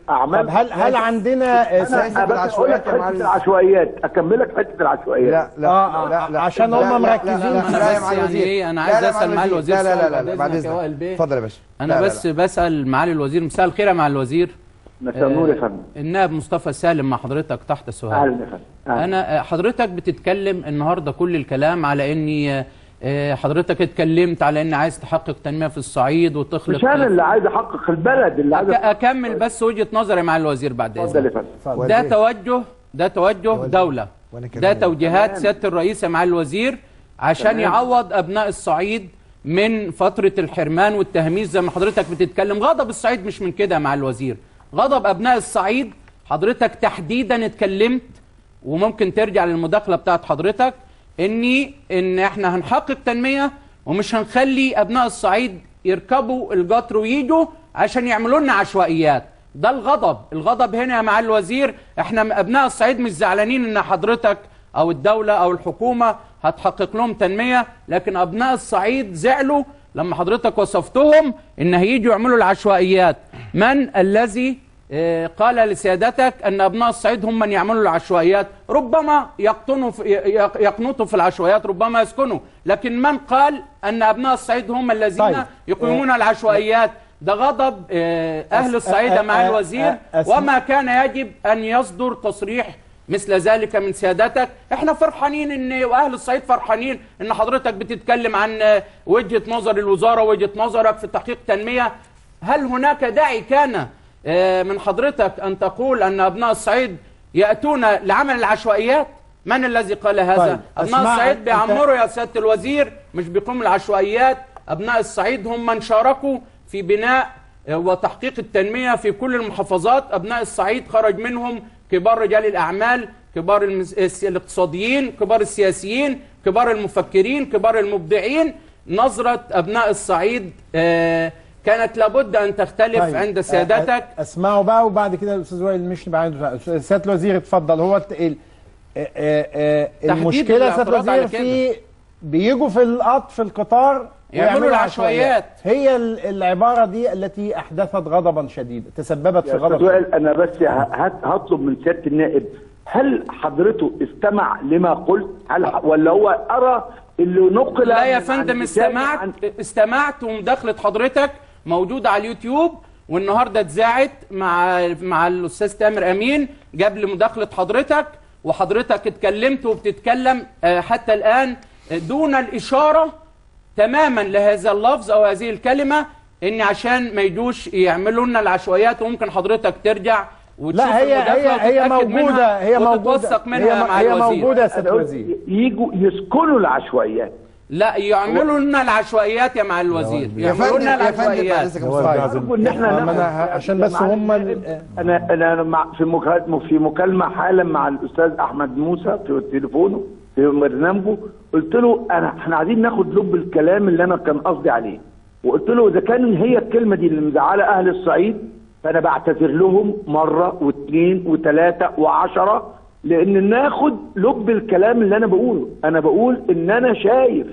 اعمال طب هل هل عندنا انا بس اقول لك حته العشوائيات اكملك حته العشوائيات لا لا آه، لا لا عشان لا، هم لا، مركزين لا، لا، في- لا، أنا يا بس معالي يعني الوزير. إيه، أنا لا، عايز لا، أسأل معالي الوزير لا لا لا سؤال لا بعد بعد إذنك يا اذنك وائل بيه. اتفضل يا باشا انا لا، لا، بس بسال معالي الوزير مساء الخير يا معالي الوزير مساء النور يا آه، فندم. النائب مصطفى سالم مع حضرتك تحت السؤال اهلا يا فندم أهلاً. انا آه، حضرتك بتتكلم النهارده كل الكلام على اني آه، حضرتك اتكلمت على اني عايز تحقق تنميه في الصعيد وتخلق مش انا اللي عايز احقق البلد اللي عايز أك- اكمل بس وجهه نظري مع الوزير بعد اتفضل يا اذنك فندم ده توجه ده توجه دوله وأنا ده كمان. توجيهات تمام. سياده الرئيس مع الوزير عشان تمام. يعوض ابناء الصعيد من فتره الحرمان والتهميش زي ما حضرتك بتتكلم غضب الصعيد مش من كده مع الوزير غضب ابناء الصعيد حضرتك تحديدا اتكلمت وممكن ترجع للمداخله بتاعت حضرتك اني ان احنا هنحقق تنميه ومش هنخلي ابناء الصعيد يركبوا القطر ويجوا عشان يعملوا لنا عشوائيات ده الغضب الغضب هنا يا معالي الوزير احنا ابناء الصعيد مش زعلانين ان حضرتك او الدوله او الحكومه هتحقق لهم تنميه لكن ابناء الصعيد زعلوا لما حضرتك وصفتهم ان هيجوا يعملوا العشوائيات من الذي آه، قال لسيادتك ان ابناء الصعيد هم من يعملوا العشوائيات ربما يقطنوا في يق- يقنطوا في العشوائيات ربما يسكنوا لكن من قال ان ابناء الصعيد هم الذين طيب. يقيمون آه، العشوائيات ده غضب آه، اهل أس- الصعيد أ- مع أ- الوزير أ- أس- وما كان يجب ان يصدر تصريح مثل ذلك من سيادتك احنا فرحانين ان واهل الصعيد فرحانين ان حضرتك بتتكلم عن آه، وجهة نظر الوزارة وجهة نظرك في تحقيق تنمية هل هناك داعي كان آه، من حضرتك ان تقول ان ابناء الصعيد ياتون لعمل العشوائيات من الذي قال هذا طيب، ابناء أسمع، الصعيد أنت- بيعمروا يا سياده الوزير مش بيقوموا العشوائيات ابناء الصعيد هم من شاركوا في بناء آه، وتحقيق التنميه في كل المحافظات ابناء الصعيد خرج منهم كبار رجال الاعمال كبار المس... الس- الاقتصاديين كبار السياسيين كبار المفكرين كبار المبدعين نظره ابناء الصعيد آه، كانت لابد ان تختلف طيب، عند أ- سيادتك أ- اسمعوا بقى وبعد كده الاستاذ وائل مشني بعد سياده الوزير اتفضل هو الت- ال- آه، آه، آه، تحديد المشكله سياده الاعتراض على الوزير في بيجوا في القط في القطار يعملوا ويعملوا العشوائيات. هي ال- العباره دي التي احدثت غضبا شديدا تسببت في يا غضب استاذ وائل انا بس ه- هت- هطلب من سياده النائب هل حضرته استمع لما قلت هل ح- ولا هو ارى اللي نقل لا يا من فندم عن استمعت عن- استمعت ومداخلة حضرتك موجودة على اليوتيوب والنهارده اتذاعت مع مع الاستاذ تامر امين قبل مداخلة حضرتك وحضرتك اتكلمت وبتتكلم آه، حتى الان آه، دون الاشارة تماما لهذا اللفظ او هذه الكلمة ان عشان ما يجوش يعملوا لنا العشوائيات وممكن حضرتك ترجع وتشوف لا هي المداخلة هي هي وتتأكد موجوده منها هي موجوده وتتوثق منها هي, مع هي الوزير موجوده يا سياده أنا قلت الوزير يجوا يسكنوا العشوائيات لا يعملوا لنا العشوائيات يا مع الوزير يعملوا لنا العشوائيات أرجو ان احنا ما أنا ناخد- عشان بس مع- هم ال- انا انا مع في مكالمه في مكالمه حالا مع الاستاذ احمد موسى في تليفونه في برنامجه قلت له انا احنا عايزين ناخد لب الكلام اللي انا كان قصدي عليه وقلت له اذا كان هي الكلمه دي اللي مزعله اهل الصعيد فانا بعتذر لهم مره واثنين وثلاثه وعشره لان ناخد لب الكلام اللي انا بقوله انا بقول ان انا شايف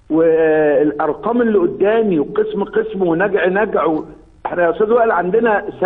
والارقام اللي قدامي وقسم قسم ونجع نجع و... احنا يا استاذ وائل عندنا 70%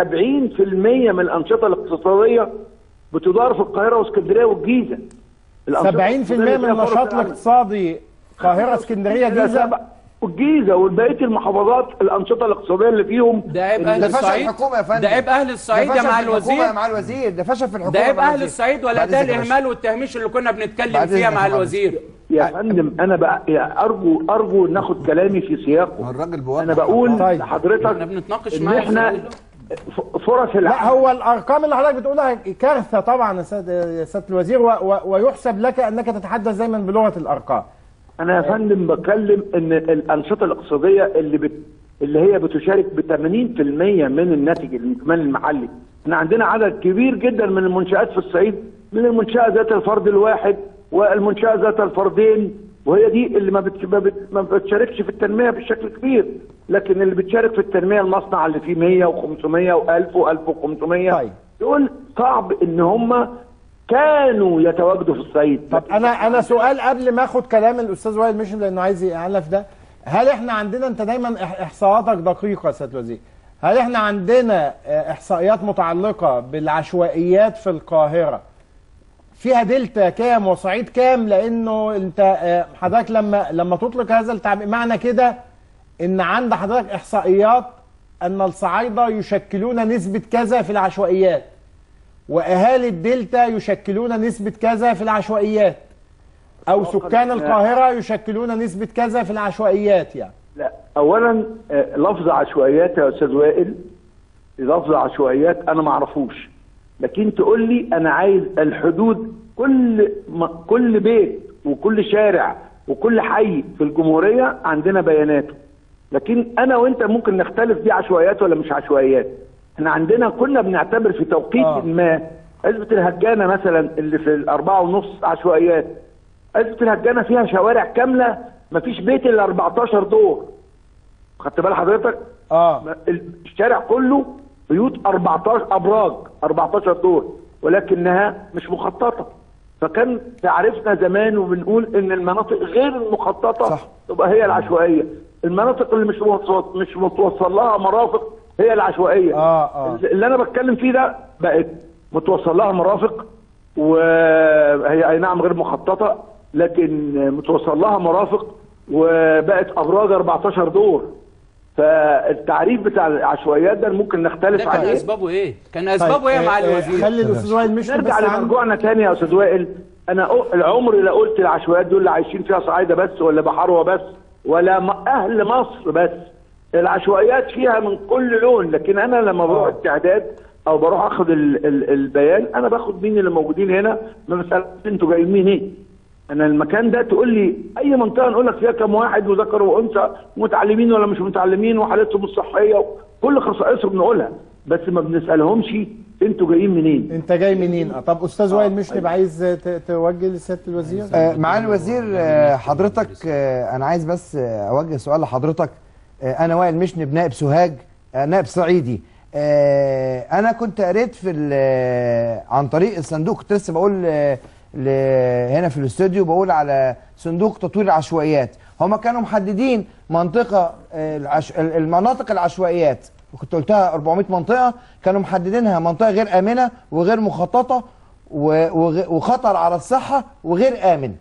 من الانشطه الاقتصاديه بتدار في القاهره واسكندريه والجيزه 70% من النشاط الاقتصادي القاهره اسكندريه جيزه والجيزه وبقيه المحافظات الانشطه الاقتصاديه اللي فيهم ده عيب اهل ده فشل الصعيد الحكومه يا فندم ده عيب اهل الصعيد ده يا فشل مع في الحكومة الوزير يا مع الوزير ده فشل في الحكومه ده يا عيب مع اهل الوزير. الصعيد ولا بعد ده إذنك يا باشا. الاهمال والتهميش اللي كنا بنتكلم بعد فيها إذنك مع يا الوزير يا فندم انا بقى يا ارجو ارجو ناخد كلامي في سياقه الراجل بيوضح انا بقول طيب. لحضرتك احنا بنتناقش ان مع احنا الوزير. ف- فرص لا العمل هو الارقام اللي حضرتك بتقولها كارثه طبعا يا سياده يا سياده الوزير و و ويحسب لك انك تتحدث دايما بلغه الارقام انا يا فندم بتكلم ان الانشطه الاقتصاديه اللي بت... اللي هي بتشارك ب 80% من الناتج الاجمالي المحلي احنا عندنا عدد كبير جدا من المنشات في الصعيد من المنشاه ذات الفرد الواحد والمنشاه ذات الفردين وهي دي اللي ما, بت... ما, بت... ما بتشاركش في التنميه بشكل كبير لكن اللي بتشارك في التنميه المصنع اللي فيه 100 و500 و1000 و1500 طيب. دول صعب ان هم كانوا يتواجدوا في الصعيد طب انا انا سؤال قبل ما اخد كلام الاستاذ وائل مشن لانه عايز يعلف ده هل احنا عندنا انت دايما إح- احصاءاتك دقيقه يا سياده الوزير هل احنا عندنا آه، احصائيات متعلقه بالعشوائيات في القاهره فيها دلتا كام وصعيد كام لانه انت آه، حضرتك لما لما تطلق هذا التعبير معنى كده ان عند حضرتك احصائيات ان الصعايده يشكلون نسبه كذا في العشوائيات واهالي الدلتا يشكلون نسبه كذا في العشوائيات او سكان القاهره يشكلون نسبه كذا في العشوائيات يعني لا اولا آه، لفظ عشوائيات يا استاذ وائل لفظ عشوائيات انا ما اعرفوش لكن تقول لي انا عايز الحدود كل م- كل بيت وكل شارع وكل حي في الجمهوريه عندنا بياناته لكن انا وانت ممكن نختلف دي عشوائيات ولا مش عشوائيات احنا عندنا كنا بنعتبر في توقيت آه. ما عزبة الهجانة مثلا اللي في الأربعة ونص عشوائيات عزبة الهجانة فيها شوارع كاملة مفيش بيت إلا 14 دور خدت بال حضرتك؟ اه الشارع كله بيوت 14 ابراج 14 دور ولكنها مش مخططه فكان تعرفنا زمان وبنقول ان المناطق غير المخططه صح. تبقى هي العشوائيه المناطق اللي مش موصل مش متوصل لها مرافق هي العشوائيه اه اه اللي انا بتكلم فيه ده بقت متوصل لها مرافق وهي اي نعم غير مخططه لكن متوصل لها مرافق وبقت ابراج 14 دور فالتعريف بتاع العشوائيات ده ممكن نختلف ده كان عليه اسبابه ايه؟ كان اسبابه ايه يا معالي الوزير؟ خلي الاستاذ وائل مش نرجع لمرجوعنا تاني يا استاذ وائل انا أ- العمر لا قلت العشوائيات دول اللي عايشين فيها صعايده بس ولا بحروه بس ولا م- اهل مصر بس العشوائيات فيها من كل لون لكن انا لما بروح التعداد او بروح اخد ال ال البيان انا باخد مين اللي موجودين هنا ما بسالش انتوا جايين منين انا المكان ده تقول لي اي منطقه نقول لك فيها كم واحد وذكر وانثى متعلمين ولا مش متعلمين وحالتهم الصحيه كل خصائصهم بنقولها بس ما بنسالهمش انتوا جايين منين انت جاي منين آه، طب استاذ وائل مش تبقى عايز ت- توجه لسياده الوزير آه، معالي الوزير آه، حضرتك آه، انا عايز بس آه، اوجه سؤال لحضرتك آه، انا وائل مشني بنائب سوهاج آه، نائب صعيدي آه، انا كنت قريت في ال- آه، عن طريق الصندوق كنت لسه بقول آه، ل- هنا في الاستوديو بقول على صندوق تطوير العشوائيات هما كانوا محددين منطقه آه، العش... المناطق العشوائيات وكنت قلتها 400 منطقه كانوا محددينها منطقه غير امنه وغير مخططه و- وغ- وخطر على الصحه وغير امن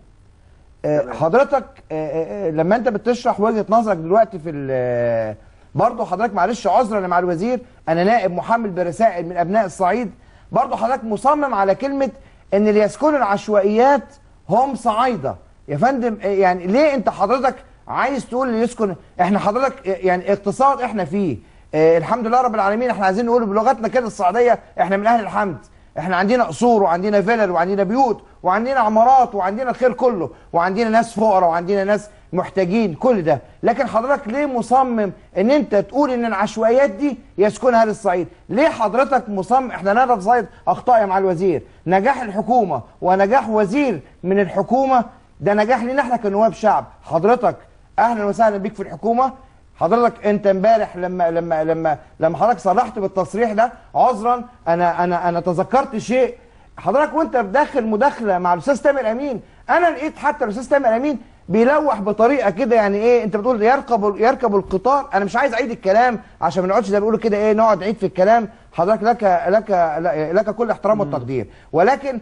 آه، حضرتك آه، آه، آه، لما انت بتشرح وجهه نظرك دلوقتي في ال- برضه حضرتك معلش عذرا مع الوزير انا نائب محمل برسائل من ابناء الصعيد برضه حضرتك مصمم على كلمه ان اللي يسكنوا العشوائيات هم صعايده يا فندم آه، يعني ليه انت حضرتك عايز تقول اللي يسكن احنا حضرتك آه، يعني اقتصاد احنا فيه آه، الحمد لله رب العالمين احنا عايزين نقول بلغتنا كده الصعيديه احنا من اهل الحمد احنا عندنا قصور وعندنا فيلل وعندنا بيوت وعندنا عمارات وعندنا الخير كله وعندنا ناس فقراء وعندنا ناس محتاجين كل ده لكن حضرتك ليه مصمم ان انت تقول ان العشوائيات دي يسكنها اهل الصعيد ليه حضرتك مصمم احنا نعرف صعيد اخطاء يا مع الوزير نجاح الحكومه ونجاح وزير من الحكومه ده نجاح لنا احنا كنواب شعب حضرتك اهلا وسهلا بيك في الحكومه حضرتك انت امبارح لما لما لما لما حضرتك صرحت بالتصريح ده عذرا انا انا انا تذكرت شيء حضرتك وانت داخل مداخله مع الاستاذ تامر امين انا لقيت حتى الاستاذ تامر امين بيلوح بطريقه كده يعني ايه انت بتقول يركب يركب القطار انا مش عايز اعيد الكلام عشان ما نقعدش زي ما بيقولوا كده ايه نقعد نعيد في الكلام حضرتك لك لك لك كل احترام والتقدير ولكن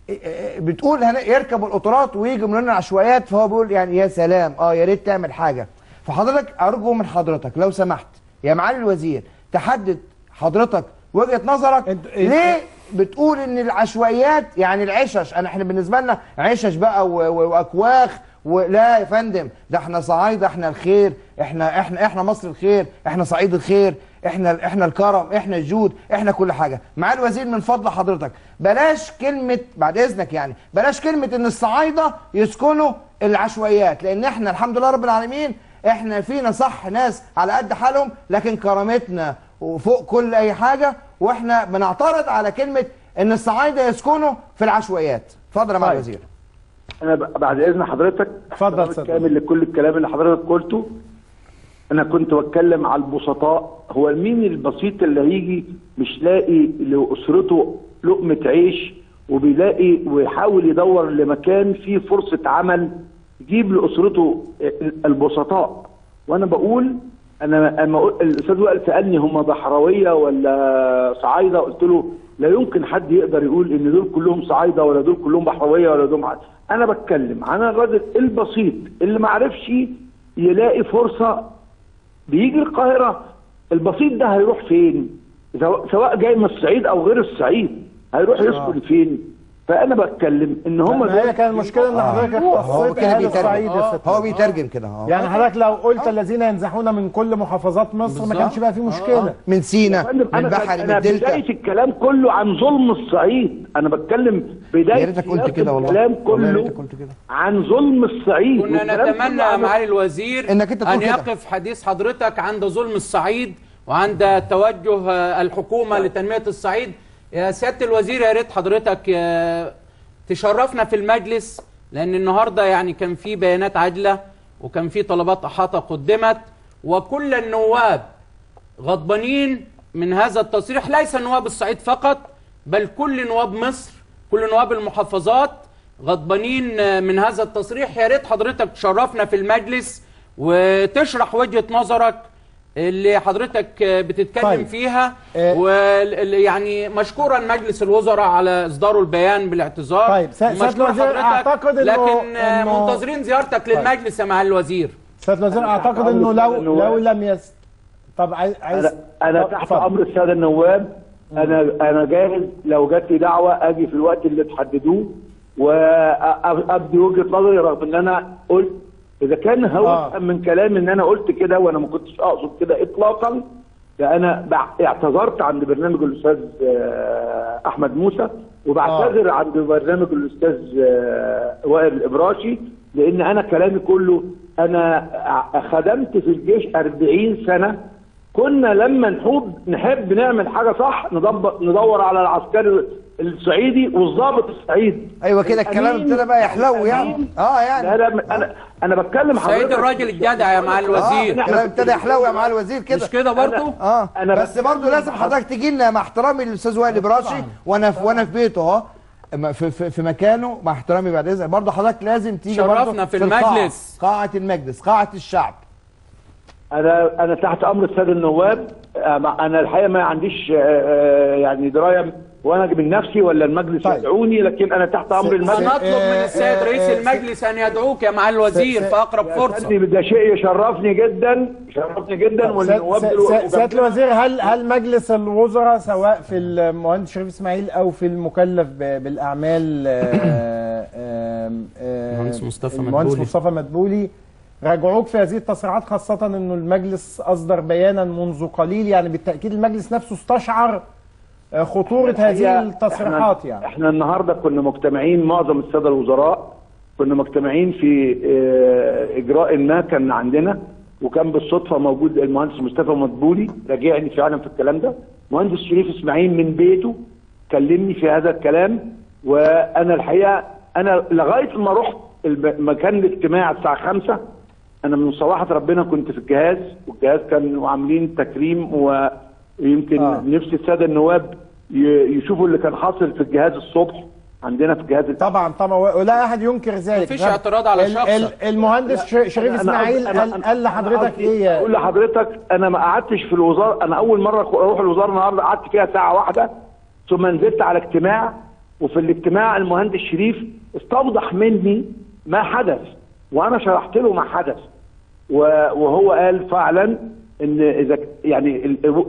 بتقول هن- يركب القطارات ويجي من هنا العشوائيات فهو بيقول يعني يا سلام اه يا ريت تعمل حاجه فحضرتك ارجو من حضرتك لو سمحت يا معالي الوزير تحدد حضرتك وجهه نظرك ليه بتقول ان العشوائيات يعني العشش انا احنا بالنسبه لنا عشش بقى و- و- واكواخ ولا يا فندم ده احنا صعايده احنا الخير احنا احنا احنا مصر الخير احنا صعيد الخير احنا احنا الكرم احنا الجود احنا كل حاجه مع الوزير من فضل حضرتك بلاش كلمه بعد اذنك يعني بلاش كلمه ان الصعايده يسكنوا العشوائيات لان احنا الحمد لله رب العالمين احنا فينا صح ناس على قد حالهم لكن كرامتنا وفوق كل اي حاجه واحنا بنعترض على كلمه ان الصعايده يسكنوا في العشوائيات اتفضل يا معالي الوزير انا ب- بعد اذن حضرتك اتفضل كامل لكل الكلام اللي حضرتك قلته انا كنت بتكلم على البسطاء هو مين البسيط اللي هيجي مش لاقي لاسرته لقمه عيش وبيلاقي ويحاول يدور لمكان فيه فرصه عمل يجيب لاسرته البسطاء وانا بقول انا اما قل- الاستاذ وائل سالني هم بحراويه ولا صعايده قلت له لا يمكن حد يقدر يقول ان دول كلهم صعايده ولا دول كلهم بحراويه ولا دول مع... انا بتكلم عن الراجل البسيط اللي ما عرفش يلاقي فرصه بيجي القاهره البسيط ده هيروح فين؟ سواء- سواء جاي من الصعيد او غير الصعيد هيروح يسكن فين؟ فانا بتكلم ان هم ما هي كان المشكله ان حضرتك هو اختصيت كده اهل الصعيد بيترجم يا ست هو بيترجم كده اه يعني حضرتك لو قلت الذين ينزحون من كل محافظات مصر ما كانش بقى في مشكله من سينا فندم، من أنا بحري من انا الدلتا بدايه الكلام كله عن ظلم الصعيد انا بتكلم بدايه يا ريتك قلت سياق كده والله. الكلام والله يا كله ريتك قلت كده. عن ظلم الصعيد كنا والكلام نتمنى كله يا عن- معالي الوزير إنك أنت تقول أن كده. يقف حديث حضرتك عند ظلم الصعيد وعند توجه آه، الحكومة لتنمية الصعيد يا سيادة الوزير يا ريت حضرتك آه، تشرفنا في المجلس لأن النهاردة يعني كان في بيانات عاجلة وكان في طلبات إحاطة قدمت وكل النواب غضبانين من هذا التصريح ليس نواب الصعيد فقط بل كل نواب مصر كل نواب المحافظات غضبانين آه، من هذا التصريح يا ريت حضرتك تشرفنا في المجلس وتشرح وجهة نظرك اللي حضرتك آه، بتتكلم طيب. فيها ويعني مشكورا مجلس الوزراء على اصداره البيان بالاعتذار طيب، سيادة ومشكور الوزير، حضرتك، أعتقد إنه- لكن آه، إنه- منتظرين زيارتك للمجلس يا معالي الوزير استاذ الوزير اعتقد انه لو لو لم يس طب عايز عايز انا انا طب- تحت اتفضل. امر الساده النواب انا انا جاهز لو جات لي دعوه اجي في الوقت اللي تحددوه وابدي وجهه نظري رغم ان انا قلت اذا كان هو آه. من كلامي ان انا قلت كده وانا ما كنتش اقصد كده اطلاقا فانا بع- اعتذرت عند برنامج الاستاذ آه، احمد موسى وبعتذر عند برنامج الاستاذ آه، وائل الابراشي لان انا كلامي كله انا ع- خدمت في الجيش 40 سنه كنا لما نحب نحب نعمل حاجه صح ندبر ندور على العسكري الصعيدي والضابط الصعيدي ايوه كده الكلام الأمين- ابتدى بقى يحلو يعني الأمين. اه يعني لا لا انا انا بتكلم سيد حضرتك الراجل الجدع يا معالي الوزير الكلام ابتدى يحلو يا معالي الوزير كده مش كده برضه اه أنا بس بتكلم برضه لازم مع حضرتك تيجي لنا مع احترامي للاستاذ وائل براشي وانا في وانا في بيته اهو أما في, في, في مكانه مع احترامي بعد اذنك برضه حضرتك لازم تيجي برضه شرفنا في القاعة. المجلس. قاعه المجلس قاعه الشعب انا انا تحت امر الساده النواب أما انا الحقيقه ما عنديش آه، آه، يعني درايه وانا من نفسي ولا المجلس طيب. يدعوني لكن انا تحت امر المجلس هنطلب من آه، السيد آه، رئيس آه، المجلس ان يدعوك يا معالي الوزير في اقرب يا فرصه فندم ده شيء يشرفني جدا يشرفني جدا والنواب سيادة دلوقتي سيادة الوزير هل هل مجلس الوزراء سواء في المهندس شريف اسماعيل او في المكلف ب- بالاعمال آه، آم، آه، المهندس مصطفى المهندس مدبولي. مصطفى مدبولي راجعوك في هذه التصريحات خاصة انه المجلس اصدر بيانا منذ قليل يعني بالتأكيد المجلس نفسه استشعر آه، خطورة هذه الحقيقة التصريحات احنا يعني احنا النهارده كنا مجتمعين معظم الساده الوزراء كنا مجتمعين في اه، اجراء ما كان عندنا وكان بالصدفه موجود المهندس مصطفى مدبولي راجعني فعلا في الكلام ده مهندس شريف اسماعيل من بيته كلمني في هذا الكلام وانا الحقيقه انا لغايه ما رحت الب- مكان الاجتماع الساعه 5 انا من صباحه ربنا كنت في الجهاز والجهاز كانوا عاملين تكريم ويمكن آه. آه. نفس الساده النواب ي- يشوفوا اللي كان حاصل في الجهاز الصبح عندنا في الجهاز طبعا طبعا ولا احد ينكر ذلك مفيش اعتراض على ال- شخصك. ال- المهندس ش- شريف أنا- اسماعيل أنا- قال أنا- قال لحضرتك قصدي ايه اقول لحضرتك انا ما قعدتش في الوزاره انا اول مره اروح الوزاره النهارده قعدت فيها ساعه واحده ثم نزلت على اجتماع وفي الاجتماع المهندس شريف استوضح مني ما حدث وانا شرحت له ما حدث و- وهو قال فعلا ان اذا ك- يعني ال-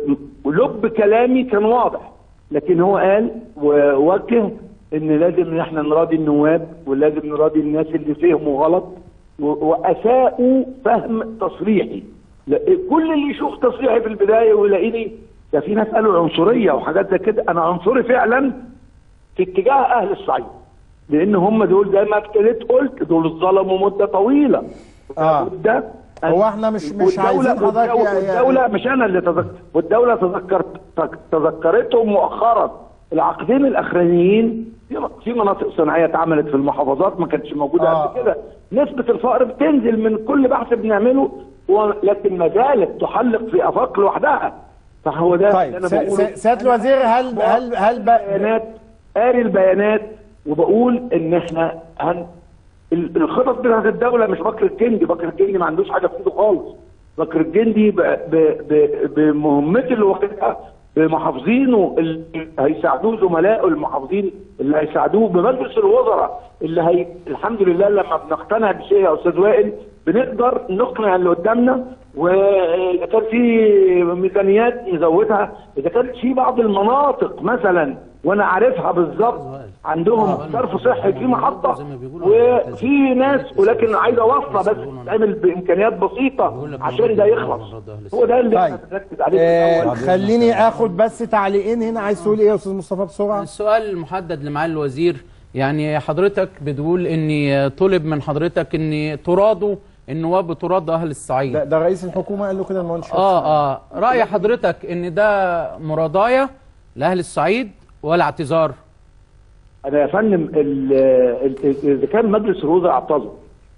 لب كلامي كان واضح لكن هو قال ووجه ان لازم ان احنا نراضي النواب ولازم نراضي الناس اللي فهموا غلط و- واساءوا فهم تصريحي لا- كل اللي يشوف تصريحي في البدايه ويلاقيني ده في ناس قالوا عنصريه وحاجات زي كده انا عنصري فعلا في اتجاه اهل الصعيد لان هم دول زي ما ابتديت قلت دول ظلموا مده طويله اه ده هو احنا مش مش عايزين حضرتك والدولة, يا- يا- والدولة مش انا اللي تذكر والدوله تذكرت تك- تذكرتهم مؤخرا العقدين الاخرانيين في في مناطق صناعيه اتعملت في المحافظات ما كانتش موجوده آه. قبل كده نسبه الفقر بتنزل من كل بحث بنعمله و- لكن ما زالت تحلق في افاق لوحدها فهو ده طيب اللي انا س- بقوله س- سياده الوزير هل هل هل بقى بيانات قاري البيانات وبقول ان احنا هن ال- الخطط بتاعت الدوله مش بكر الكندي بكر الكندي ما عندوش حاجه في ايده خالص بكر الجندي ب- ب- ب- بمهمته اللي واخدها بمحافظينه اللي هيساعدوه زملائه المحافظين اللي هيساعدوه بمجلس الوزراء اللي هي الحمد لله لما بنقتنع بشيء يا استاذ وائل بنقدر نقنع اللي قدامنا واذا كان في ميزانيات يزودها اذا كانت في بعض المناطق مثلا وانا عارفها بالظبط عندهم صرف صحي في محطه وفي ناس ولكن عايز اوفى بس تعمل بامكانيات بسيطه عشان ده يخلص هو ده اللي احنا بنركز عليه في آه الأول. خليني اخد بس تعليقين هنا عايز تقول ايه يا استاذ مصطفى بسرعه السؤال المحدد لمعالي الوزير يعني حضرتك بتقول ان طلب من حضرتك ان ترادوا النواب بتراد اهل الصعيد ده, ده رئيس الحكومه قال له كده المهندس اه اه راي حضرتك ان ده مرضايه لاهل الصعيد ولا اعتذار انا يا فندم ال- ال- اذا كان مجلس الوزراء اعتذر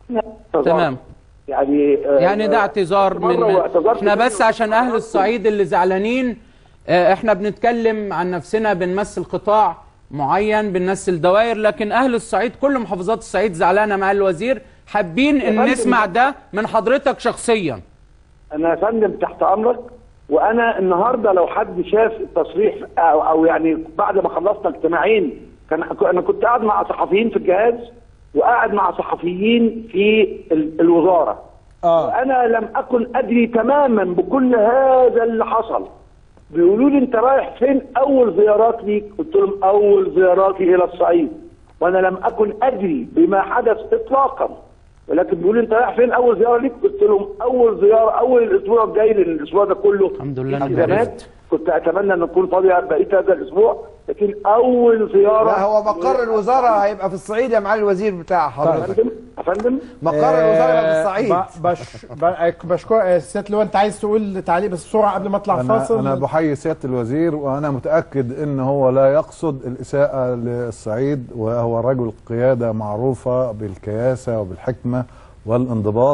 تمام يعني آه، يعني ده اعتذار من مرة واعتذرت احنا منه. بس عشان اهل الصعيد اللي زعلانين آه، احنا بنتكلم عن نفسنا بنمثل قطاع معين بنمثل دوائر لكن اهل الصعيد كل محافظات الصعيد زعلانه مع الوزير حابين ان فندم. نسمع ده من حضرتك شخصيا انا يا فندم تحت امرك وانا النهارده لو حد شاف التصريح او, أو يعني بعد ما خلصنا اجتماعين كان انا كنت قاعد مع صحفيين في الجهاز وقاعد مع صحفيين في ال- الوزاره آه. وانا لم اكن ادري تماما بكل هذا اللي حصل بيقولوا لي انت رايح فين اول زيارات ليك قلت لهم اول زياراتي الى الصعيد وانا لم اكن ادري بما حدث اطلاقا ولكن بيقولوا لي انت رايح فين اول زياره ليك قلت لهم اول زياره اول الاسبوع الجاي لان الاسبوع ده كله الحمد لله إنك التزامات عرفت. كنت اتمنى ان اكون فاضي بقيه هذا الاسبوع لكن اول زياره لا هو مقر الوزاره هيبقى في الصعيد يا معالي الوزير بتاع حضرتك يا فندم مقر الوزاره يبقى في الصعيد ب- بش ب- بشكر سياده اللواء انت عايز تقول تعليق بس بسرعه قبل ما اطلع أنا, فاصل أنا بحيي سيادة الوزير وأنا متأكد إن هو لا يقصد الإساءة للصعيد وهو رجل قيادة معروفة بالكياسة وبالحكمة والانضباط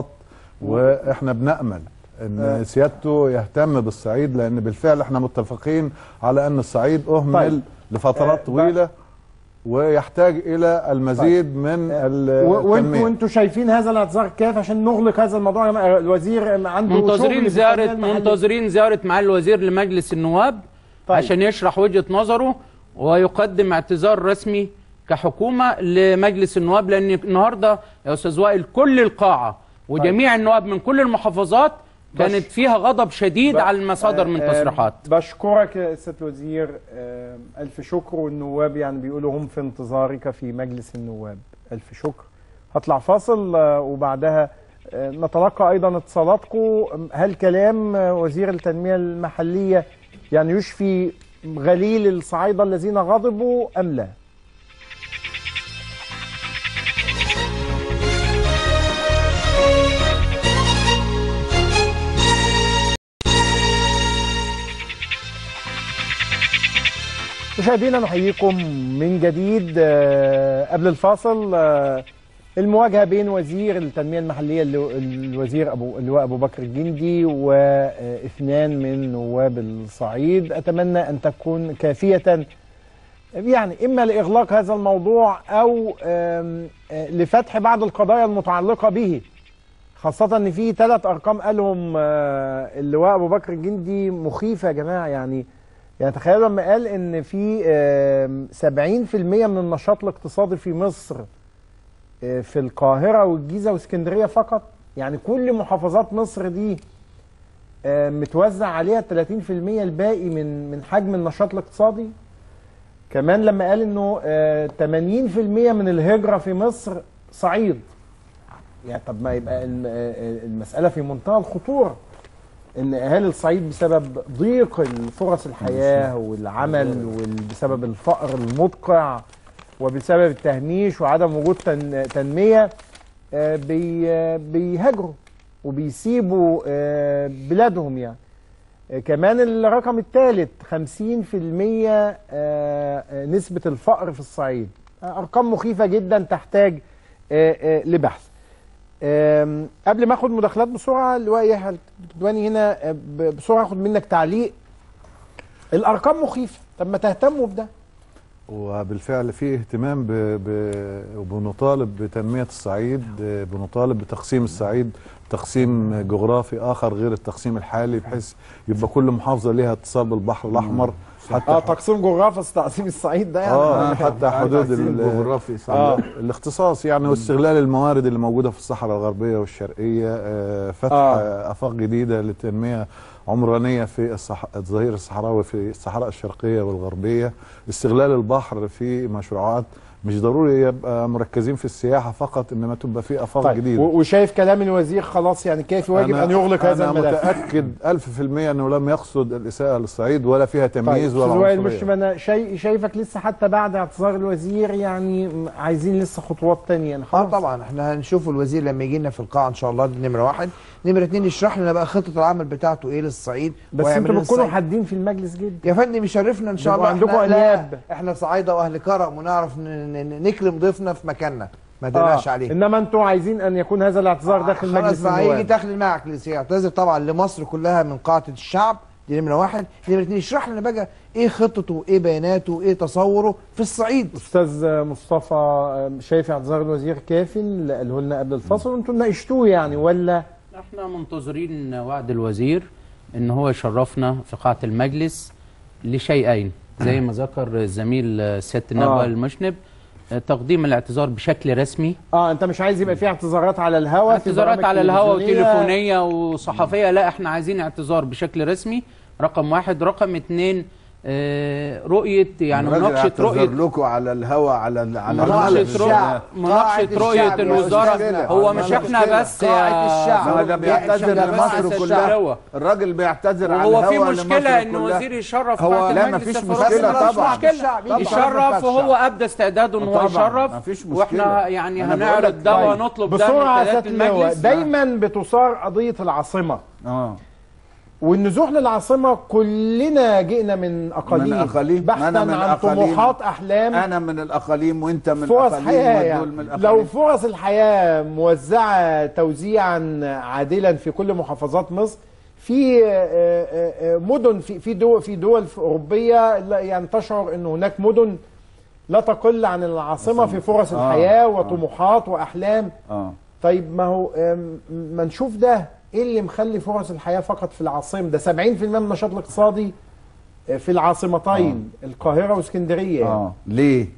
وإحنا بنأمل إن آه. سيادته يهتم بالصعيد لأن بالفعل إحنا متفقين على أن الصعيد أهمل طيب. لفترات آه، طويلة ويحتاج إلى المزيد من و- وانتوا التنمية وانتوا شايفين هذا الاعتذار كيف عشان نغلق هذا الموضوع يا جماعة؟ الوزير عنده منتظرين شغل زيارة في التنمية المحلية. منتظرين زيارة معالي الوزير لمجلس النواب طيب. عشان يشرح وجهة نظره ويقدم اعتذار رسمي كحكومة لمجلس النواب لأن النهاردة يا أستاذ وائل كل القاعة وجميع النواب من كل المحافظات كانت بش- فيها غضب شديد ب- على المصادر من آه، آه، تصريحات بشكرك يا سياده الوزير آه، الف شكر والنواب يعني بيقولوا هم في انتظارك في مجلس النواب الف شكر هطلع فاصل آه، وبعدها آه، نتلقى ايضا اتصالاتكم هل كلام آه، وزير التنميه المحليه يعني يشفي غليل الصعايده الذين غضبوا ام لا مشاهدينا نحييكم من جديد آه، قبل الفاصل آه، المواجهه بين وزير التنميه المحليه اللو- الوزير ابو اللواء ابو بكر الجندي واثنان من نواب الصعيد اتمنى ان تكون كافيه يعني اما لاغلاق هذا الموضوع او آم، آه، لفتح بعض القضايا المتعلقه به خاصة ان في ثلاث ارقام قالهم آه، اللواء ابو بكر الجندي مخيفة يا جماعة يعني يعني تخيلوا لما قال ان في آم، 70% من النشاط الاقتصادي في مصر آه، في القاهرة والجيزة واسكندرية فقط يعني كل محافظات مصر دي آه، متوزع عليها 30% الباقي من من حجم النشاط الاقتصادي كمان لما قال انه آه، 80% من الهجرة في مصر صعيد يعني طب ما يبقى الم- آه، المسألة في منتهى الخطورة ان اهالي الصعيد بسبب ضيق فرص الحياه والعمل وبسبب الفقر المدقع وبسبب التهميش وعدم وجود تن- تنميه آه، بي- آه، بيهاجروا وبيسيبوا آه، بلادهم يعني آه، كمان الرقم الثالث 50% آه، آه، نسبة الفقر في الصعيد آه، أرقام مخيفة جدا تحتاج آه، آه، لبحث آم، قبل ما اخد مداخلات بسرعه اللواء يحيى الكدواني هنا آه، ب- بسرعه اخد منك تعليق الارقام مخيفه طب ما تهتموا بده وبالفعل في اهتمام ب... ب... وبنطالب بتنمية الصعيد آه، بنطالب بتقسيم الصعيد تقسيم جغرافي آخر غير التقسيم الحالي بحيث يبقى كل محافظة لها اتصال بالبحر الأحمر حتى اه تقسيم جغرافي أصل تقسيم الصعيد ده يعني اه حتى حدود تقسيم ال- جغرافي صحيح. آه الاختصاص يعني واستغلال الموارد اللي موجوده في الصحراء الغربيه والشرقيه آه فتح آه. آه. افاق جديده لتنميه عمرانيه في الصح... الظهير الصحراوي في الصحراء الشرقيه والغربيه استغلال البحر في مشروعات مش ضروري يبقى مركزين في السياحه فقط انما تبقى في افاق طيب جديده و- وشايف كلام الوزير خلاص يعني كيف واجب أنا- ان يغلق هذا أنا الملف متأكد ألف في المية أنه لم يقصد الإساءة للصعيد ولا فيها تمييز طيب ولا أستاذ وائل عنصرية مش انا شيء شايفك لسه حتى بعد اعتذار الوزير يعني م- عايزين لسه خطوات تانية يعني اه خلاص طبعا احنا هنشوف الوزير لما يجي لنا في القاعه ان شاء الله دي نمره واحد نمره اتنين يشرح لنا بقى خطه العمل بتاعته ايه للصعيد بس وهيعمل انتوا إيه بتكونوا للصعيد. حادين في المجلس جدا يا فندم يشرفنا ان شاء بيبقوا الله عندكم احنا لا، أنياب. احنا صعايده واهل كرم ونعرف ن- ن- نكرم ضيفنا في مكاننا ما تقلقش آه. عليه انما انتوا عايزين ان يكون هذا الاعتذار داخل خلاص مجلس بقى هيجي النواب داخل المجلس يعتذر طبعا لمصر كلها من قاعه الشعب دي نمره واحد نمره اتنين يشرح لنا بقى ايه خطته ايه بياناته ايه تصوره في الصعيد استاذ مصطفى شايف اعتذار الوزير كافي اللي قاله لنا قبل الفصل وانتوا ناقشتوه يعني ولا احنا منتظرين وعد الوزير ان هو يشرفنا في قاعه المجلس لشيئين زي ما ذكر الزميل سياده النائب آه. وائل المشنب آه، تقديم الاعتذار بشكل رسمي اه انت مش عايز يبقى في اعتذارات على الهواء في اعتذارات برامج على الهواء تلفزيونية. وتليفونيه وصحفيه لا احنا عايزين اعتذار بشكل رسمي رقم واحد رقم اتنين آه، رؤيه يعني الراجل مناقشه اعتذر رؤيه لكم على الهوا على ال- على مناقشه الهوا. رؤيه مناقشه رؤيه الوزاره هو مش احنا بس يا ما ده بيعتذر لمصر كلها الراجل بيعتذر على وهو في الهوا مشكله لمصر ان كلها. وزير يشرف هو قاعة لا المجلس مفيش الفرنسي. مشكله مفيش طبعا مشكله يشرف وهو ابدى استعداده ان هو طبعاً، يشرف مفيش مشكلة. واحنا يعني أنا هنعرض بقولك ده طيب. ونطلب ده بسرعه من يا قيادة سياده اللواء المجلس دايما بتثار قضيه العاصمه اه والنزوح للعاصمه كلنا جئنا من اقاليم من اقاليم بحثا أنا من عن أقاليم. طموحات احلام انا من الاقاليم وانت من فرص الاقاليم حياه ودول يعني. من الاقاليم لو فرص الحياه موزعه توزيعا عادلا في كل محافظات مصر في آه، آه، آه، مدن في في دول في دول في اوروبيه لا- يعني تشعر ان هناك مدن لا تقل عن العاصمه في فرص آه، الحياه آه. وطموحات واحلام اه طيب ما هو آم، ما نشوف ده ايه اللي مخلي فرص الحياه فقط في العاصمه ده 70% من النشاط الاقتصادي آه، في العاصمتين القاهره واسكندريه يعني. اه ليه؟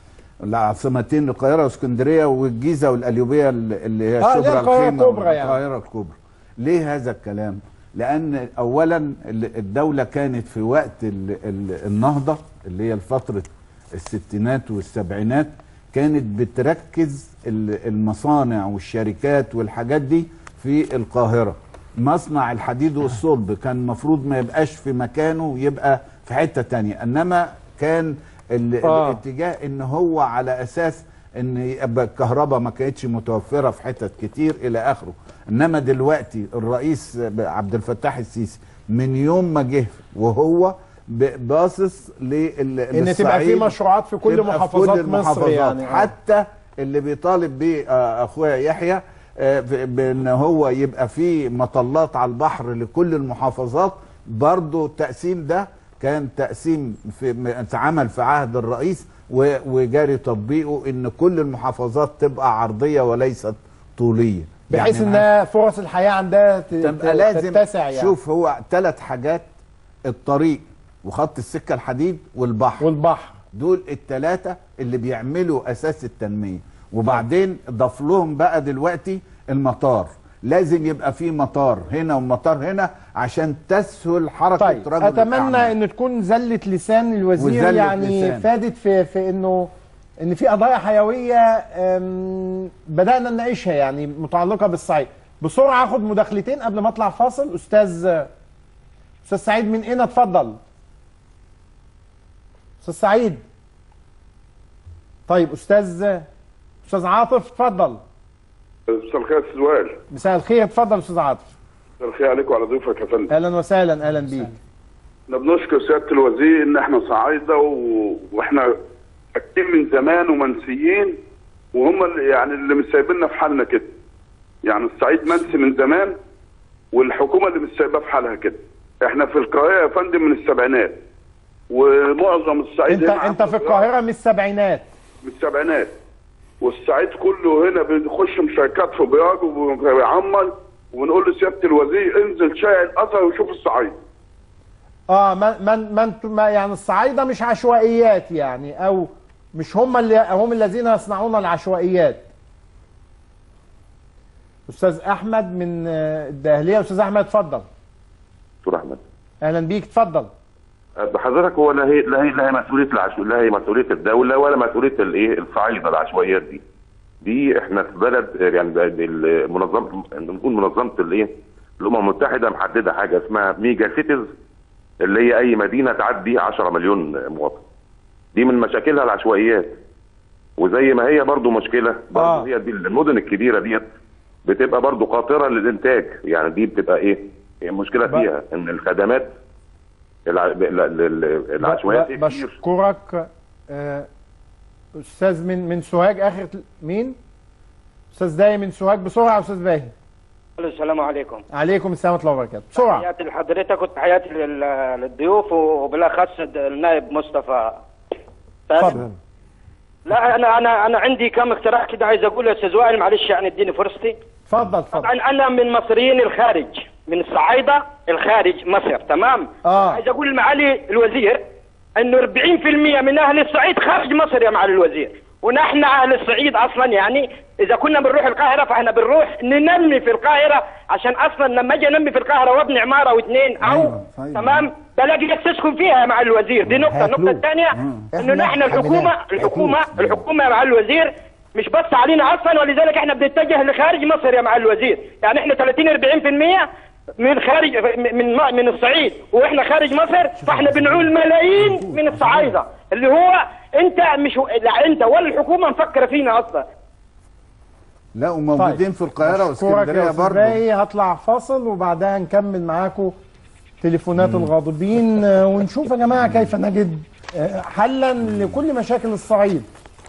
العاصمتين القاهره واسكندريه والجيزه والقليوبيه اللي اللي هي آه، اللي هي شبرا القاهرة الخيمه الكبرى يعني. القاهره الكبرى ليه هذا الكلام؟ لان اولا ال- الدوله كانت في وقت ال- ال- النهضه اللي هي فتره الستينات والسبعينات كانت بتركز ال- المصانع والشركات والحاجات دي في القاهره مصنع الحديد والصلب كان المفروض ما يبقاش في مكانه يبقى في حته تانية انما كان ال- آه. الاتجاه ان هو على اساس ان يبقى الكهرباء ما كانتش متوفره في حتت كتير الى اخره انما دلوقتي الرئيس عبد الفتاح السيسي من يوم ما جه وهو ب- باصص لل ان تبقى في مشروعات في كل تبقى في محافظات كل مصر المحافظات. يعني آه. حتى اللي بيطالب بيه آه، اخويا يحيى آه، ب- بان هو يبقى في مطلات على البحر لكل المحافظات برضو التقسيم ده كان تقسيم في م- اتعمل في عهد الرئيس و- وجاري تطبيقه ان كل المحافظات تبقى عرضيه وليست طوليه بحيث يعني ان فرص الحياه عندها ت- تبقى ت- لازم تتسع يعني شوف هو ثلاث حاجات الطريق وخط السكه الحديد والبحر والبحر دول الثلاثه اللي بيعملوا اساس التنميه وبعدين ضاف لهم بقى دلوقتي المطار لازم يبقى في مطار هنا ومطار هنا عشان تسهل حركه طيب رجل اتمنى الأعمال. ان تكون زله لسان الوزير وزلة يعني لسان. فادت في في انه ان في قضايا حيويه أم، بدانا نناقشها يعني متعلقه بالصعيد بسرعه اخد مداخلتين قبل ما اطلع فاصل استاذ استاذ سعيد من هنا اتفضل استاذ سعيد طيب استاذ استاذ عاطف اتفضل مساء الخير يا استاذ وائل مساء الخير اتفضل استاذ عاطف مساء الخير عليك وعلى ضيوفك يا فندم اهلا وسهلا اهلا بيك احنا بنشكر سياده الوزير ان احنا صعايده و... واحنا ساكتين من زمان ومنسيين وهم اللي يعني اللي مش سايبيننا في حالنا كده يعني الصعيد منسي من زمان والحكومه اللي مش سايباه في حالها كده احنا في القاهره يا فندم من السبعينات ومعظم الصعيد انت هنا انت في القاهره من السبعينات من السبعينات والصعيد كله هنا بنخش مشاركات في بياض وبيعمل ونقول لسياده الوزير انزل شاي الاثر وشوف الصعيد اه ما من من ما يعني الصعايده مش عشوائيات يعني او مش هم اللي هم الذين يصنعون العشوائيات استاذ احمد من آه، الداهليه استاذ احمد اتفضل دكتور احمد اهلا بيك اتفضل بحضرتك هو لا هي لا هي لا هي مسؤوليه العشو... لا هي مسؤوليه الدوله ولا مسؤوليه الايه الصعايده العشوائيات دي دي احنا في بلد يعني ده- دي المنظمه نقول منظمه الايه الامم المتحده محدده حاجه اسمها ميجا سيتيز اللي هي اي مدينه تعدي 10 مليون مواطن دي من مشاكلها العشوائيات وزي ما هي برضو مشكله برضو آه. هي دي المدن الكبيره ديت بتبقى برضو قاطره للانتاج يعني دي بتبقى ايه هي المشكله فيها ان الخدمات الع... ال- ال- ال- العشوائيات ب- فيه كتير بشكرك آه، استاذ من من سوهاج اخر تل- مين استاذ داي من سوهاج بسرعه يا استاذ باهي السلام عليكم عليكم السلام ورحمه الله وبركاته بسرعه تحياتي لحضرتك وتحياتي لل- للضيوف وبالاخص النائب مصطفى اتفضل لا انا انا انا عندي كم اقتراح كده عايز اقوله يا استاذ وائل معلش يعني اديني فرصتي اتفضل طبعا انا من مصريين الخارج من الصعايده الخارج مصر تمام اه عايز اقول لمعالي الوزير انه 40% من اهل الصعيد خارج مصر يا معالي الوزير ونحن اهل الصعيد اصلا يعني اذا كنا بنروح القاهره فاحنا بنروح ننمي في القاهره عشان اصلا لما اجي انمي في القاهره وابني عماره واثنين او تمام بلاقي ناس تسكن فيها يا معالي الوزير دي نقطه النقطه الثانيه انه نحن الحكومه الحكومه الحكومه يا معالي الوزير مش بص علينا اصلا ولذلك احنا بنتجه لخارج مصر يا معالي الوزير يعني احنا 30 40% من خارج من من الصعيد واحنا خارج مصر فاحنا بنعول ملايين من الصعايده اللي هو انت مش لا انت ولا الحكومه مفكره فينا اصلا لا وموجودين في القاهره أشكرك يا واسكندريه أستاذ برضه باهي هطلع فاصل وبعدها نكمل معاكم تليفونات الغاضبين آه، ونشوف يا جماعه كيف نجد آه، حلا لكل مشاكل الصعيد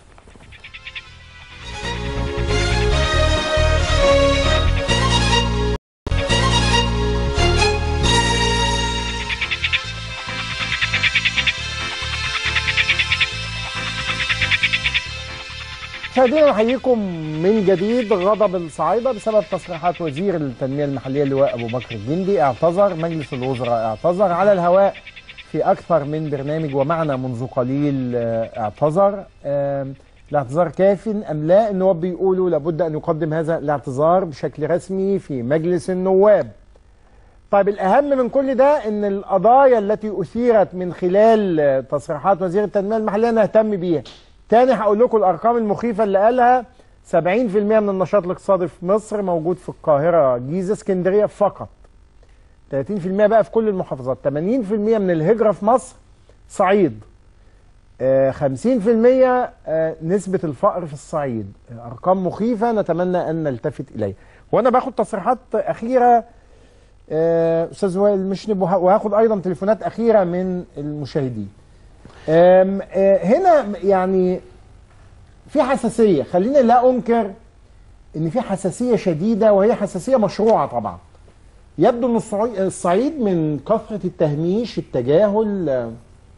مشاهدينا نحييكم من جديد غضب الصعايدة بسبب تصريحات وزير التنمية المحلية اللواء أبو بكر الجندي اعتذر مجلس الوزراء اعتذر على الهواء في أكثر من برنامج ومعنا منذ قليل آه، اعتذر آم، الاعتذار كاف أم لا النواب بيقولوا لابد أن يقدم هذا الاعتذار بشكل رسمي في مجلس النواب طيب الأهم من كل ده أن القضايا التي أثيرت من خلال آه، تصريحات وزير التنمية المحلية نهتم بيها تاني هقول لكم الأرقام المخيفة اللي قالها 70% من النشاط الاقتصادي في مصر موجود في القاهرة جيزة اسكندرية فقط 30% بقى في كل المحافظات 80% من الهجرة في مصر صعيد آه، 50% آه، نسبة الفقر في الصعيد آه، أرقام مخيفة نتمنى أن نلتفت إليها وأنا باخد تصريحات أخيرة آه، أستاذ وائل مشنب وه- وهاخد أيضا تليفونات أخيرة من المشاهدين آم، آه، هنا يعني في حساسية خلينا لا أنكر إن في حساسية شديدة وهي حساسية مشروعة طبعا يبدو أن الصعي- الصعيد من كثرة التهميش التجاهل آه،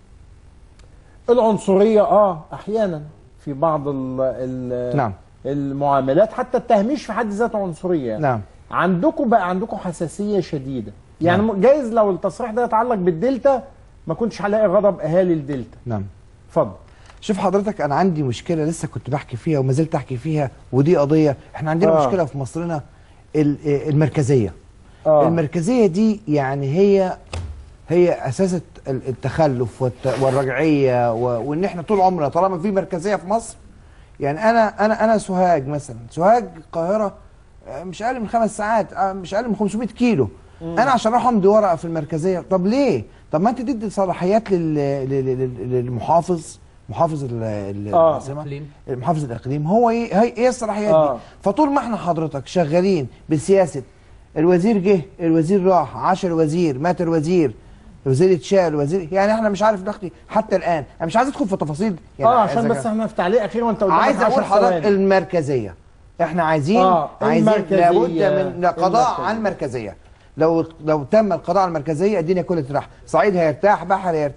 العنصرية اه احيانا في بعض ال ال نعم. المعاملات حتى التهميش في حد ذاته عنصرية يعني. نعم عندكم بقى عندكم حساسية شديدة يعني نعم. جايز لو التصريح ده يتعلق بالدلتا ما كنتش هلاقي غضب اهالي الدلتا نعم اتفضل شوف حضرتك انا عندي مشكله لسه كنت بحكي فيها وما زلت احكي فيها ودي قضيه احنا عندنا آه. آه. مشكله في مصرنا ال- آه، المركزيه آه. المركزيه دي يعني هي هي اساس الت- ال- التخلف والت- والرجعيه و- وان احنا طول عمرنا طالما في مركزيه في مصر يعني انا انا انا سوهاج مثلا سوهاج القاهره آه، مش اقل من خمس ساعات آه، مش اقل من 500 كيلو مم. انا عشان اروح امضي ورقه في المركزيه طب ليه طب ما انت تدي صلاحيات لل... لل... لل- للمحافظ محافظ ال- ال- آه. العاصمه محافظ الاقليم هو ايه هي ايه الصلاحيات آه. دي فطول ما احنا حضرتك شغالين بسياسه الوزير جه الوزير راح عاش الوزير مات الوزير الوزير اتشال الوزير يعني احنا مش عارف نخطي حتى الان انا مش عايز ادخل في تفاصيل يعني اه عشان إذا بس كان- احنا في تعليق اخير وانت قدامك عايز اقول 10 حضرتك ثواني. المركزيه احنا عايزين آه، عايزين المركزية. لابد من القضاء المركزية. على المركزيه لو لو تم القضاء على المركزيه الدنيا كلها ترتاح صعيد هيرتاح بحر هيرتاح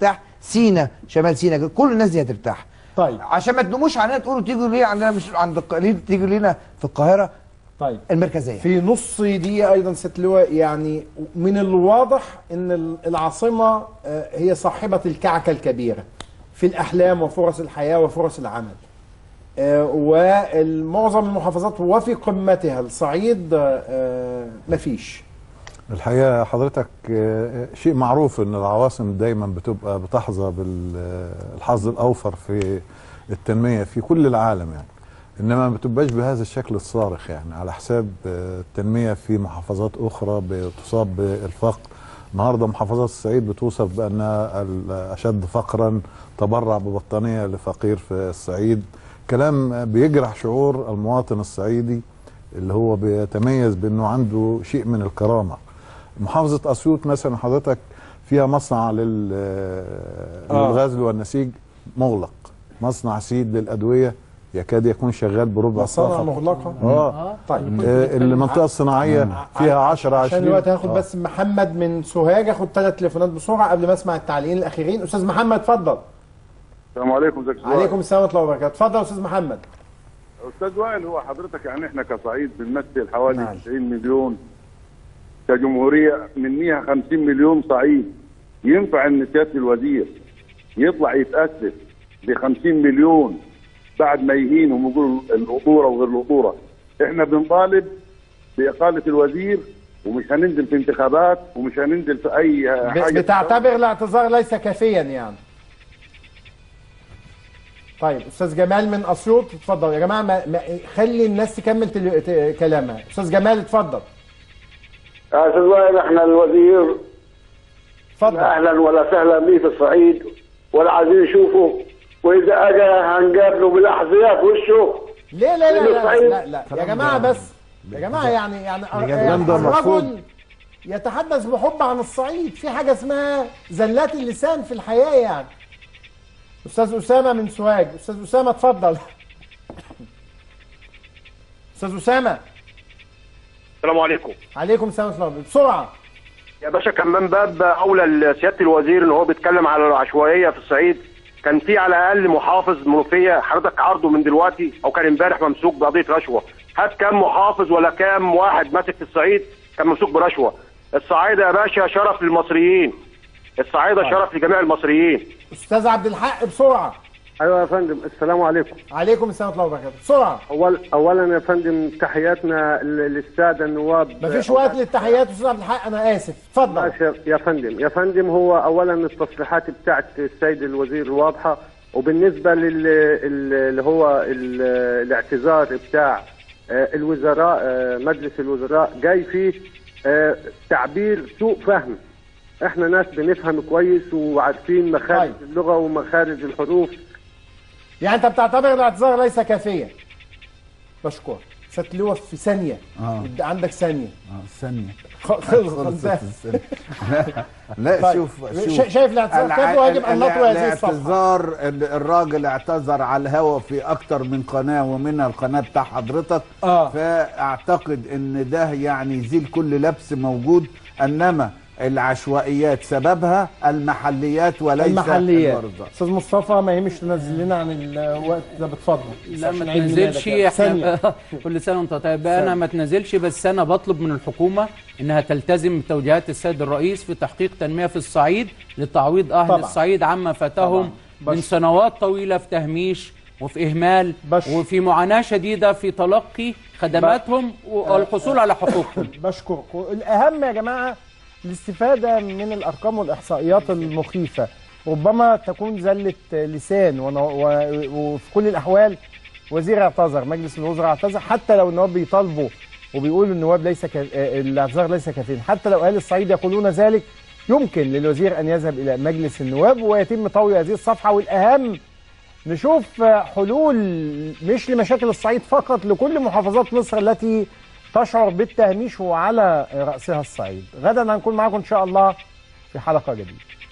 سينا شمال سينا كل الناس دي هترتاح طيب عشان ما تلوموش علينا تقولوا تيجوا ليه عندنا مش عند الق- ليه تيجوا لينا في القاهره طيب المركزيه في نص دقيقة أيضا ست لواء يعني من الواضح أن ال- العاصمة آه، هي صاحبة الكعكة الكبيرة في الأحلام وفرص الحياة وفرص العمل آه، ومعظم المحافظات وفي قمتها الصعيد آه، مفيش الحقيقه حضرتك آه، شيء معروف ان العواصم دايما بتبقى بتحظى بالحظ الاوفر في التنميه في كل العالم يعني انما ما بتبقاش بهذا الشكل الصارخ يعني على حساب آه، التنميه في محافظات اخرى بتصاب بالفقر النهارده محافظات الصعيد بتوصف بانها الاشد فقرا تبرع ببطانيه لفقير في الصعيد كلام بيجرح شعور المواطن الصعيدي اللي هو بيتميز بانه عنده شيء من الكرامه محافظه اسيوط مثلا حضرتك فيها مصنع لل آه. للغزل والنسيج مغلق مصنع سيد للادويه يكاد يكون شغال بربع مصانع الطاقه مغلقة اه طيب آه، المنطقه الصناعيه فيها 10 20 عشان الوقت هاخد آه. بس محمد من سوهاج هاخد ثلاث تليفونات بسرعة قبل ما اسمع التعليقين الأخيرين أستاذ محمد اتفضل السلام عليكم ازيك يا عليكم السلام ورحمة الله وبركاته اتفضل يا أستاذ محمد استاذ وائل هو حضرتك يعني احنا كصعيد بنمثل حوالي 90 مليون كجمهوريه منيها 50 مليون صعيد ينفع ان سياده الوزير يطلع يتاسف ب 50 مليون بعد ما يهينهم ويقولوا الخطوره وغير الخطوره احنا بنطالب باقاله الوزير ومش هننزل في انتخابات ومش هننزل في اي ب- حاجه بتعتبر الاعتذار ليس كافيا يعني طيب استاذ جمال من اسيوط اتفضل يا جماعه ما ما خلي الناس تكمل تل... ت... كلامها استاذ جمال اتفضل يا استاذ وائل احنا الوزير اتفضل اهلا ولا سهلا بيه في الصعيد ولا عايزين نشوفه واذا اجى هنقابله بالاحذيه في وشه ليه لا لا من لا الصعيد. لا, لا. يا جماعه بس يا جماعه يعني يعني الكلام ده الرجل المفروض. يتحدث بحب عن الصعيد في حاجه اسمها زلات اللسان في الحياه يعني استاذ اسامه من سوهاج استاذ اسامه اتفضل استاذ اسامه السلام عليكم عليكم السلام ورحمه الله بسرعه يا باشا كان من باب اولى سياده الوزير ان هو بيتكلم على العشوائيه في الصعيد كان في على الاقل محافظ منوفيه حضرتك عرضه من دلوقتي او كان امبارح ممسوك بقضيه رشوه هات كام محافظ ولا كام واحد ماسك في الصعيد كان ممسوك برشوه الصعايده يا باشا شرف للمصريين الصعايده طيب. شرف لجميع المصريين استاذ عبد الحق بسرعه ايوه يا فندم السلام عليكم عليكم السلام ورحمه الله وبركاته بسرعه أول اولا يا فندم تحياتنا ل- للساده النواب مفيش وقت للتحيات استاذ عبد الحق انا اسف اتفضل ماشي يا فندم يا فندم هو اولا التصريحات بتاعت السيد الوزير واضحه وبالنسبه لل ال- اللي هو ال- الاعتذار بتاع آه، الوزراء آه، مجلس الوزراء جاي فيه آه، تعبير سوء فهم احنا ناس بنفهم كويس وعارفين مخارج اللغه ومخارج الحروف يعني انت بتعتبر الاعتذار ليس كافيا بشكر ست لواء في ثانيه اه يبقى عندك ثانيه اه ثانية خ- خلص خلصت خلص الثانية. لا لا طيب. شوف شا- شوف شايف الاعتذار الع- كيف ويجب أن الع- نطوي هذه الصفحة؟ الاعتذار ال- الراجل اعتذر على الهوا في اكتر من قناة ومنها القناة بتاع حضرتك آه. فاعتقد ان ده يعني يزيل كل لبس موجود انما العشوائيات سببها المحليات وليس المحليات الوردة. استاذ مصطفى ما يهمش تنزل لنا عن الوقت ده بتفضل لا عشان ما عيد تنزلش ميلادك. ثانية. احنا كل سنه وانت طيب انا ما تنزلش بس انا بطلب من الحكومه انها تلتزم بتوجيهات السيد الرئيس في تحقيق تنميه في الصعيد لتعويض اهل طبعاً. الصعيد عما فاتهم طبعاً. من سنوات طويله في تهميش وفي اهمال وفي معاناه شديده في تلقي خدماتهم والحصول على حقوقهم بشكركم الاهم يا جماعه الاستفاده من الارقام والاحصائيات المخيفه ربما تكون زله لسان ون- و- وفي كل الاحوال وزير اعتذر مجلس الوزراء اعتذر حتى لو النواب بيطالبوا وبيقولوا النواب ليس ك... آه، الاعتذار ليس كافيا حتى لو اهل الصعيد يقولون ذلك يمكن للوزير ان يذهب الى مجلس النواب ويتم طوي هذه الصفحه والاهم نشوف حلول مش لمشاكل الصعيد فقط لكل محافظات مصر التي تشعر بالتهميش وعلى رأسها الصعيد غدا هنكون معاكم إن شاء الله في حلقة جديدة